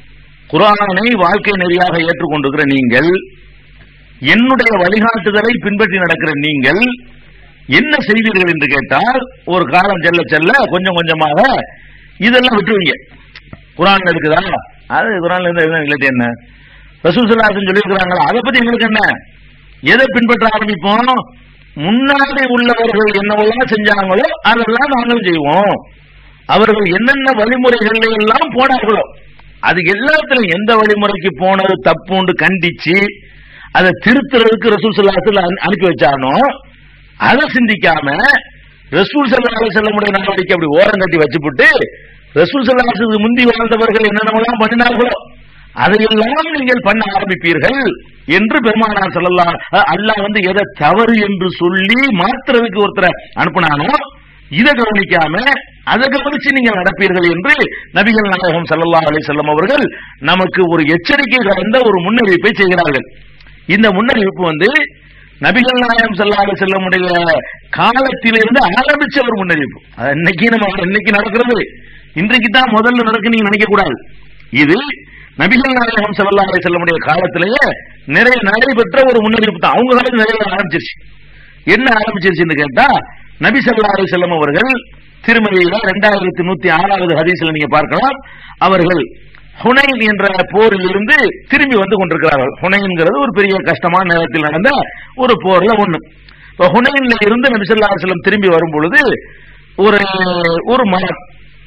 குரானை வாழ்க்கை நெறியாக ஏற்றுக்கொண்டிருக்கிற நீங்கள் என்னுடைய வழிகாட்டுதலை பின்பற்றி நடக்கிற நீங்கள் என்ன செய்வீர்கள் என்று கேட்டால் ஒரு காலம் செல்ல செல்ல கொஞ்சம் கொஞ்சமாக இதெல்லாம் விட்டுருவீங்க குரான் இருக்குதா அது குரான்ல இருந்து என்ன இல்லாட்டி என்ன ரசூல் சல்லாசன் சொல்லியிருக்கிறாங்களா அதை பத்தி எங்களுக்கு என்ன எதை பின்பற்ற ஆரம்பிப்போம் முன்னாடி உள்ளவர்கள் என்னவெல்லாம் செஞ்சாங்களோ அதெல்லாம் நாங்களும் செய்வோம் அவர்கள் என்னென்ன வழிமுறைகள் எல்லாம் போனார்களோ அது எல்லாத்திலும் எந்த வழிமுறைக்கு போனது தப்புண்டு கண்டிச்சு அதை திருத்துறதுக்கு ரசூல் சல்லாஹத்தில் அனுப்பி வச்சானோ அதை சிந்திக்காம ரசூல் சல்லாஹ் செல்லமுடைய நடவடிக்கை அப்படி ஓரம் கட்டி வச்சுப்புட்டு ரசூல் சல்லாஹுக்கு முந்தி வாழ்ந்தவர்கள் என்னென்னலாம் பண்ணினார்களோ அதையெல்லாம் நீங்கள் பண்ண ஆரம்பிப்பீர்கள் என்று பெருமானார் சொல்லலாம் அல்லாஹ் வந்து எதை தவறு என்று சொல்லி மாத்துறதுக்கு ஒருத்தரை அனுப்புனானோ இதை கவனிக்காம அதை கவனிச்சு நீங்கள் நடப்பீர்கள் என்று நபிகள் நாயகம் ஸல்லல்லாஹு அலைஹி வஸல்லம் அவர்கள் நமக்கு ஒரு எச்சரிக்கை கலந்த ஒரு முன்னறிவிப்பை செய்கிறார்கள் இந்த முன்னறிவிப்பு வந்து நபிகள் நாயகம் ஸல்லல்லாஹு அலைஹி வஸல்லமுடைய காலத்திலிருந்து ஆரம்பிச்ச ஒரு முன்னறிவிப்பு அது இன்னைக்கு நம்ம இன்னைக்கு நடக்கிறது இன்றைக்கு தான் முதல்ல நடக்கு நீங்க நினைக்க கூடாது இது நபிகள் நாயகம் ஸல்லல்லாஹு அலைஹி வஸல்லமுடைய காலத்திலேயே நிறைய நடைபெற்ற ஒரு முன்னறிவிப்பு தான் அவங்க காலத்துல நிறைய ஆரம்பிச்சிருச்சு என்ன ஆரம்பிச்சிருச்சுன்னு கேட்டா நபி ஸல்லல்லாஹு அலைஹி வஸல்லம் அவர்கள் திருமதியில ரெண்டாயிரத்தி நூத்தி ஆறாவது ஹதீஸ்ல நீங்க பார்க்கலாம் அவர்கள் ஹுனைன் என்ற போரில் இருந்து திரும்பி வந்து கொண்டிருக்கிறார்கள் ஹுனைன்ங்கிறது ஒரு பெரிய கஷ்டமான நேரத்தில் நடந்த ஒரு போர்ல ஒண்ணு இப்ப ஹுனைன்ல இருந்து நபி ஸல்லல்லாஹு அலைஹி வஸல்லம் திரும்பி வரும் பொழுது ஒரு ஒரு மரம்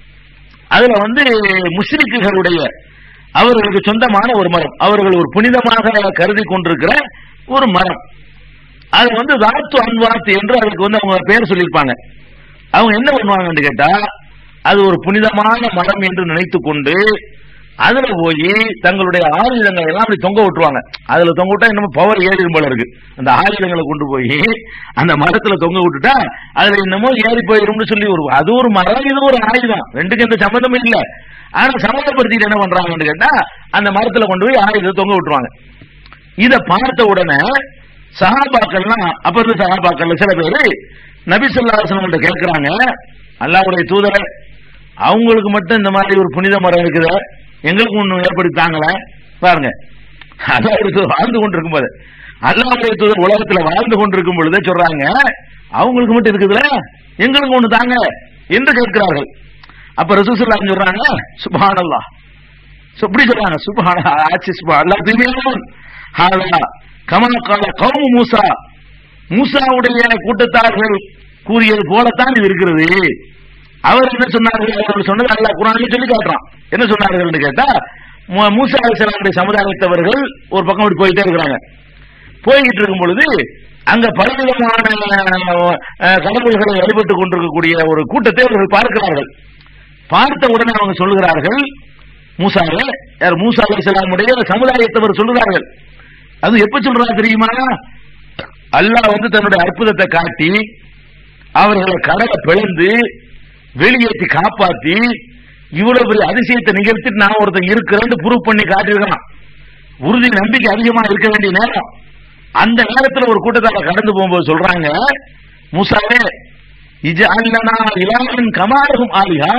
அதுல வந்து முஸ்லிக்குகளுடைய அவர்களுக்கு சொந்தமான ஒரு மரம் அவர்கள் ஒரு புனிதமாக கருதி கொண்டிருக்கிற ஒரு மரம் அது வந்து தாத்து அன்வாத் என்று அதுக்கு வந்து அவங்க பேர் சொல்லியிருப்பாங்க அவங்க என்ன பண்ணுவாங்கன்னு கேட்டா அது ஒரு புனிதமான மரம் என்று நினைத்து கொண்டு அதுல போய் தங்களுடைய ஆயுதங்களை எல்லாம் அப்படி தொங்க விட்டுருவாங்க அதுல தொங்க விட்டா இன்னும் பவர் ஏறிடும் போல இருக்கு அந்த ஆயுதங்களை கொண்டு போய் அந்த மரத்துல தொங்க விட்டுட்டா அதுல என்னமோ ஏறி போயிரும்னு சொல்லி ஒரு அது ஒரு மரம் இது ஒரு ஆயுதம் ரெண்டுக்கும் எந்த சம்மந்தமும் இல்ல ஆனா சம்மந்தப்படுத்திட்டு என்ன பண்றாங்கன்னு கேட்டா அந்த மரத்துல கொண்டு போய் ஆயுதத்தை தொங்க விட்டுருவாங்க இத பார்த்த உடனே சஹாபாக்கள்லாம் அப்ப இருந்த சஹாபாக்கள்ல சில பேரு நபி சொல்லாசனம் கேட்கிறாங்க அல்லாவுடைய தூதரை அவங்களுக்கு மட்டும் இந்த மாதிரி ஒரு புனித மரம் இருக்குது எங்களுக்கு ஒண்ணு ஏற்படுத்தாங்கள பாருங்க அல்லாவுடைய தூதர் வாழ்ந்து கொண்டிருக்கும் போது அல்லாவுடைய தூதர் உலகத்துல வாழ்ந்து கொண்டிருக்கும் பொழுதே சொல்றாங்க அவங்களுக்கு மட்டும் இருக்குதுல எங்களுக்கு ஒண்ணு தாங்க என்று கேட்கிறார்கள் அப்ப ரசூசுல்லா சொல்றாங்க சுபானல்லா இப்படி சொல்றாங்க சுபான ஆட்சி சுபா அல்லா தூய்மையானவன் ஹாதா கமா கால கௌமு மூசா மூசாவுடைய கூட்டத்தார்கள் கூறியது போலத்தான் இது இருக்கிறது அவர் என்ன சொன்னார்கள் அவர்கள் சொன்னது அல்லாஹ் குரானில் சொல்லி காட்டுறான் என்ன சொன்னார்கள் என்று கேட்டா மூ- மூசா அலிசலாமுடைய சமுதாயத்தவர்கள் ஒரு பக்கம் இப்படி போயிட்டே இருக்கிறாங்க போய்கிட்டு இருக்கும் பொழுது அங்க பலவிதமான அஹ், கடவுள்களை வழிபட்டுக் கொண்டிருக்கக்கூடிய ஒரு கூட்டத்தை அவர்கள் பார்க்கிறார்கள் பார்த்த உடனே அவங்க சொல்லுகிறார்கள் மூசாவே யார் மூசா அலிசலாமுடைய சமுதாயத்தவர் சொல்லுகிறார்கள் அது எப்ப சொல்றாங்க தெரியுமா அல்லாஹ் வந்து தன்னுடைய அற்புதத்தை காட்டி அவர்களை கடலை பிளந்து வெளியேற்றி காப்பாத்தி இவ்வளவு பெரிய அதிசயத்தை நிகழ்த்திட்டு நான் ஒருத்தன் இருக்கிறேன்னு ப்ரூவ் பண்ணி காட்டியிருக்கான் உறுதி நம்பிக்கை அதிகமா இருக்க வேண்டிய நேரம் அந்த நேரத்துல ஒரு கூட்டத்தால கடந்து போகும்போது சொல்றாங்க மூசாவே இது அல்லனா இலாமின் கமாலகும் ஆலியா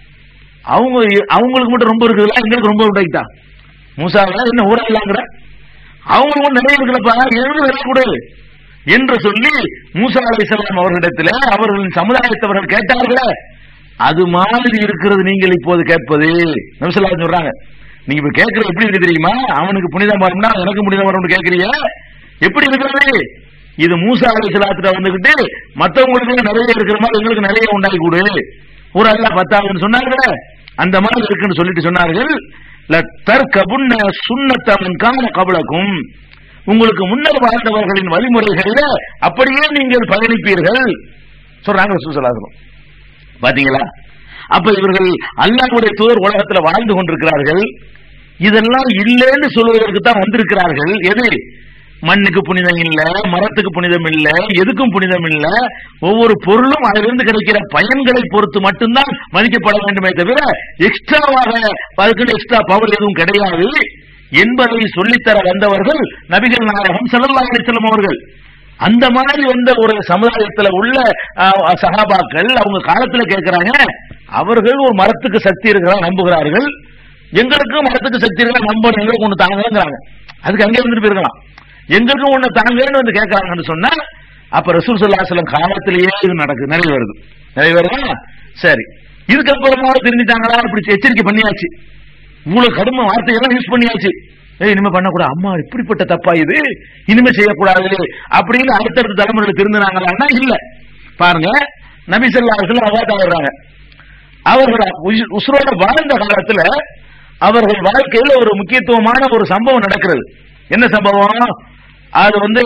அவங்க அவங்களுக்கு மட்டும் ரொம்ப இருக்குதுல்ல எங்களுக்கு ரொம்ப உண்டாயிட்டா மூசாவே என்ன ஊரா இல்லாங்கிற அவங்களுக்கு மட்டும் நிறைய இருக்குல்லப்பா எங்களுக்கு நிறைய கொடு என்று சொல்லி மூசா அலைஹிஸ்ஸலாம் அவர்களிடத்தில் அவர்களின் சமுதாயத்தவர்கள் கேட்டார்களே அது மாதிரி இருக்கிறது நீங்கள் இப்போது கேட்பது நபிசல்லா சொல்றாங்க நீங்க இப்ப கேட்கறது எப்படி இருக்கு தெரியுமா அவனுக்கு புனித மரம்னா எனக்கு புனித மரம்னு கேட்கறீங்க எப்படி இருக்கிறது இது மூசா அலைஹிஸ்ஸலாத்துல வந்துகிட்டு மத்தவங்களுக்கு நிறைய இருக்கிற மாதிரி எங்களுக்கு நிறைய உண்டாக்கி கொடு ஒரு அல்ல பத்தாதுன்னு சொன்னார்களே அந்த மாதிரி இருக்குன்னு சொல்லிட்டு சொன்னார்கள் தற்கபுன்ன சுண்ணத்தவன் காண கபலக்கும் உங்களுக்கு முன்னர் வாழ்ந்தவர்களின் வழிமுறைகளில அப்படியே நீங்கள் பயணிப்பீர்கள் சொல்றாங்க சுசலாசனம் பாத்தீங்களா அப்ப இவர்கள் அல்லாஹ்வுடைய தூதர் உலகத்துல வாழ்ந்து கொண்டிருக்கிறார்கள் இதெல்லாம் இல்லைன்னு சொல்வதற்கு தான் வந்திருக்கிறார்கள் எது மண்ணுக்கு புனிதம் இல்ல மரத்துக்கு புனிதம் இல்ல எதுக்கும் புனிதம் இல்ல ஒவ்வொரு பொருளும் அதிலிருந்து கிடைக்கிற பயன்களை பொறுத்து மட்டும்தான் மதிக்கப்பட வேண்டுமே தவிர எக்ஸ்ட்ராவாக அதுக்குன்னு எக்ஸ்ட்ரா பவர் எதுவும் கிடையாது என்பதை சொல்லித்தர வந்தவர்கள் நபிகள் நாயகம் ஸல்லல்லாஹு அலைஹி வஸல்லம் அவர்கள் அந்த மாதிரி வந்த ஒரு சமுதாயத்துல உள்ள அஹ், சகாபாக்கள் அவங்க காலத்துல கேட்கிறாங்க அவர்கள் ஒரு மரத்துக்கு சக்தி இருக்கிறதா நம்புகிறார்கள் எங்களுக்கும் மரத்துக்கு சக்தி இருக்கிறதா நம்பணும் எங்களுக்கு ஒண்ணு தாங்கங்கிறாங்க அதுக்கு அங்கே வந்துட்டு போயிருக்கலாம் எங்களுக்கும் ஒண்ணு தாங்கன்னு வந்து கேட்கறாங்கன்னு சொன்னா அப்ப ரசூல் ஸல்லல்லாஹு அலைஹி வஸல்லம் காலத்திலேயே இது நடக்குது நிறைவேறுது நிறைவேறுதா சரி இதுக்கப்புறமா தெரிஞ்சுட்டாங்களா இப்படி எச்சரிக்கை பண்ணியாச்சு இவ்வளவு கடுமை வார்த்தையெல்லாம் யூஸ் பண்ணியாச்சு ஏய் இனிமே பண்ணக்கூடாது அம்மா இப்படிப்பட்ட தப்பா இது இனிமே செய்யக்கூடாது அப்படின்னு அடுத்தடுத்த தலைமுறையில் திருந்தினாங்களான்னா இல்ல பாருங்க நபி ஸல்லல்லாஹு அலைஹி வஸல்லம் அவாதா வர்றாங்க அவர்கள் உயிர்- உசுரோட வாழ்ந்த காலத்துல அவர்கள் வாழ்க்கையில ஒரு முக்கியத்துவமான ஒரு சம்பவம் நடக்கிறது என்ன சம்பவம் அது வந்து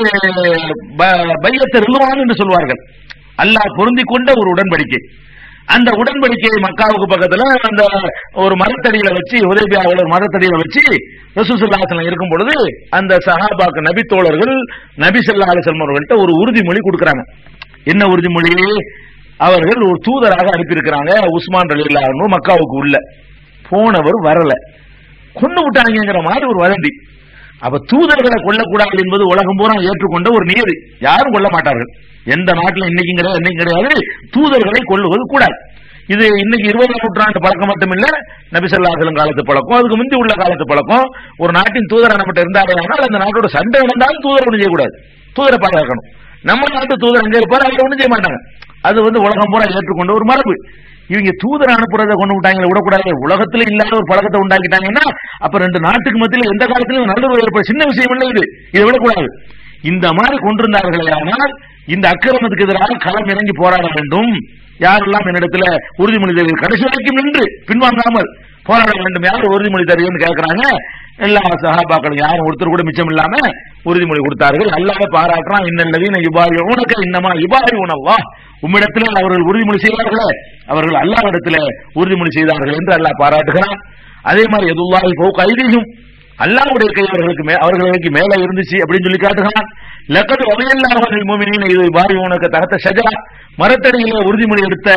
பையத்தை ரிலுவான் என்று சொல்வார்கள் அல்லாஹ் பொருந்தி கொண்ட ஒரு உடன்படிக்கை அந்த உடன்படிக்கையை மக்காவுக்கு பக்கத்துல அந்த ஒரு மரத்தடியில வச்சு உதவியாவில் ஒரு மரத்தடியில வச்சு ரசூசுல்லாசலம் இருக்கும் பொழுது அந்த சஹாபாக்கு நபி தோழர்கள் நபி ஸல்லல்லாஹு அலைஹி வஸல்லம் அவர்கள்ட்ட ஒரு உறுதிமொழி கொடுக்கறாங்க என்ன உறுதிமொழி அவர்கள் ஒரு தூதராக அனுப்பியிருக்கிறாங்க உஸ்மான் ரலியல்லாஹு மக்காவுக்கு உள்ள போனவர் வரல கொண்டு விட்டாங்கிற மாதிரி ஒரு வதந்தி அப்ப தூதர்களை கொல்லக்கூடாது என்பது உலகம் பூரா ஏற்றுக்கொண்ட ஒரு நியதி யாரும் கொல்ல மாட்டார்கள் எந்த நாட்டில் இன்னைக்கும் கிடையாது இன்னைக்கும் கிடையாது தூதர்களை கொல்லுவது கூடாது இது இன்னைக்கு இருபதாம் நூற்றாண்டு பழக்கம் மட்டும் இல்ல நபிசல்லாசலம் காலத்து பழக்கம் அதுக்கு முந்தி உள்ள காலத்து பழக்கம் ஒரு நாட்டின் தூதர் நம்மகிட்ட இருந்தாலும் அந்த நாட்டோட சண்டை நடந்தாலும் தூதர் ஒன்றும் செய்யக்கூடாது தூதரை பாதுகாக்கணும் நம்ம நாட்டு தூதர் அங்கே இருப்பாரு அவங்க ஒன்றும் செய்ய மாட்டாங்க அது வந்து உலகம் பூரா ஏற்றுக்கொண்ட ஒரு மரபு இவங்க தூதர் அனுப்புறதை கொண்டு விட்டாங்க விடக்கூடாது உலகத்துல இல்லாத ஒரு பழக்கத்தை உண்டாக்கிட்டாங்கன்னா அப்ப ரெண்டு நாட்டுக்கு மத்தியில் எந்த காலத்திலும் நல்லுறவு ஏற்பட சின்ன விஷயம் இல்லை இது இதை விடக்கூடாது இந்த மாதிரி கொண்டிருந்தார்களே ஆனால் இந்த அக்கிரமத்துக்கு எதிராக களம் இறங்கி போராட வேண்டும் யாரெல்லாம் என்னிடத்துல உறுதிமொழி தருவீர்கள் கடைசி வரைக்கும் நின்று பின்வாங்காமல் போராட வேண்டும் யார் உறுதிமொழி தருவீங்கன்னு கேட்கறாங்க எல்லா சகாபாக்களும் யாரும் ஒருத்தர் கூட மிச்சம் இல்லாம உறுதிமொழி கொடுத்தார்கள் அல்லாத பாராட்டுறான் இன்னல்லதீன யுபாரி உனக்கு இன்னமா யுபாரி உணவா உம்மிடத்தில் அவர்கள் உறுதிமொழி செய்தார்களே அவர்கள் அல்லாஹ்விடத்துல உறுதிமொழி செய்தார்கள் என்று அல்லாஹ் பாராட்டுகிறான் அதே மாதிரி எதுவாகி போக்கு ஐதீகம் அல்லாஹ்வுடைய கை அவர்களுக்கு மே அவர்களுக்கு மேல இருந்துச்சு அப்படின்னு சொல்லி காட்டுகிறான் லக்கது வகையல்லாமல் மூமினின் இது பாரி உனக்கு தகத்த ஷஜரா மரத்தடியில உறுதிமொழி எடுத்த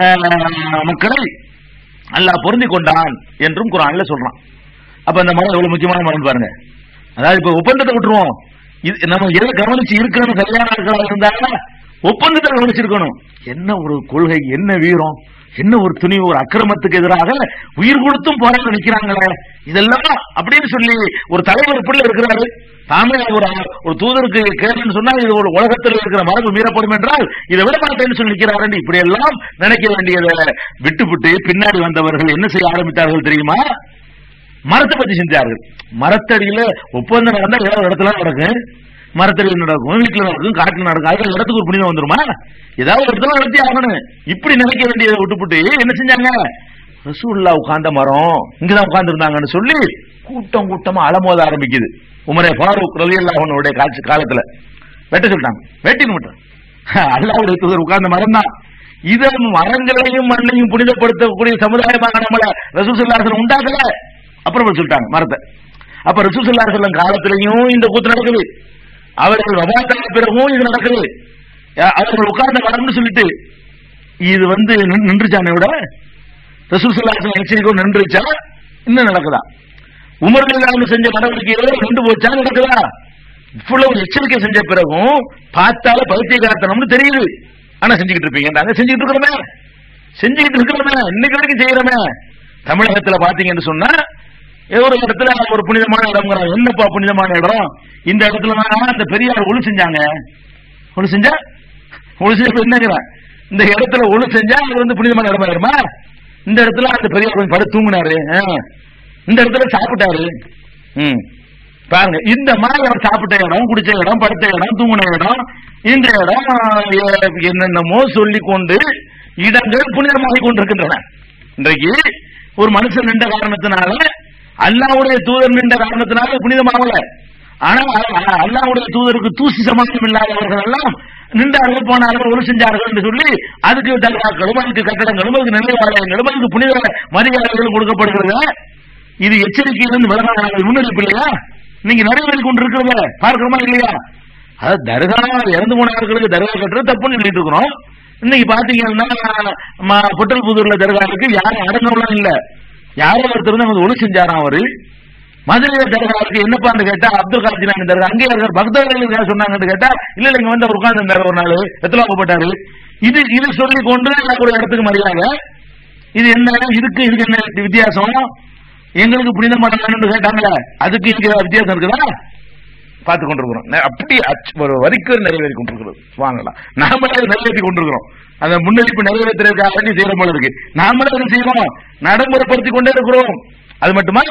அஹ், மக்களை அல்லாஹ் பொருந்தி கொண்டான் என்றும் குரான்ல சொல்றான் அப்ப அந்த மரம் எவ்வளவு முக்கியமான மரம் பாருங்க அதாவது இப்ப ஒப்பந்தத்தை விட்டுருவோம் இது நம்ம எதை கவனிச்சு இருக்கணும் கல்யாண நாட்களா இருந்தாலும் ஒப்பந்தத்தை கவனிச்சிருக்கணும் என்ன ஒரு கொள்கை என்ன வீரம் என்ன ஒரு துணிவு ஒரு அக்கிரமத்துக்கு எதிராக உயிர் கொடுத்தும் போராட நிக்கிறாங்களே இதெல்லாம் அப்படின்னு சொல்லி ஒரு தலைவர் பிள்ளை இருக்கிறாரு தாமே ஒரு ஒரு தூதருக்கு கேளுன்னு சொன்னா இது ஒரு உலகத்தில் இருக்கிற மரபு மீறப்படும் என்றால் இதை விட மாட்டேன்னு சொல்லி நிக்கிறாரு இப்படி எல்லாம் நினைக்க வேண்டியதை விட்டுவிட்டு பின்னாடி வந்தவர்கள் என்ன செய்ய ஆரம்பித்தார்கள் தெரியுமா மரத்தை பத்தி செஞ்சார்கள் மரத்தடியில ஒப்பந்தம் நடந்தா ஏதாவது இடத்துல நடக்கும் மரத்தடியில் நடக்கும் வீட்டுல நடக்கும் காட்டுல நடக்கும் அதுக்கு இடத்துக்கு ஒரு புனிதம் வந்துருமா ஏதாவது ஒரு இடத்துல நடத்தி ஆகணும் இப்படி நினைக்க வேண்டியதை விட்டுப்புட்டு என்ன செஞ்சாங்க ரசூல்லா உட்கார்ந்த மரம் இங்கதான் உட்கார்ந்து இருந்தாங்கன்னு சொல்லி கூட்டம் கூட்டமா அலமோத ஆரம்பிக்குது உமரே ஃபாரூக் ரலியல்லாஹுடைய காட்சி காலத்துல வெட்ட சொல்லிட்டாங்க வெட்டின்னு விட்டான் அல்லாவுடைய தூதர் உட்கார்ந்த மரம் தான் இதை மரங்களையும் மண்ணையும் புனிதப்படுத்தக்கூடிய சமுதாயமாக நம்மள ரசூசல்லாசன் உண்டாக்கல அப்புறம் சொல்லிட்டாங்க மரத்தை அப்ப ரசூசல்லாசல்லம் காலத்திலையும் இந்த கூத்து நடக்குது அவர்கள் வபாத்தான பிறகும் இது நடக்குது அஹ் அவர்கள் உட்கார்ந்த மரம்னு சொல்லிட்டு இது வந்து நின்- நின்றுச்சானே விட ரசூசல்லாசன் எச்சரிக்கை நின்றுச்சா இன்னும் நடக்குதா உமர்கள் செஞ்ச நடவடிக்கைகளே நின்று போச்சா நடக்குதா இவ்வளவு எச்சரிக்கை செஞ்ச பிறகும் பார்த்தால பைத்தியகாரத்தனம்னு தெரியுது ஆனா செஞ்சுக்கிட்டு இருப்பீங்க செஞ்சுக்கிட்டு இருக்கிறோமே செஞ்சுக்கிட்டு இருக்கிறோமே இன்னைக்கு வரைக்கும் செய்யறோமே தமிழகத்துல பாத்தீங்கன்னு சொன்னா ஏதோ ஒரு இடத்துல ஒரு புனிதமான இடம்ங்கிறாங்க என்னப்பா புனிதமான இடம் இந்த இடத்துல தான் அந்த பெரியார் ஒளி செஞ்சாங்க ஒளி செஞ்சா ஒளி செஞ்ச என்னங்கிற இந்த இடத்துல ஒளி செஞ்சா அது வந்து புனிதமான இடமா இருமா இந்த இடத்துல அந்த பெரியார் கொஞ்சம் படுத்து தூங்கினாரு ஆ. இந்த இடத்துல சாப்பிட்டாரு ம் பாருங்க இந்த மாதிரி அவர் சாப்பிட்ட இடம் குடிச்ச இடம் படுத்த இடம் தூங்கின இடம் இந்த இடம் எ- என்னென்னமோ சொல்லிக் கொண்டு இடங்கள் புனிதமாகி கொண்டிருக்கின்றன இன்றைக்கு ஒரு மனுஷன் நின்ற காரணத்தினால அல்லாவுடைய தூதர் நின்ற காரணத்தினால புனிதமாகல ஆனா அ- அல்லாவுடைய தூதருக்கு தூசி சம்பந்தம் இல்லாதவர்கள் எல்லாம் நின்றார்கள் போனார்கள் ஒரு செஞ்சார்கள் என்று சொல்லி அதுக்கு தர்காக்களும் அதுக்கு கட்டடங்களும் அதுக்கு நெல்லை ஆலயங்களும் அதுக்கு புனித மரியாதைகளும் கொடுக்கப்படுகிறது இது எச்சரிக்கையிலிருந்து விலகாத முன்னெடுப்பு இல்லையா நீங்க நிறைவேறி கொண்டிருக்கிறத பார்க்கிறோமா இல்லையா அது தர்கா இறந்து போனவர்களுக்கு தர்கா கட்டுறது தப்புன்னு சொல்லிட்டு இருக்கிறோம் இன்னைக்கு பாத்தீங்கன்னா ம- புட்டல் புதூர்ல தர்கா இருக்கு யாரும் அடங்கலாம் இல்ல யாரோ ஒருத்தர் வந்து நமக்கு ஒளி செஞ்சாராம் அவரு மதுரையில தர்கா இருக்கு என்னப்பான்னு கேட்டா அப்துல் கார் ஜிலானி தர்கா அங்கே இருக்கிற பக்தர்கள் சொன்னாங்கன்னு கேட்டா இல்ல இல்ல இங்க வந்து அவர் உட்கார்ந்து இருந்தாரு ஒரு நாள் எத்தனை போட்டாரு இது இது சொல்லி கொண்டு எனக்கு ஒரு இடத்துக்கு மரியாதை இது என்ன இதுக்கு இதுக்கு என்ன வித்தியாசம் எங்களுக்கு புனிதமானு கேட்டாங்களே அதுக்கு இங்க வித்தியாசம் இருக்குதா பார்த்து கொண்டிருக்கிறோம் நெ- அப்படி அச்- ஒரு வரிக்கு நிறைவேறி கொண்டிருக்கிறது வாங்கலாம் நாமளே நிறைவேற்றி கொண்டிருக்கிறோம் அந்த முன்னெடுப்பு நிறைவேற்றுறதுக்காக வேண்டி செய்யற போல இருக்கு நாமளே அதை செய்யறோம் நடைமுறைப்படுத்தி கொண்டே இருக்கிறோம் அது மட்டுமா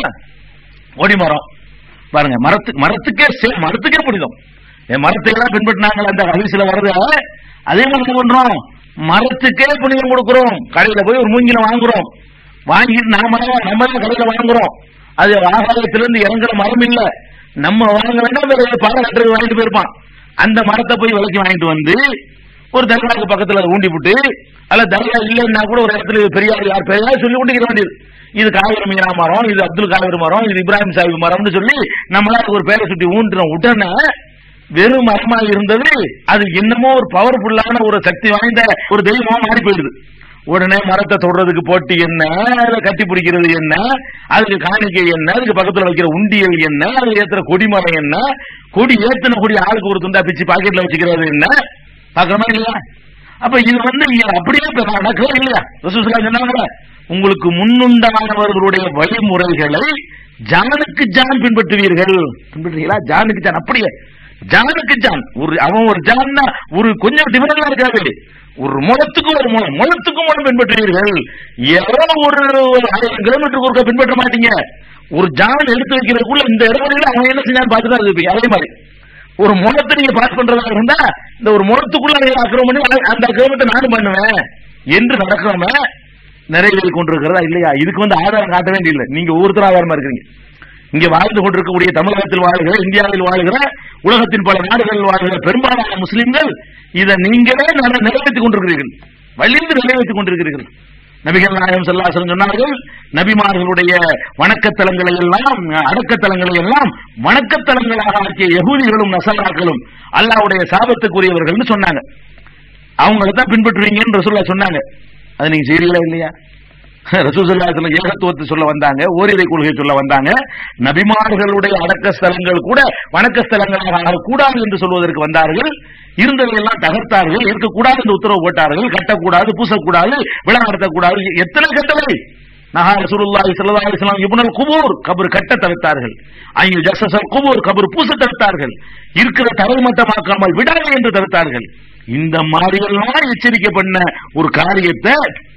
ஒடி மரம் பாருங்க மரத்துக்கு மரத்துக்கே சே- மரத்துக்கே புனிதம் என் மரத்தை எல்லாம் பின்பற்றினாங்க அந்த ஹதீஸ்ல வருது அதே மாதிரி என்ன பண்றோம் மரத்துக்கே புனிதம் கொடுக்கிறோம் கடையில போய் ஒரு மூங்கில வாங்குறோம் வாங்கிட்டு நாம நம்ம தான் கடையில வாங்குறோம் அது ஆகாயத்திலிருந்து இறங்குற மரம் இல்ல நம்ம வாங்க வேண்டாம் வேற பழம் கட்டுறது வாங்கிட்டு போயிருப்பான் அந்த மரத்தை போய் விலைக்கு வாங்கிட்டு வந்து ஒரு தர்காவுக்கு பக்கத்துல அதை ஊண்டி விட்டு அல்ல தர்கா இல்லைன்னா கூட ஒரு இடத்துல பெரியார் யார் பெரியார் சொல்லி கொண்டு இருக்க வேண்டியது இது காவிரி மீனா மரம் இது அப்துல் காவிரி மரம் இது இப்ராஹிம் சாஹிப் மரம்னு சொல்லி நம்மளால ஒரு பேரை சுட்டி ஊன்றோம் உடனே வெறும் மரமா இருந்தது அது என்னமோ ஒரு பவர்ஃபுல்லான ஒரு சக்தி வாய்ந்த ஒரு தெய்வமா மாறி போயிடுது உடனே மரத்தை தொடுறதுக்கு போட்டி என்ன அதுல கட்டி பிடிக்கிறது என்ன அதுக்கு காணிக்கை என்ன அதுக்கு பக்கத்துல வைக்கிற உண்டியல் என்ன அதுக்கு ஏத்துற கொடிமரம் என்ன கொடி ஏத்துன கொடி ஆளுக்கு ஒரு துண்டா பிச்சு பாக்கெட்ல வச்சுக்கிறது என்ன பாக்குறமா இல்லையா அப்ப இது வந்து இங்க அப்படியே இப்ப நடக்கவே இல்லையா ரசூலுல்லாஹி சொன்னாங்களே உங்களுக்கு முன்னுண்டானவர்களுடைய வழிமுறைகளை ஜானுக்கு ஜான் பின்பற்றுவீர்கள் பின்பற்றுவீங்களா ஜானுக்கு ஜான் அப்படியே ஜானுக்கு ஜான் ஒரு அவன் ஒரு ஜான்னா ஒரு கொஞ்சம் டிஃபரெண்டா இருக்காது ஒரு முளத்துக்கு ஒரு முளம் முளத்துக்கு முளம் பின்பற்றுவீர்கள் ஏதோ ஒரு ஆயிரம் கிலோமீட்டருக்கு ஒருக்கா பின்பற்ற மாட்டீங்க ஒரு ஜான் எடுத்து வைக்கிறதுக்குள்ள இந்த இடங்களில் அவன் என்ன செஞ்சான்னு பார்த்து தான் இருப்பீங்க அதே மாதிரி ஒரு முளத்தை நீங்க பாஸ் பண்றதா இருந்தா இந்த ஒரு முளத்துக்குள்ள நீங்க அக்கிரமம் பண்ணி அத- அந்த அக்கிரமத்தை நானும் பண்ணுவேன் என்று நடக்காம நிறைவேறி கொண்டிருக்கிறதா இல்லையா இதுக்கு வந்து ஆதாரம் காட்ட வேண்டியதில்லை நீங்க ஒவ்வொருத்தரும் ஆதாரமா இருக்கிறீங்க இங்க வாழ்ந்து கொண்டிருக்கக்கூடிய தமிழகத்தில் வாழ்கிற இந்தியாவில் வாழ்கிற உலகத்தின் பல நாடுகளில் வாழ்கிற பெரும்பாலான முஸ்லிம்கள் இதை நீங்களே நட- நிறைவேற்றிக் கொண்டிருக்கிறீர்கள் வலிந்து நிறைவேற்றிக் கொண்டிருக்கிறீர்கள் நபிகள் நாயகம் செல்லாசன் சொன்னார்கள் நபிமார்களுடைய வணக்கத்தலங்களை எல்லாம் அடக்கத்தலங்களை எல்லாம் வணக்கத்தலங்களாக ஆக்கிய யகூதிகளும் நசராக்களும் அல்லாவுடைய சாபத்துக்குரியவர்கள்னு சொன்னாங்க அவங்களை தான் பின்பற்றுவீங்கன்னு ரசூல்லா சொன்னாங்க அது நீங்க செய்றீங்களா இல்லையா ரசூசல்லாத்துல ஏகத்துவத்தை சொல்ல வந்தாங்க ஓரிரை கொள்கை சொல்ல வந்தாங்க நபிமார்களுடைய அடக்க ஸ்தலங்கள் கூட வணக்க ஸ்தலங்களாக கூடாது என்று சொல்வதற்கு வந்தார்கள் இருந்ததையெல்லாம் தகர்த்தார்கள் இருக்கக்கூடாது என்று உத்தரவு போட்டார்கள் கட்டக்கூடாது பூசக்கூடாது விழா நடத்தக்கூடாது எத்தனை கட்டளை நஹா ரசூலுல்லாஹி ஸல்லல்லாஹு அலைஹி வஸல்லம் இப்னுல் குபூர் கபர் கட்ட தவிர்த்தார்கள் ஐயு ஜஸ்ஸல் குபூர் கபர் பூச தவிர்த்தார்கள் இருக்கிற தரைமட்டமாக்காமல் விடாது என்று தவிர்த்தார்கள் இந்த மாதிரியெல்லாம் எச்சரிக்கை பண்ண ஒரு காரியத்தை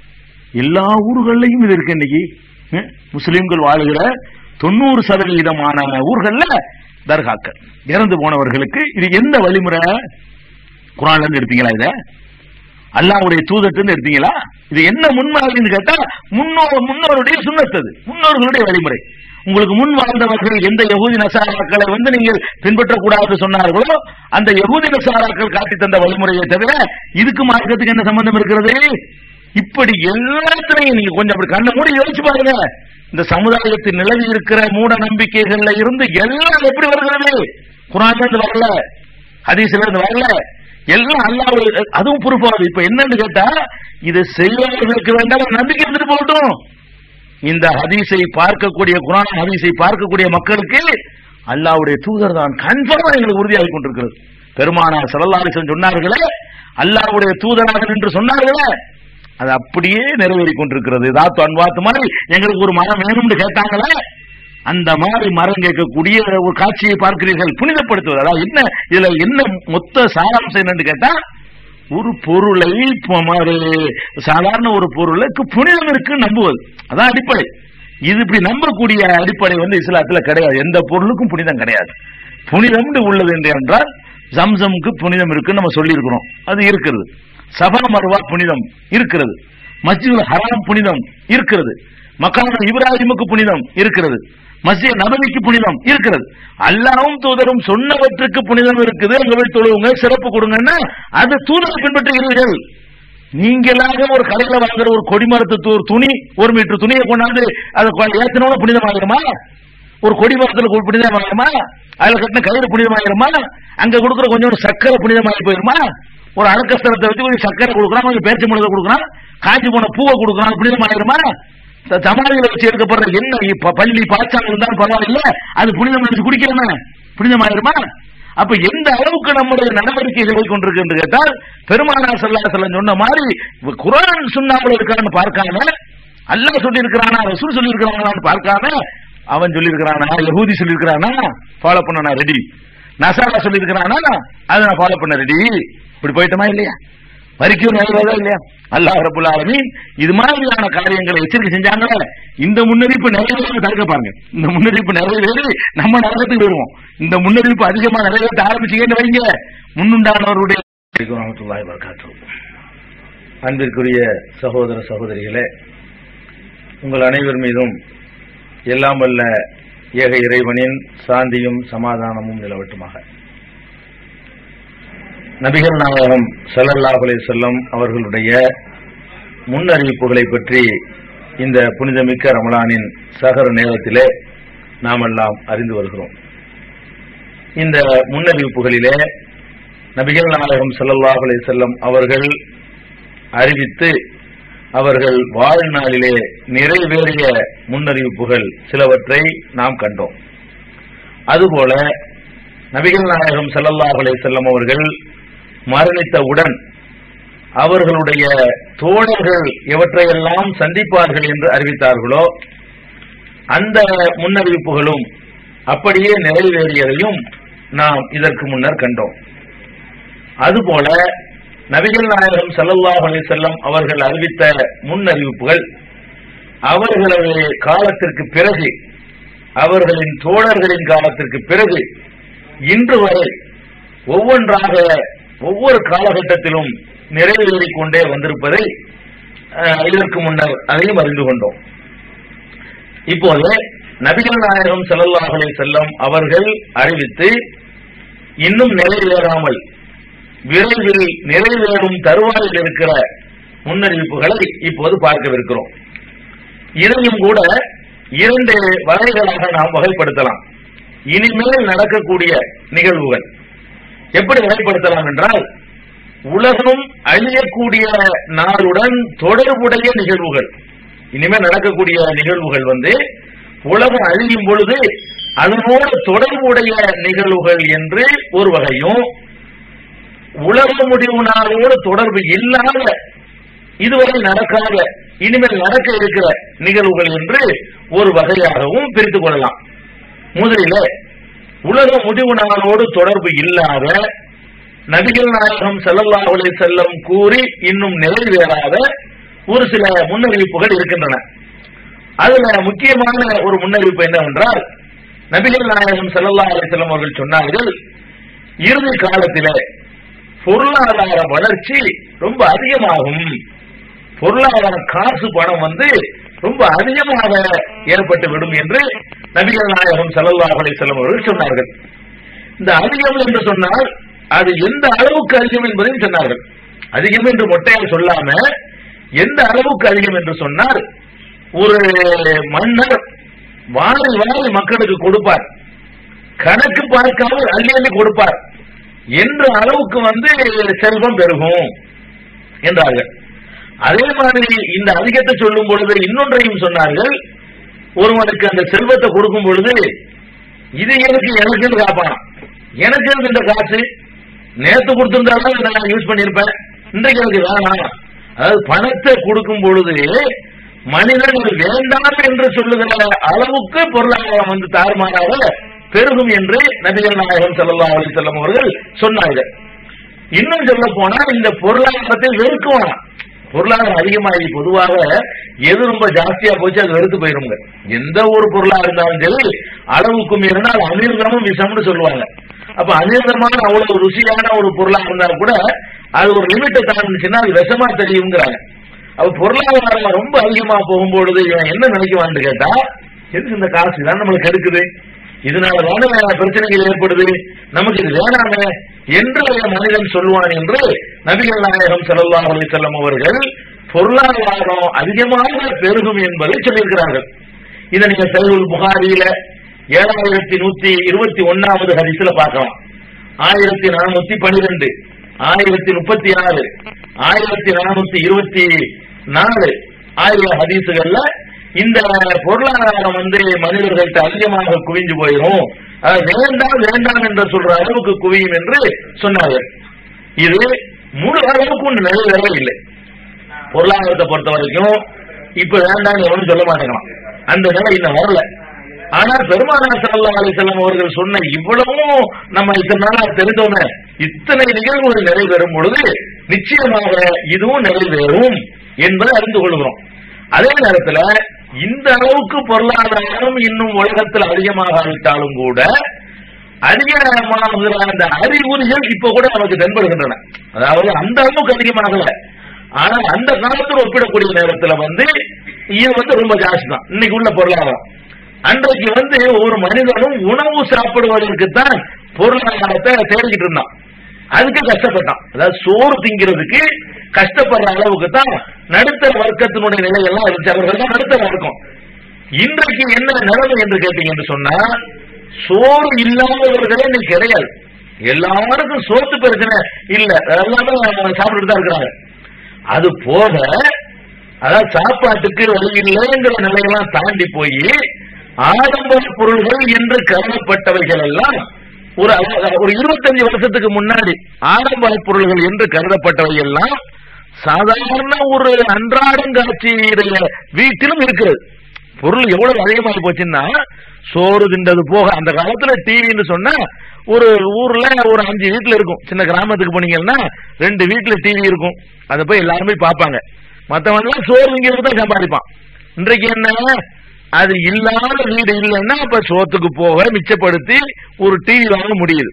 எல்லா ஊர்கள்லயும் இது இருக்கு இன்னைக்கு ஹம்? முஸ்லிம்கள் வாழுகிற தொண்ணூறு சதவீதமான ஊர்கள்ல தர்காக்கள் இறந்து போனவர்களுக்கு இது எந்த வழிமுறை குரான்ல இருந்து எடுத்தீங்களா இத அல்லாஹ்வுடைய தூதர்ல இருந்து எடுத்தீங்களா இது என்ன முன்மாதிரின்னு கேட்டா முன்னோர் முன்னோருடைய சுண்ணத்தது முன்னோர்களுடைய வழிமுறை உங்களுக்கு முன் வாழ்ந்தவர்கள் எந்த யகூதி நசாராக்களை வந்து நீங்கள் பின்பற்றக்கூடாது சொன்னார்களோ அந்த யகூதி நசாராக்கள் காட்டி தந்த வழிமுறையை தவிர இதுக்கு மார்க்கத்துக்கு என்ன சம்பந்தம் இருக்கிறது இப்படி எல்லாத்திலையும் நீங்க கொஞ்சம் அப்படி கண்ணை மூடி யோசிச்சு பாருங்க இந்த சமுதாயத்தில் நிலவி இருக்கிற மூட நம்பிக்கைகள்ல இருந்து எல்லாம் எப்படி வருகிறது குரான்ல இருந்து வரல ஹதீஸ்ல இருந்து வரல எல்லாம் அல்லாஹ் அதுவும் பொறுப்பாது இப்ப என்னன்னு கேட்டா இதை செய்வார்களுக்கு வேண்டாம் நம்பிக்கை இருந்துட்டு போகட்டும் இந்த ஹதீஸை பார்க்கக்கூடிய குரான் ஹதீஸை பார்க்கக்கூடிய மக்களுக்கு அல்லாஹ்வுடைய தூதர் தான் கன்ஃபார்மா எங்களுக்கு உறுதியாகி கொண்டிருக்கிறது பெருமானார் சல்லல்லாஹு சொன்னார்களே அல்லாஹ்வுடைய தூதராக என்று சொன்னார்களே அது அப்படியே நிறைவேறி கொண்டிருக்கிறது தாத்து அன்வாத்து மாதிரி எங்களுக்கு ஒரு மரம் வேணும்னு கேட்டாங்களே அந்த மாதிரி மரம் கேட்கக்கூடிய ஒரு காட்சியை பார்க்கிறீர்கள் புனிதப்படுத்துவது அதாவது என்ன இதுல என்ன மொத்த சாராம்சம் என்னன்னு கேட்டா ஒரு பொருளை இப்ப மாதிரி சாதாரண ஒரு பொருளுக்கு புனிதம் இருக்கு நம்புவது அதான் அடிப்படை இது இப்படி நம்பக்கூடிய அடிப்படை வந்து இஸ்லாத்துல கிடையாது எந்த பொருளுக்கும் புனிதம் கிடையாது புனிதம் உள்ளது என்று என்றால் ஜம்சம்க்கு புனிதம் இருக்குன்னு நம்ம சொல்லி இருக்கிறோம் அது இருக்கிறது சபா மருவா புனிதம் இருக்கிறது மஸ்ஜிதுல் ஹராம் புனிதம் இருக்கிறது மக்கான இப்ராஹிமுக்கு புனிதம் இருக்கிறது மஸ்ஜித் நபவிக்கு புனிதம் இருக்கிறது அல்லாவும் தூதரும் சொன்னவற்றுக்கு புனிதம் இருக்குது அங்க போய் தொழுவுங்க சிறப்பு கொடுங்கன்னா அது தூதரை பின்பற்றுகிறீர்கள் நீங்களாக ஒரு கடையில வாங்குற ஒரு கொடிமரத்து து- துணி ஒரு மீட்டர் துணியை கொண்டாந்து அதை கொ- ஏத்தனோட புனிதமாகிருமா ஒரு கொடிமரத்துல கு- புனிதமாகிருமா அதுல கட்டின கயிறு புனிதமாகிருமா அங்க கொடுக்குற கொஞ்சம் சக்கரை புனிதமாகி போயிருமா ஒரு அடக்கஸ்தலத்தை வச்சு கொஞ்சம் சக்கரை கொடுக்குறான் கொஞ்சம் பேச்சு முழுத கொடுக்குறான் காஞ்சி போன பூவை கொடுக்குறான் புனிதமாகிருமா த- சமாதியில வச்சு எடுக்கப்படுற என்ன இப்ப பள்ளி பாய்ச்சாங்க இருந்தாலும் பரவாயில்ல அது புனிதம் நினைச்சு குடிக்கிறேன் புனிதமாயிருமா அப்ப எந்த அளவுக்கு நம்முடைய நடவடிக்கைகள் போய் கொண்டிருக்கு என்று கேட்டால் பெருமானார் ஸல்லல்லாஹு அலைஹி வஸல்லம் சொன்ன மாதிரி குர்ஆன் சுன்னாவுல இருக்கான்னு பார்க்காம அல்லாஹ் சொல்லி இருக்கிறானா ரசூல் சொல்லி இருக்கிறானான்னு பார்க்காம அவன் சொல்லி இருக்கிறானா யஹூதி சொல்லி இருக்கிறானா ஃபாலோ பண்ண நான் ரெடி நசாரா சொல்லி இருக்கிறானா அதை நான் ஃபாலோ பண்ண ரெடி இப்படி போயிட்டோமா இல்லையா வரிக்கும் நிறைவேறதா இல்லையா அல்லாஹ் ரபுல் ஆலமீன் இது மாதிரியான காரியங்களை எச்சரிக்கை செஞ்சாங்களே இந்த முன்னறிவிப்பு நிறைவேற தடுக்க பாருங்க இந்த முன்னறிவிப்பு நிறைவேறி நம்ம நரகத்துக்கு வருவோம் இந்த முன்னறிவிப்பு அதிகமா நிறைவேற்ற ஆரம்பிச்சீங்கன்னு வைங்க முன்னுண்டானவருடைய வரமத்துல்லாஹி வபரகாத்துஹு. அன்பிற்குரிய சகோதர சகோதரிகளே உங்கள் அனைவர் மீதும் எல்லாம் வல்ல ஏக இறைவனின் சாந்தியும் சமாதானமும் நிலவட்டுமாக நபிகள் நாயகம் ஸல்லல்லாஹு அலைஹி வஸல்லம் அவர்களுடைய முன்னறிவிப்புகளை பற்றி இந்த புனிதமிக்க ரமலானின் சகர நேரத்திலே நாம் எல்லாம் அறிந்து வருகிறோம் இந்த முன்னறிவிப்புகளிலே நபிகள் நாயகம் ஸல்லல்லாஹு அலைஹி வஸல்லம் அவர்கள் அறிவித்து அவர்கள் வாழ்நாளிலே நிறைவேறிய முன்னறிவிப்புகள் சிலவற்றை நாம் கண்டோம் அதுபோல நபிகள் நாயகம் ஸல்லல்லாஹு அலைஹி வஸல்லம் அவர்கள் மரணித்தவுடன் அவர்களுடைய தோழர்கள் எவற்றையெல்லாம் சந்திப்பார்கள் என்று அறிவித்தார்களோ அந்த முன்னறிவிப்புகளும் அப்படியே நிறைவேறியதையும் நாம் இதற்கு முன்னர் கண்டோம் அதுபோல நபிகள் நாயகம் ஸல்லல்லாஹு அலைஹி வஸல்லம் அவர்கள் அறிவித்த முன்னறிவிப்புகள் அவர்களது காலத்திற்கு பிறகு அவர்களின் தோழர்களின் காலத்திற்கு பிறகு இன்று வரை ஒவ்வொன்றாக ஒவ்வொரு காலகட்டத்திலும் நிறைவேறிக் கொண்டே வந்திருப்பதை அஹ், இதற்கு முன்னர் அதையும் அறிந்து கொண்டோம் இப்போது நபிகள் நாயகம் ஸல்லல்லாஹு அலைஹி வஸல்லம் அவர்கள் அறிவித்து இன்னும் நிறைவேறாமல் விரைவில் நிறைவேறும் தருவாயில் இருக்கிற முன்னறிவிப்புகளை இப்போது பார்க்கவிருக்கிறோம் இதையும் கூட இரண்டு வகைகளாக நாம் வகைப்படுத்தலாம் இனிமேல் நடக்கக்கூடிய நிகழ்வுகள் எப்படி வகைப்படுத்தலாம் என்றால் உலகம் அழியக்கூடிய நாளுடன் தொடர்புடைய நிகழ்வுகள் இனிமேல் நடக்கக்கூடிய நிகழ்வுகள் வந்து உலகம் அழியும் பொழுது அதனோடு தொடர்புடைய நிகழ்வுகள் என்று ஒரு வகையும் உலக முடிவு நாளோடு தொடர்பு இல்லாத இதுவரை நடக்காத இனிமேல் நடக்க இருக்கிற நிகழ்வுகள் என்று ஒரு வகையாகவும் பிரித்துக் கொள்ளலாம் முதலில் உலக முடிவு நாளோடு தொடர்பு இல்லாத நபிகள் நாயகம் ஸல்லல்லாஹு அலைஹி செல்லம் கூறி இன்னும் நிறைவேறாத ஒரு சில முன்னறிவிப்புகள் இருக்கின்றன அதுல முக்கியமான ஒரு முன்னறிவிப்பு என்னவென்றால் நபிகள் நாயகம் ஸல்லல்லாஹு அலைஹி வஸல்லம் அவர்கள் சொன்னார்கள் இறுதி காலத்திலே பொருளாதார வளர்ச்சி ரொம்ப அதிகமாகும் பொருளாதார காசு பணம் வந்து ரொம்ப அதிகமாக ஏற்பட்டு விடும் என்று நபிகள் நாயகம் ஸல்லல்லாஹு அலைஹி வஸல்லம் அவர்கள் சொன்னார்கள் இந்த அதிகம் என்று சொன்னால் அது எந்த அளவுக்கு அதிகம் என்பதையும் சொன்னார்கள் அதிகம் என்று மொட்டையாக சொல்லாம எந்த அளவுக்கு அதிகம் என்று சொன்னால் ஒரு மன்னர் வாரி வாரி மக்களுக்கு கொடுப்பார் கணக்கு பார்க்காமல் அள்ளி அள்ளி கொடுப்பார் என்ற அளவுக்கு வந்து செல்வம் பெருகும் என்றார்கள் அதே மாதிரி இந்த அதிகத்தை சொல்லும் பொழுது இன்னொன்றையும் சொன்னார்கள் ஒருவனுக்கு அந்த செல்வத்தை கொடுக்கும் பொழுது இது எனக்கு எனக்கு காப்பான் எனக்கு எதுக்கு இந்த காசு நேத்து கொடுத்திருந்தாலும் இதை நான் யூஸ் பண்ணியிருப்பேன் இன்றைக்கு எனக்கு வேணாம் அதாவது பணத்தை கொடுக்கும் பொழுது மனிதன் இது வேண்டாம் என்று சொல்லுகிற அளவுக்கு பொருளாதாரம் வந்து தாறுமாறாக பெருகும் என்று நபிகள் நாயகம் ஸல்லல்லாஹு அலைஹி வஸல்லம் அவர்கள் சொன்னார்கள் இன்னும் சொல்ல போனால் இந்த பொருளாதாரத்தை வெறுக்குவானா பொருளாதாரம் அதிகமாகி பொதுவாக எது ரொம்ப ஜாஸ்தியா போச்சு அது வெறுத்து போயிருங்க எந்த ஒரு பொருளா இருந்தாலும் சரி அளவுக்கு மீறினால் அமிர்தமும் விஷம்னு சொல்லுவாங்க அப்ப அமிர்தமான அவ்வளவு ருசியான ஒரு பொருளா இருந்தா கூட அது ஒரு லிமிட்டை தாண்டிச்சுன்னா அது விஷமா தெரியுங்கிறாங்க அப்ப பொருளாதாரம் ரொம்ப அதிகமா போகும்பொழுது இவன் என்ன நினைக்குவான்னு கேட்டா எதுக்கு இந்த காசு தான் நம்மளுக்கு எடுக்குது இதனால தானே பிரச்சனைகள் ஏற்படுது நமக்கு இது வேணாமே என்று ஒரு மனிதன் சொல்லுவான் என்று நபிகள் நாயகம் ஸல்லல்லாஹு அலைஹி வஸல்லம் அவர்கள் பொருளாதாரம் அதிகமாக பெருகும் என்பதை சொல்லியிருக்கிறார்கள் இதை நீங்க சைகுல் புகாரியில ஏழாயிரத்தி நூத்தி இருபத்தி ஒன்னாவது ஹரிசுல பார்க்கலாம் ஆயிரத்தி நானூத்தி பனிரெண்டு ஆயிரத்தி முப்பத்தி ஆறு ஆயிரத்தி நானூத்தி இருபத்தி நாலு ஆயிரம் ஹதீசுகள்ல இந்த பொருளாதாரம் வந்து மனிதர்கள்ட்ட அதிகமாக குவிஞ்சு போயிடும் அது வேண்டாம் வேண்டாம் என்று சொல்ற அளவுக்கு குவியும் என்று சொன்னார்கள் இது முழு அளவுக்கு ஒன்று நிறைவேறவே இல்லை பொருளாதாரத்தை பொறுத்த வரைக்கும் இப்ப வேண்டாம்னு எவனும் சொல்ல மாட்டேங்கிறான் அந்த நிலை இன்னும் வரல ஆனா பெருமானார் ஸல்லல்லாஹு அலைஹி வஸல்லம் அவர்கள் சொன்ன இவ்வளவும் நம்ம இத்தனை நாளா தெரிந்தோமே இத்தனை நிகழ்வுகள் நிறைவேறும் பொழுது நிச்சயமாக இதுவும் நிறைவேறும் என்பதை அறிந்து கொள்கிறோம் அதே நேரத்துல இந்த அளவுக்கு பொருளாதாரம் இன்னும் உலகத்தில் அதிகமாகாவிட்டாலும் கூட அதிகமாகிற அந்த அறிகுறிகள் இப்ப கூட நமக்கு தென்படுகின்றன அதாவது அந்த அளவுக்கு அதிகமாகல ஆனா அந்த காலத்தில் ஒப்பிடக்கூடிய நேரத்துல வந்து இது வந்து ரொம்ப ஜாஸ்தி தான் இன்னைக்கு உள்ள பொருளாதாரம் அன்றைக்கு வந்து ஒரு மனிதனும் உணவு சாப்பிடுவதற்கு தான் பொருளாதாரத்தை தேடிக்கிட்டு இருந்தான் அதுக்கு கஷ்டப்பட்டான் அதாவது சோறு திங்கிறதுக்கு கஷ்டப்படுற அளவுக்கு தான் நடுத்தர வர்க்கத்தினுடைய நிலையெல்லாம் இருந்துச்சு அவர்கள் தான் நடுத்தர வர்க்கம் இன்றைக்கு என்ன நிலைமை என்று கேட்டீங்க என்று சொன்னா சோறு இல்லாதவர்களே இன்னைக்கு கிடையாது எல்லாருக்கும் சோத்து பிரச்சனை இல்ல எல்லாமே சாப்பிட்டுட்டு தான் இருக்கிறாங்க அது போக அதாவது சாப்பாட்டுக்கு வழி இல்லைங்கிற நிலையெல்லாம் தாண்டி போய் ஆடம்பர பொருள்கள் என்று கருதப்பட்டவைகள் எல்லாம் ஒரு ஒரு இருபத்தஞ்சு வருஷத்துக்கு முன்னாடி ஆடம்பர பொருள்கள் என்று கருதப்பட்டவை எல்லாம் சாதாரண ஒரு அன்றாடங்காட்சியுடைய வீட்டிலும் இருக்கிறது பொருள் எவ்வளவு அதிகமாகி போச்சுன்னா சோறு தின்றது போக அந்த காலத்துல டிவின்னு சொன்னா ஒரு ஊர்ல ஒரு அஞ்சு வீட்டுல இருக்கும் சின்ன கிராமத்துக்கு போனீங்கன்னா ரெண்டு வீட்டுல டிவி இருக்கும் அதை போய் எல்லாருமே பார்ப்பாங்க மத்தவங்க எல்லாம் சோறு திங்கிறது தான் சம்பாதிப்பான் இன்றைக்கு என்ன அது இல்லாத வீடு இல்லைன்னா அப்ப சோத்துக்கு போக மிச்சப்படுத்தி ஒரு டிவி வாங்க முடியுது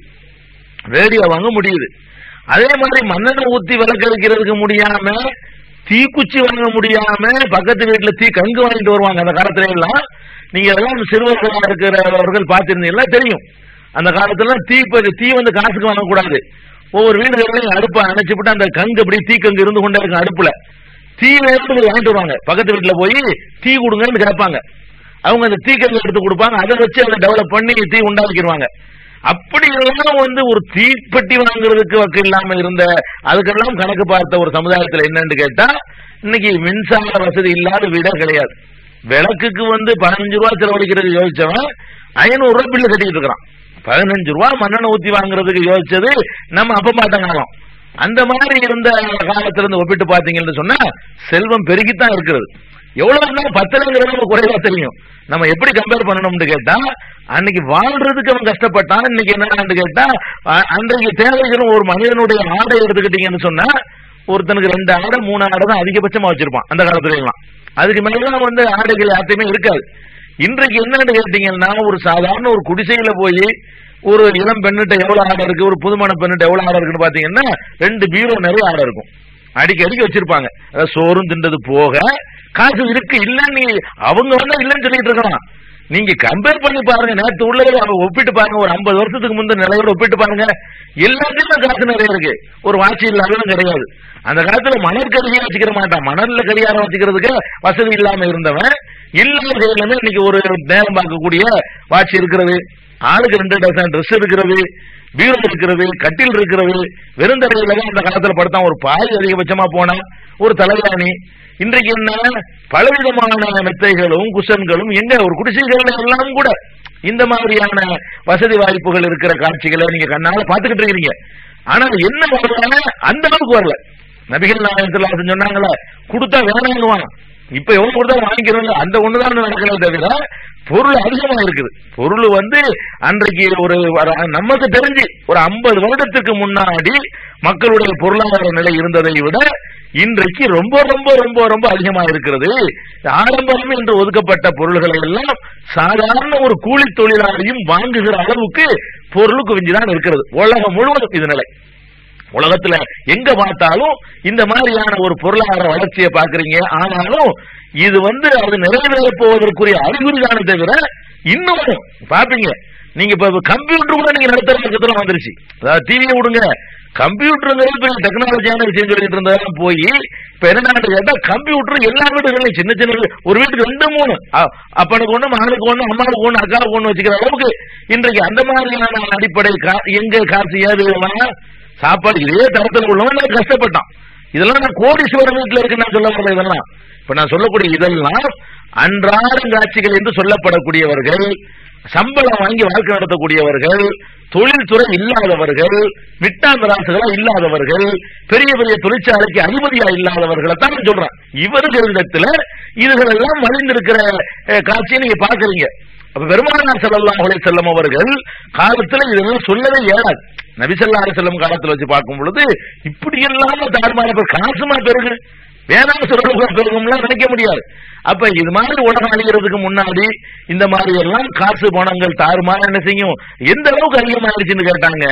ரேடியோ வாங்க முடியுது அதே மாதிரி மண்ணெண்ணை ஊத்தி விளக்கரிக்கிறதுக்கு முடியாம தீக்குச்சி வாங்க முடியாம பக்கத்து வீட்டுல தீ கங்கு வாங்கிட்டு வருவாங்க அந்த காலத்துல எல்லாம் நீங்க எல்லாம் சிறுவர்களா இருக்கிறவர்கள் பார்த்திருந்தீங்கன்னா தெரியும் அந்த காலத்துல தீ இப்ப- தீ வந்து காசுக்கு வாங்கக்கூடாது ஒவ்வொரு வீடுகளிலும் அடுப்பை அணைச்சு விட்டு அந்த கங்கு அப்படி தீ கங்கு இருந்து கொண்டே இருக்கும் அடுப்புல தீ வேறு வாங்கிட்டு வருவாங்க பக்கத்து வீட்டுல போய் தீ கொடுங்கன்னு கேட்பாங்க அவங்க அந்த தீ கங்கு எடுத்து கொடுப்பாங்க அதை வச்சு அதை டெவலப் பண்ணி தீ உண்டாக்கிடுவாங்க அப்படி எல்லாம் வந்து ஒரு தீப்பெட்டி வாங்குறதுக்கு வக்கு இல்லாம இருந்த அதுக்கெல்லாம் கணக்கு பார்த்த ஒரு சமுதாயத்துல என்னன்னு கேட்டா இன்னைக்கு மின்சார வசதி இல்லாத வீடே கிடையாது விளக்குக்கு வந்து பதினஞ்சு ரூபா செலவழிக்கிறது யோசிச்சவன் ஐநூறு ரூபாய் பில்லு கட்டிட்டு இருக்கிறான் பதினஞ்சு ரூபா மண்ணெண்ணெய் ஊத்தி வாங்குறதுக்கு யோசிச்சது நம்ம அப்ப மாட்ட காலம் அந்த மாதிரி இருந்த காலத்துல இருந்து ஒப்பிட்டு பாத்தீங்கன்னு சொன்னா செல்வம் பெருகித்தான் இருக்கிறது எவ்வளவு இருந்தாலும் பத்தலைங்கிறது நமக்கு குறைவா தெரியும் நம்ம எப்படி கம்பேர் பண்ணணும்னு கேட்டா அன்னைக்கு வாழ்றதுக்கு அவன் கஷ்டப்பட்டான் இன்னைக்கு என்னன்னு கேட்டா அ- அன்றைக்கு தேவைகளும் ஒரு மனிதனுடைய ஆடை எடுத்துக்கிட்டீங்கன்னு சொன்னா ஒருத்தனுக்கு ரெண்டு ஆடை மூணு ஆடை தான் அதிகபட்சமா வச்சிருப்பான் அந்த காலத்துல எல்லாம் அதுக்கு மேலாம் வந்து ஆடைகள் யார்ட்டையுமே இருக்காது இன்றைக்கு என்னன்னு கேட்டீங்கன்னா ஒரு சாதாரண ஒரு குடிசையில போய் ஒரு இளம் பெண்ணிட்ட எவ்வளவு ஆடை இருக்கு ஒரு புதுமண பெண்ணிட்ட எவ்வளவு ஆடை இருக்குன்னு பாத்தீங்கன்னா ரெண்டு பீரோ நிறைய ஆடை இருக்கும் அடிக்கடி அடிக்க வச்சிருப்பாங்க அதாவது சோறும் தின்றது போக காசு இருக்கு இல்லன்னு அவங்க வந்து இல்லைன்னு சொல்லிட்டு இருக்கலாம் நீங்க கம்பேர் பண்ணி பாருங்க நேற்று உள்ளதை அவங்க ஒப்பிட்டு பாருங்க ஒரு 50 வருஷத்துக்கு முந்தின நிலையோட ஒப்பிட்டு பாருங்க எல்லாத்தையுமே காசு நிறைய இருக்கு ஒரு வாட்சி இல்லாததும் கிடையாது அந்த காலத்துல மணல் கரியை வச்சுக்கிற மாட்டான் மணல்ல கரியாரம் வச்சுக்கிறதுக்கு வசதி இல்லாம இருந்தவன் இல்லாத கையிலுமே இன்னைக்கு ஒரு நேரம் பார்க்கக்கூடிய வாட்சி இருக்கிறது ஆளுக்கு ரெண்டு டசன் ட்ரெஸ் இருக்கிறது பீரோ இருக்கிறது கட்டில் இருக்கிறது வெறுந்தரையில தான் அந்த காலத்துல படுத்தான் ஒரு பாய் அதிகபட்சமா போனா ஒரு தலைவாணி இன்றைக்கு என்ன பலவிதமான மெத்தைகளும் குஷன்களும் எங்க ஒரு குடிசைகள் எல்லாம் கூட இந்த மாதிரியான வசதி வாய்ப்புகள் இருக்கிற காட்சிகளை நீங்க கண்ணால பாத்துக்கிட்டு இருக்கிறீங்க ஆனா என்ன வரல அந்த அளவுக்கு வரல நபிகள் நாயகத்தில் சொன்னாங்களே கொடுத்தா வேணாங்குவான் இப்ப எவ்வளவு கொடுத்தா வாங்கிக்கிறோம் அந்த ஒண்ணுதான் நடக்கிறத தவிர பொருள் அதிகமா இருக்குது பொருள் வந்து அன்றைக்கு ஒரு வர- நமக்கு தெரிஞ்சு ஒரு ஐம்பது வருடத்துக்கு முன்னாடி மக்களுடைய பொருளாதார நிலை இருந்ததை விட இன்றைக்கு ரொம்ப ரொம்ப ரொம்ப ரொம்ப அதிகமா இருக்கிறது ஆடம்பரம் என்று ஒதுக்கப்பட்ட பொருள்களை எல்லாம் சாதாரண ஒரு கூலி தொழிலாளியும் வாங்குகிற அளவுக்கு பொருள் குவிஞ்சுதான் இருக்கிறது உலகம் முழுவதும் இது நிலை உலகத்துல எங்க பார்த்தாலும் இந்த மாதிரியான ஒரு பொருளாதார வளர்ச்சியை பாக்குறீங்க ஆனாலும் இது வந்து அது நிறைவேற போவதற்குரிய அறிகுறி தானே தவிர இன்னும் வரும். பாப்பீங்க நீங்க இப்ப கம்ப்யூட்டர் கூட நீங்க நடத்துற பக்கத்துல வந்துருச்சு அதாவது டிவியை விடுங்க கம்ப்யூட்டருங்கிறது பெரிய டெக்னாலஜியான விஷயம் சொல்லிட்டு இருந்ததெல்லாம் போய் இப்ப என்னன்னு கேட்டா கம்ப்யூட்டர் எல்லா வீடுகளையும் சின்ன சின்ன வீடு, ஒரு வீட்டுக்கு ரெண்டு மூணு அ- அப்பனுக்கு ஒண்ணு மகனுக்கு ஒண்ணு அம்மாவுக்கு ஒண்ணு அக்காவுக்கு ஒண்ணு வச்சுக்கிற அளவுக்கு இன்றைக்கு அந்த மாதிரியான அடிப்படை கா- எங்க காசு ஏது இதெல்லாம் சாப்பாடு இதே தரத்தில் உள்ளவன் நான் கஷ்டப்பட்டான் இதெல்லாம் நான் கோடீஸ்வரர் வீட்டுல இருக்கு நான் சொல்ல வரல இதெல்லாம் இப்ப நான் சொல்லக்கூடிய இதெல்லாம் அன்றாடங்காட்சிகள் என்று சொல்லப்படக்கூடியவர்கள் சம்பளம் வாங்கி வாழ்க்கை நடத்தக்கூடியவர்கள் தொழில்துறை இல்லாதவர்கள் விட்டாந்தராசுகளா இல்லாதவர்கள் பெரிய பெரிய தொழிற்சாலைக்கு அதிபதியா இல்லாதவர்களை தான் நான் சொல்றேன் இவர்களிடத்துல இதுகளெல்லாம் மலிந்திருக்கிற அஹ், காட்சியை நீங்க பாக்குறீங்க அப்ப பெருமானார் ஸல்லல்லாஹு அலைஹி வஸல்லம் அவர்கள் காலத்துல இதெல்லாம் சொல்லவே இயலாது நபி ஸல்லல்லாஹு அலைஹி வஸல்லம் காலத்துல வச்சு பார்க்கும் பொழுது இப்படி எல்லாம் தாழ்மான பேர் காசுமா பெருகு வேணாம் சொல்றவங்க பெருகும்லாம் நினைக்க முடியாது அப்ப இது மாதிரி உலகம் அழிகிறதுக்கு முன்னாடி இந்த மாதிரி எல்லாம் காசு பணங்கள் தாறுமாறு என்ன செய்யும் எந்த அளவுக்கு அதிகமாயிருச்சுன்னு கேட்டாங்க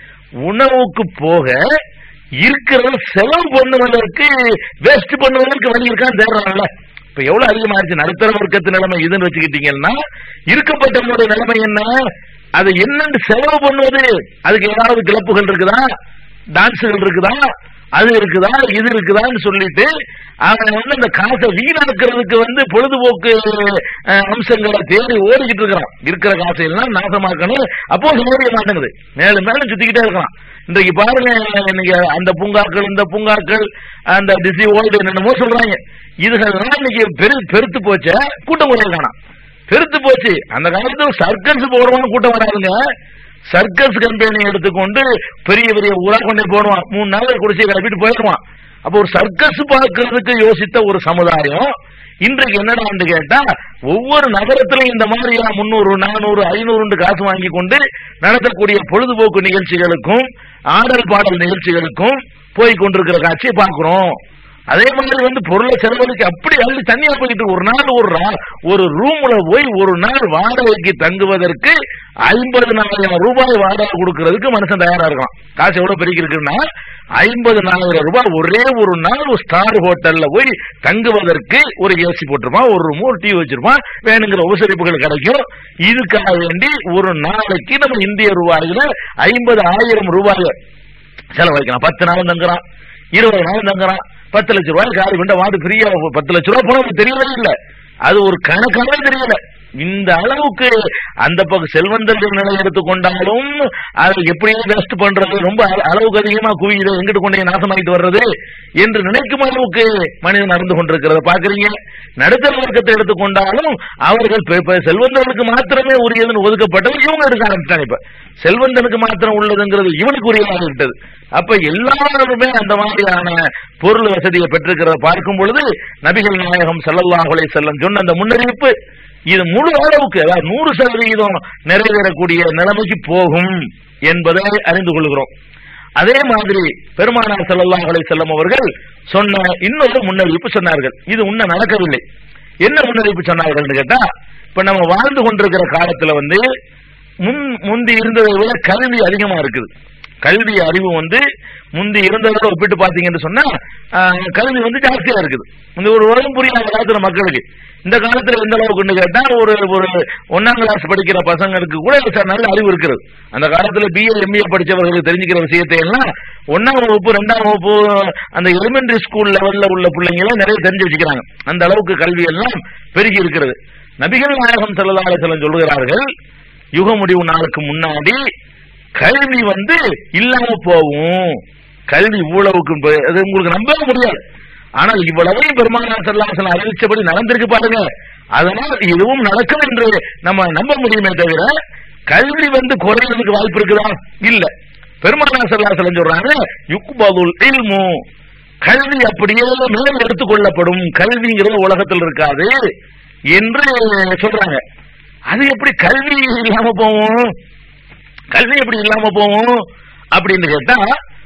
உணவுக்கு போக இருக்கிறத செலவு பண்ணுவதற்கு வேஸ்ட் பண்ணுவதற்கு வழி இருக்கான்னு தேடுறாங்கல்ல இப்ப எவ்வளவு அதிகமாயிருச்சு நடுத்தர வர்க்கத்து நிலைமை இதுன்னு வச்சுக்கிட்டீங்கன்னா இருக்கப்பட்டவங்களுடைய நிலைமை என்ன அது என்னன்னு செலவு பண்ணுவது அதுக்கு ஏதாவது கிளப்புகள் இருக்குதா டான்ஸுகள் இருக்குதா அது இருக்குதா இது இருக்குதான்னு சொல்லிட்டு அவன் வந்து அந்த காசை வீணாக்குறதுக்கு வந்து பொழுதுபோக்கு அஹ், அம்சங்களை தேடி ஓடிக்கிட்டு இருக்கிறான் இருக்கிற காசை எல்லாம் நாசமாக்கணும் அப்போ முடிய மாட்டேங்குது மேலும் மேலும் சுத்திக்கிட்டே இருக்கலாம் இன்றைக்கு பாருங்க இன்னைக்கு அந்த பூங்காக்கள் இந்த பூங்காக்கள் அந்த டிசி ஓல்டு என்னென்னமோ சொல்றாங்க இதுகள்லாம் இன்னைக்கு பெரு பெருத்து போச்ச கூட்டம் கூட காணாம் பெருத்து போச்சு அந்த காலத்துல சர்க்கஸ் போடுவான் கூட்டம் வராதுங்க சர்க்கஸ் கம்பெனி எடுத்துக்கொண்டு பெரிய பெரிய ஊரா கொண்டு போடுவான் மூணு நாள் குடிசை கிளப்பிட்டு போயிடுவான் அப்போ ஒரு சர்க்கஸ் பார்க்கறதுக்கு யோசித்த ஒரு சமுதாயம் இன்றைக்கு என்னடான்னு கேட்டா ஒவ்வொரு நகரத்திலும் இந்த மாதிரி முன்னூறு நானூறு ஐநூறு காசு வாங்கி கொண்டு நடத்தக்கூடிய பொழுதுபோக்கு நிகழ்ச்சிகளுக்கும் ஆடல் பாடல் நிகழ்ச்சிகளுக்கும் போய் கொண்டிருக்கிற காட்சியை பார்க்கிறோம் அதே மாதிரி வந்து பொருளை செலவழிக்க அப்படி அள்ளி தண்ணியா போயிட்டு ஒரு நாள் ஒரு ரா- ஒரு ரூம்ல போய் ஒரு நாள் வாடகைக்கு தங்குவதற்கு ஐம்பதுனாயிரம் ரூபாய் வாடகை கொடுக்கறதுக்கு மனுஷன் தயாரா இருக்கான் காசு எவ்வளவு பெருக்கி இருக்குன்னா ஐம்பதுனாயிரம் ரூபாய் ஒரே ஒரு நாள் ஒரு ஸ்டார் ஹோட்டல்ல போய் தங்குவதற்கு ஒரு ஏசி போட்டிருப்பான் ஒரு ரூம் ஒரு டிவி வச்சிருப்பான் வேணுங்கிற உபசரிப்புகள் கிடைக்கும் இதுக்காக வேண்டி ஒரு நாளைக்கு நம்ம இந்திய ரூபாயில ஐம்பது ஆயிரம் ரூபாய் செலவழிக்கலாம் பத்து நாள் தங்குறான் இருபது நாள் தங்குறான் பத்து லட்ச ரூபாய் காரு கொண்ட வாடு ஃப்ரீயா பத்து லட்ச ரூபாய் போனா தெரியவே இல்ல அது ஒரு கணக்காவே தெரியல இந்த அளவுக்கு அந்த பக்கம் செல்வந்தர்கள் நிலை எடுத்துக்கொண்டாலும் அதை எப்படியே வேஸ்ட் பண்றது ரொம்ப அள- அளவுக்கு அதிகமா குவியுது எங்கிட்டு கொண்டே நாசமாயிட்டு வர்றது என்று நினைக்கும் அளவுக்கு மனிதன் நடந்து கொண்டிருக்கிறத பாக்குறீங்க நடுத்தர வர்க்கத்தை எடுத்துக்கொண்டாலும் அவர்கள் பெ- பெ- செல்வந்தர்களுக்கு மாத்திரமே உரியதுன்னு ஒதுக்கப்பட்டது இவங்க எடுக்க ஆரம்பிச்சாங்க இப்ப செல்வந்தனுக்கு மாத்திரம் உள்ளதுங்கிறது இவனுக்கு உரியதாக விட்டது அப்ப எல்லாருமே அந்த மாதிரியான பொருள் வசதியை பெற்றிருக்கிறத பார்க்கும் பொழுது நபிகள் நாயகம் ஸல்லல்லாஹு அலைஹி வஸல்லம் சொன்ன அந்த முன்னறிவிப்பு இது முழு அளவுக்கு அதாவது நூறு சதவீதம் நிறைவேறக்கூடிய நிலைமைக்கு போகும் என்பதை அறிந்து கொள்கிறோம் அதே மாதிரி பெருமானார் ஸல்லல்லாஹு அலைஹி வஸல்லம் அவர்கள் சொன்ன இன்னொரு முன்னறிவிப்பு சொன்னார்கள் இது உன்ன நடக்கவில்லை என்ன முன்னறிவிப்பு சொன்னார்கள்னு கேட்டா இப்ப நம்ம வாழ்ந்து கொண்டிருக்கிற காலத்துல வந்து முன் முந்தி இருந்ததை விட கல்வி அதிகமா இருக்குது கல்வி அறிவு வந்து முந்தி இருந்ததோட ஒப்பிட்டு பாத்தீங்கன்னு சொன்னா ஆஹ், கல்வி வந்து ஜாஸ்தியா இருக்குது இந்த ஒரு உலகம் புரியாத காலத்துல மக்களுக்கு இந்த காலத்துல எந்த அளவுக்குன்னு கேட்டா ஒரு ஒரு ஒன்னாம் கிளாஸ் படிக்கிற பசங்களுக்கு கூட ச- நல்ல அறிவு இருக்கிறது அந்த காலத்துல பிஏ எம்ஏ படிச்சவர்களுக்கு தெரிஞ்சுக்கிற விஷயத்தை எல்லாம் ஒன்னாம் வகுப்பு ரெண்டாம் வகுப்பு அந்த எலிமெண்டரி ஸ்கூல் லெவல்ல உள்ள பிள்ளைங்க எல்லாம் நிறைய தெரிஞ்சு வச்சுக்கிறாங்க அந்த அளவுக்கு கல்வி எல்லாம் பெருகி இருக்கிறது நபிகள் நாயகம் ஸல்லல்லாஹு அலைஹி வஸல்லம் சொல்லுகிறார்கள் யுக முடிவு நாளுக்கு முன்னாடி கல்வி வந்து இல்லாம போகும் கல்வி இவ்வளவுக்கு ப- அது உங்களுக்கு நம்பவே முடியாது ஆனால் இவ்வளவையும் பெருமானார் செல்லாசன் அறிவிச்சபடி நடந்திருக்கு பாருங்க அதனால் இதுவும் நடக்கும் என்று நம்ம நம்ப முடியுமே தவிர கல்வி வந்து குறையறதுக்கு வாய்ப்பு இருக்குதா இல்ல பெருமானார் செல்லாசலம் சொல்றாங்க யுக்பதுல் இல்மு கல்வி அப்படியே மேல் எடுத்துக் கொள்ளப்படும் கல்விங்கிறது உலகத்தில் இருக்காது என்று சொல்றாங்க அது எப்படி கல்வி இல்லாம போகும் கல்வி எப்படி இல்லாம போகும் அப்படின்னு கேட்டா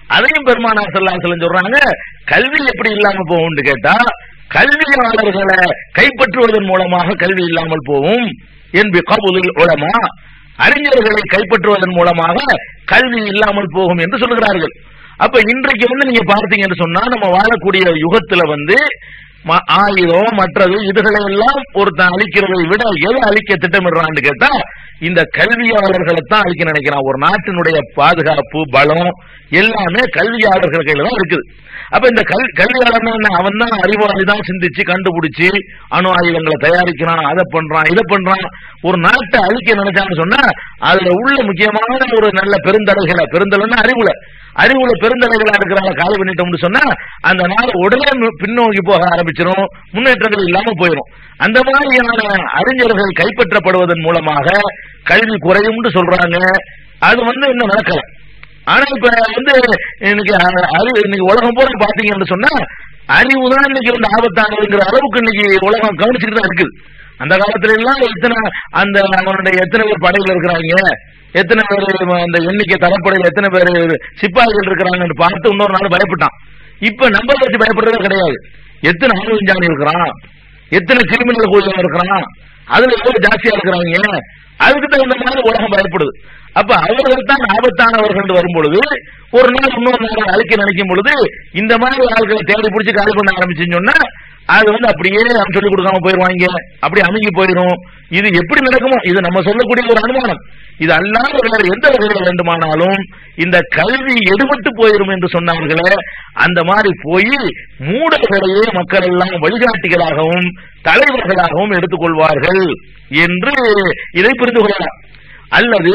அதையும் பெருமானார் ஸல்லல்லாஹு சொல்றாங்க கல்வி எப்படி இல்லாம போகும்னு கேட்டா கல்வியாளர்களை கைப்பற்றுவதன் மூலமாக கல்வி இல்லாமல் போகும் என்பி கபுலில் உலமா அறிஞர்களை கைப்பற்றுவதன் மூலமாக கல்வி இல்லாமல் போகும் என்று சொல்லுகிறார்கள் அப்ப இன்றைக்கு வந்து நீங்க பார்த்தீங்கன்னு சொன்னா நம்ம வாழக்கூடிய யுகத்துல வந்து ம- ஆயுதம் மற்றது இதுகளை எல்லாம் ஒருத்தன் அழிக்கிறதை விட எதை அழிக்க திட்டமிடுறான்னு கேட்டா இந்த கல்வியாளர்களை தான் அழிக்க நினைக்கிறான் ஒரு நாட்டினுடைய பாதுகாப்பு பலம் எல்லாமே கல்வியாளர்கள் கையில தான் இருக்குது அப்ப இந்த கல் கல்வியாளர்னா என்ன அவன் தான் அறிவாளி தான் சிந்திச்சு கண்டுபிடிச்சு அணு ஆயுதங்களை தயாரிக்கிறான் அதை பண்றான் இதை பண்றான் ஒரு நாட்டை அழிக்க நினைச்சான்னு சொன்னா அதுல உள்ள முக்கியமான ஒரு நல்ல பெருந்தலைகளை பெருந்தலைன்னா அறிவுல அறிவுல பெருந்தலைகளா இருக்கிறாங்க காலி பண்ணிட்டோம்னு சொன்னா அந்த நாள் உடனே மு- பின்னோக்கி போக ஆரம்பிச்சிடும் முன்னேற்றங்கள் இல்லாம போயிடும் அந்த மாதிரியான அறிஞர்கள் கைப்பற்றப்படுவதன் மூலமாக கல்வி குறையும்னு சொல்றாங்க அது வந்து இன்னும் நடக்கல ஆனா இப்ப வந்து இன்னைக்கு அ- அறிவு இன்னைக்கு உலகம் பூரா பாத்தீங்கன்னு சொன்னா அறிவு தான் இன்னைக்கு வந்து ஆபத்தானதுங்கிற அளவுக்கு இன்னைக்கு உலகம் கவனிச்சுட்டு தான் இருக்குது அந்த காலத்துல எல்லாம் எத்தனை அந்த அவனுடைய எத்தனை பேர் படையில இருக்கிறாங்க எத்தனை பேர் அந்த எண்ணிக்கை தரப்படையில் எத்தனை பேர் சிப்பாய்கள் இருக்கிறாங்கன்னு பார்த்து இன்னொரு நாள் பயப்பட்டான் இப்ப நம்பர் வச்சு பயப்படுறதே கிடையாது எத்தனை ஆணவ விஞ்ஞானி இருக்கிறான் எத்தனை கிரிமினல் கோயில் இருக்கிறான் அதுல எவ்வளவு ஜாஸ்தியா இருக்கிறாங்க அதுக்கு தகுந்த மாதிரி உலகம் பயப்படுது அப்ப அவர்கள் தான் ஆபத்தானவர்கள் வரும் பொழுது ஒரு நாள் இன்னொரு நாள் அழிக்க நினைக்கும் பொழுது இந்த மாதிரி ஆட்களை தேடி பிடிச்சி காலி பண்ண ஆரம்பிச்சுன்னு சொன்னா அது வந்து அப்படியே அவன் சொல்லிக் கொடுக்காம போயிருவாங்க அப்படி அமுங்கி போயிடும் இது எப்படி நடக்குமோ இது நம்ம சொல்லக்கூடிய ஒரு அனுமானம் இது அல்லாத வேற எந்த வகையில் வேண்டுமானாலும் இந்த கல்வி எடுபட்டு போயிடும் என்று சொன்னார்களே அந்த மாதிரி போய் மூடர்களையே மக்கள் எல்லாம் வழிகாட்டிகளாகவும் தலைவர்களாகவும் எடுத்துக்கொள்வார்கள் என்று இதை புரிந்து கொள்ளலாம் அல்லது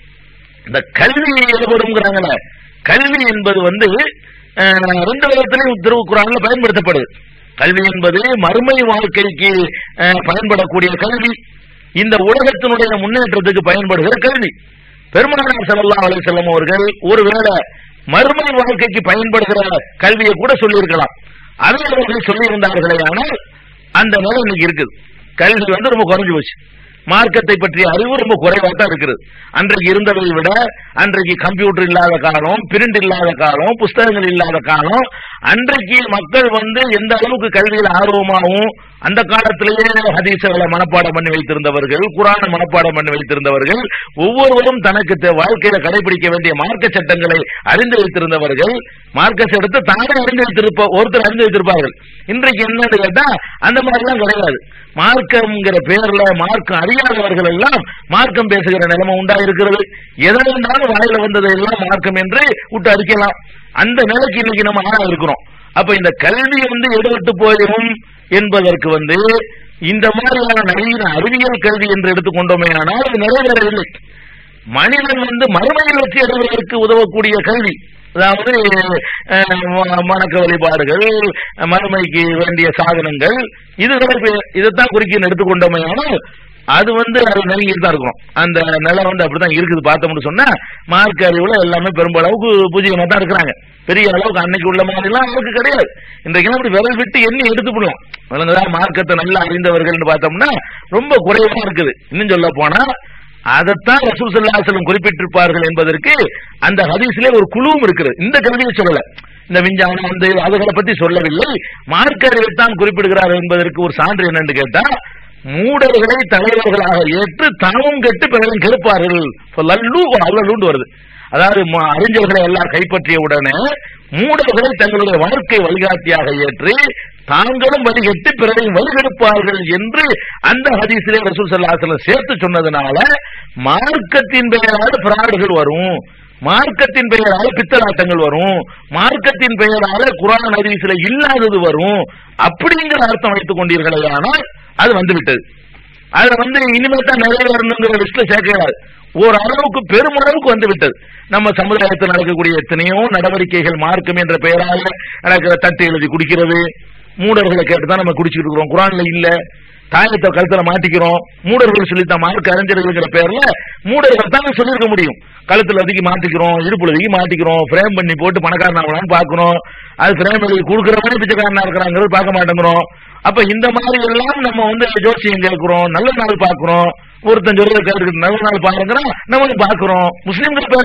இந்த கல்வி எழுபடுங்கிறாங்களே கல்வி என்பது வந்து அஹ், ரெண்டு விதத்திலையும் திருக்குறான்ல பயன்படுத்தப்படுது கல்வி என்பது மறுமை வாழ்க்கைக்கு அஹ், பயன்படக்கூடிய கல்வி இந்த உலகத்தினுடைய முன்னேற்றத்துக்கு பயன்படுகிற கல்வி பெருமானார் ஸல்லல்லாஹு அலைஹி வஸல்லம் அவர்கள் ஒருவேளை மறுமை வாழ்க்கைக்கு பயன்படுகிற கல்வியை கூட சொல்லியிருக்கலாம் அதை அவர்கள் சொல்லியிருந்தார்களே ஆனால் அந்த நிலை இன்னைக்கு இருக்குது கல்வி வந்து ரொம்ப குறைஞ்சு போச்சு மார்க்கத்தை பற்றிய அறிவு ரொம்ப குறைவாக தான் இருக்கிறது அன்றைக்கு இருந்ததை விட அன்றைக்கு கம்ப்யூட்டர் இல்லாத காலம் பிரிண்ட் இல்லாத காலம் புஸ்தகங்கள் இல்லாத காலம் அன்றைக்கு மக்கள் வந்து எந்த அளவுக்கு கல்வியில் ஆர்வமாகவும் அந்த காலத்திலேயே ஹதீசுகளை மனப்பாடம் பண்ணி வைத்திருந்தவர்கள் குரான மனப்பாடம் பண்ணி வைத்திருந்தவர்கள் ஒவ்வொருவரும் தனக்கு தே- வாழ்க்கையில கடைபிடிக்க வேண்டிய மார்க்க சட்டங்களை அறிந்து வைத்திருந்தவர்கள் மார்க்க சட்டத்தை தானே அறிந்து வைத்திருப்ப ஒருத்தர் அறிந்து வைத்திருப்பார்கள் இன்றைக்கு என்னன்னு கேட்டா அந்த மாதிரிலாம் கிடையாது மார்க்கம்ங்கிற பேர்ல மார்க்கம் அறியாதவர்கள் எல்லாம் மார்க்கம் பேசுகிற நிலைமை உண்டா இருக்கிறது எதை வேண்டாலும் வாயில வந்ததை எல்லாம் மார்க்கம் என்று விட்டு அடிக்கலாம் அந்த நிலைக்கு இன்னைக்கு நம்ம ஆளா இருக்கிறோம் அப்ப இந்த கல்வி வந்து எடுபட்டு போயிடும் என்பதற்கு வந்து இந்த மாதிரியான நவீன அறிவியல் கல்வி என்று எடுத்துக்கொண்டோமே ஆனால் அது நிறைவேறவில்லை மனிதன் வந்து மறுமையில் வெற்றி அடைவதற்கு உதவக்கூடிய கல்வி அதாவது அஹ், ம- வணக்க வழிபாடுகள் மறுமைக்கு வேண்டிய சாதனங்கள் இதுகளை பே- இதைத்தான் குறிக்க எடுத்துக்கொண்டோமே ஆனால் அது வந்து அது நெருங்கிட்டு தான் இருக்கும் அந்த நிலை வந்து அப்படிதான் இருக்குது பார்த்தோம்னு சொன்னா மார்க் அறிவுல எல்லாமே பெரும்பளவுக்கு பூஜ்யமா தான் இருக்கிறாங்க பெரிய அளவுக்கு அன்னைக்கு உள்ள மாதிரி எல்லாம் அவருக்கு கிடையாது இன்றைக்கு அப்படி விரல் விட்டு எண்ணி எடுத்துக்கணும் விளங்குதா மார்க்கத்தை நல்லா அறிந்தவர்கள்னு பார்த்தோம்னா ரொம்ப குறைவா இருக்குது இன்னும் சொல்ல போனா அதைத்தான் ரசூல் ஸல்லல்லாஹு அலைஹி வஸல்லம் குறிப்பிட்டிருப்பார்கள் என்பதற்கு அந்த ஹதீஸ்ல ஒரு குழுவும் இருக்கிறது இந்த கல்வியை சொல்லல இந்த விஞ்ஞானம் அந்த அதுகளை பத்தி சொல்லவில்லை மார்க்க அறிவைத்தான் குறிப்பிடுகிறார் என்பதற்கு ஒரு சான்று என்னன்னு கேட்டா மூடர்களை தலைவர்களாக ஏற்று தாமும் கெட்டு பிறரும் கெடுப்பார்கள் லல்லு அல்லலுண்டு வருது அதாவது ம- அறிஞர்களை எல்லாம் கைப்பற்றிய உடனே மூடர்களை தங்களுடைய வாழ்க்கை வழிகாட்டியாக ஏற்று தாங்களும் வழிகட்டு பிறரையும் வழிகெடுப்பார்கள் என்று அந்த ஹதீஸிலே ரசூல் ஸல்லல்லாஹு அலைஹி வஸல்லம் சேர்த்து சொன்னதுனால மார்க்கத்தின் பெயரால் பிராடுகள் வரும் மார்க்கத்தின் பெயரால பித்தலாட்டங்கள் வரும் மார்க்கத்தின் பெயரால குரான் ஹதீஸ்ல இல்லாதது வரும் அப்படிங்கிற அர்த்தம் வைத்துக் கொண்டீர்களே ஆனால் அது வந்துவிட்டது அதுல வந்து இனிமேல் தான் நிறைவேறணுங்கிற லிஸ்ட்ல சேர்க்கிறார் ஒரு அளவுக்கு பெருமளவுக்கு வந்து விட்டது நம்ம சமுதாயத்தில் நடக்கக்கூடிய எத்தனையோ நடவடிக்கைகள் மார்க்கம் என்ற பெயரால நடக்கிற தட்டு எழுதி குடிக்கிறது மூடர்களை கேட்டுதான் நம்ம குடிச்சிட்டு இருக்கிறோம் குரான்ல இல்ல தாயத்தை கழுத்துல மாட்டிக்கிறோம் மூடர்கள் சொல்லித்தான் மார்க்க அறிஞர்கள்ங்கிற பேர்ல மூடர்கள் தாங்க சொல்லியிருக்க முடியும் கழுத்துல ஒதுக்கி மாட்டிக்கிறோம் இடுப்புல ஒதுக்கி மாட்டிக்கிறோம் ஃப்ரேம் பண்ணி போட்டு பணக்காரனாகலாம்னு பாக்குறோம் அது ஃப்ரேம் எழுதி கொடுக்குற மாதிரி பிச்சைக்காரனா இருக்கிறாங்கிறது பார்க்க மாட்டேங்கிறோம் அப்ப இந்த மாதிரி எல்லாம் நம்ம வந்து ஜோசியம் கேட்கிறோம் நல்ல நாள் பாக்குறோம் ஒருத்தன் சொல்றத கேட்டு நல்ல நாள் பாருங்கிறோம் நம்மளும் பாக்குறோம் முஸ்லீம்கள் பேர்ல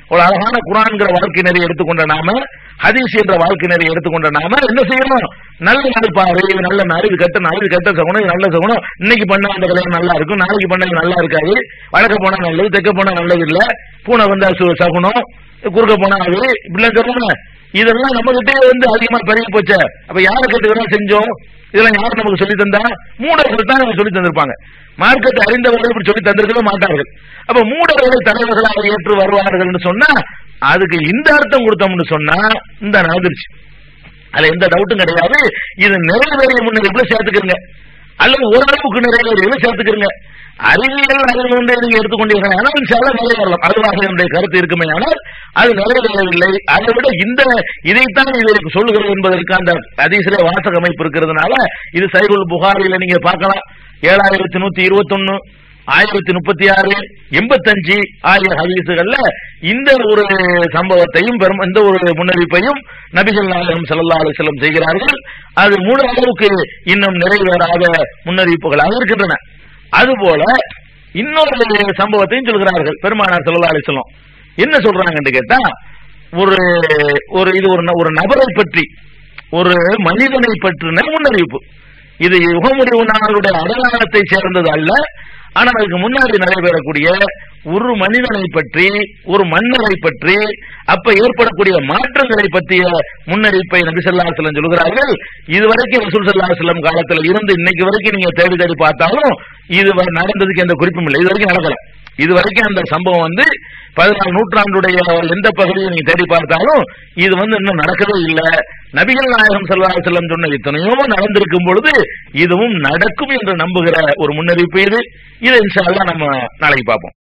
ஒரு அழகான குரான்கிற வாழ்க்கை நெறி எடுத்துக்கொண்ட நாம ஹதீஸ் என்ற வாழ்க்கை நெறி எடுத்துக்கொண்ட நாம என்ன செய்யணும் நல்ல நாள் பாரு இது நல்ல நாள் இது கெட்ட நாள் இது கெட்ட சகுனம் இது நல்ல சகுனம் இன்னைக்கு பண்ணா அந்த கல்யாணம் நல்லா இருக்கும் நாளைக்கு பண்ணா இது நல்லா இருக்காது வடக்க போனா நல்லது தெற்க போனா நல்லது இல்ல பூனை வந்தா சு- சகுனம் குறுக்க போனா அது இப்படிலாம் சொல்லணும் இதெல்லாம் நம்ம கிட்டே வந்து அதிகமா பெருகி போச்சே அப்ப யாரை கேட்டுக்கிறோம் செஞ்சோம் இதெல்லாம் யார் நமக்கு சொல்லி தந்தா மூடர்கள் தான் நமக்கு சொல்லி தந்திருப்பாங்க மார்க்கத்தை அறிந்தவர்கள் இப்படி சொல்லி தந்திருக்கவே மாட்டார்கள் அப்ப மூடர்களை தலைவர்களாக ஏற்று வருவார்கள்னு சொன்னா அதுக்கு இந்த அர்த்தம் கொடுத்தோம்னு சொன்னா இந்த நடந்துருச்சு அதுல எந்த டவுட்டும் கிடையாது இது நிறைவேறிய முன்னறிவுல சேர்த்துக்கிறங்க அல்லது ஓரளவுக்கு நிறைவேறியதுல சேர்த்துக்கிறங்க அறிவியல் அறிவு வந்து நீங்க எடுத்துக்கொண்டீர்கள் ஆனால் இன்ஷால்லா நிறைவேறலாம் அதுவாக என்னுடைய கருத்து இருக்குமே ஆனால் அது நிறைவேறவில்லை அதை விட இந்த இதைத்தான் இதற்கு சொல்லுகிறது என்பதற்கு அந்த அதிசில வாசக அமைப்பு இருக்கிறதுனால இது சைகுல் புகாரில நீங்க பார்க்கலாம் ஏழாயிரத்தி நூத்தி இருபத்தொன்னு ஆயிரத்தி முப்பத்தி ஆறு எண்பத்தஞ்சு ஆகிய ஹதீசுகள்ல இந்த ஒரு சம்பவத்தையும் பெரும் இந்த ஒரு முன்னறிப்பையும் நபிகள் நாயகம் ஸல்லல்லாஹு அலைஹி வஸல்லம் செய்கிறார்கள் அது முழு அளவுக்கு இன்னும் நிறைவேறாத முன்னறிவிப்புகளாக இருக்கின்றன அதுபோல இன்னொரு சம்பவத்தையும் சொல்கிறார்கள் பெருமானார் ஸல்லல்லாஹு அலைஹி வஸல்லம் என்ன சொல்றாங்கன்னு கேட்டா ஒரு ஒரு இது ஒரு ந- ஒரு நபரை பற்றி ஒரு மனிதனை பற்றின முன்னறிவிப்பு இது யுகமுடிவு நாளுடைய அடையாளத்தை சேர்ந்தது அல்ல ஆனால் அதுக்கு முன்னாடி நடைபெறக்கூடிய ஒரு மனிதனை பற்றி ஒரு மன்னரை பற்றி அப்ப ஏற்படக்கூடிய மாற்றங்களை பற்றிய முன்னறிவிப்பை நபி ஸல்லல்லாஹு அலைஹி வஸல்லம் சொல்கிறார்கள் இதுவரைக்கும் ரசூல் ஸல்லல்லாஹு அலைஹி வஸல்லம் காலத்துல இருந்து இன்னைக்கு வரைக்கும் நீங்க தேடி தேடி பார்த்தாலும் இது வரை நடந்ததுக்கு எந்த குறிப்பும் இல்லை இது வரைக்கும் நடக்கல இது வரைக்கும் அந்த சம்பவம் வந்து பதினாறு நூற்றாண்டுடைய எந்த பகுதியை நீங்க தேடி பார்த்தாலும் இது வந்து இன்னும் நடக்கவே இல்லை நபிகள் நாயகம் ஸல்லல்லாஹு அலைஹி வஸல்லம் சொன்ன எத்தனையோ நடந்திருக்கும் பொழுது இதுவும் நடக்கும் என்று நம்புகிற ஒரு முன்னறிவிப்பு இது இதை இன்ஷா அல்லாஹ் நம்ம நாளைக்கு பார்ப்போம்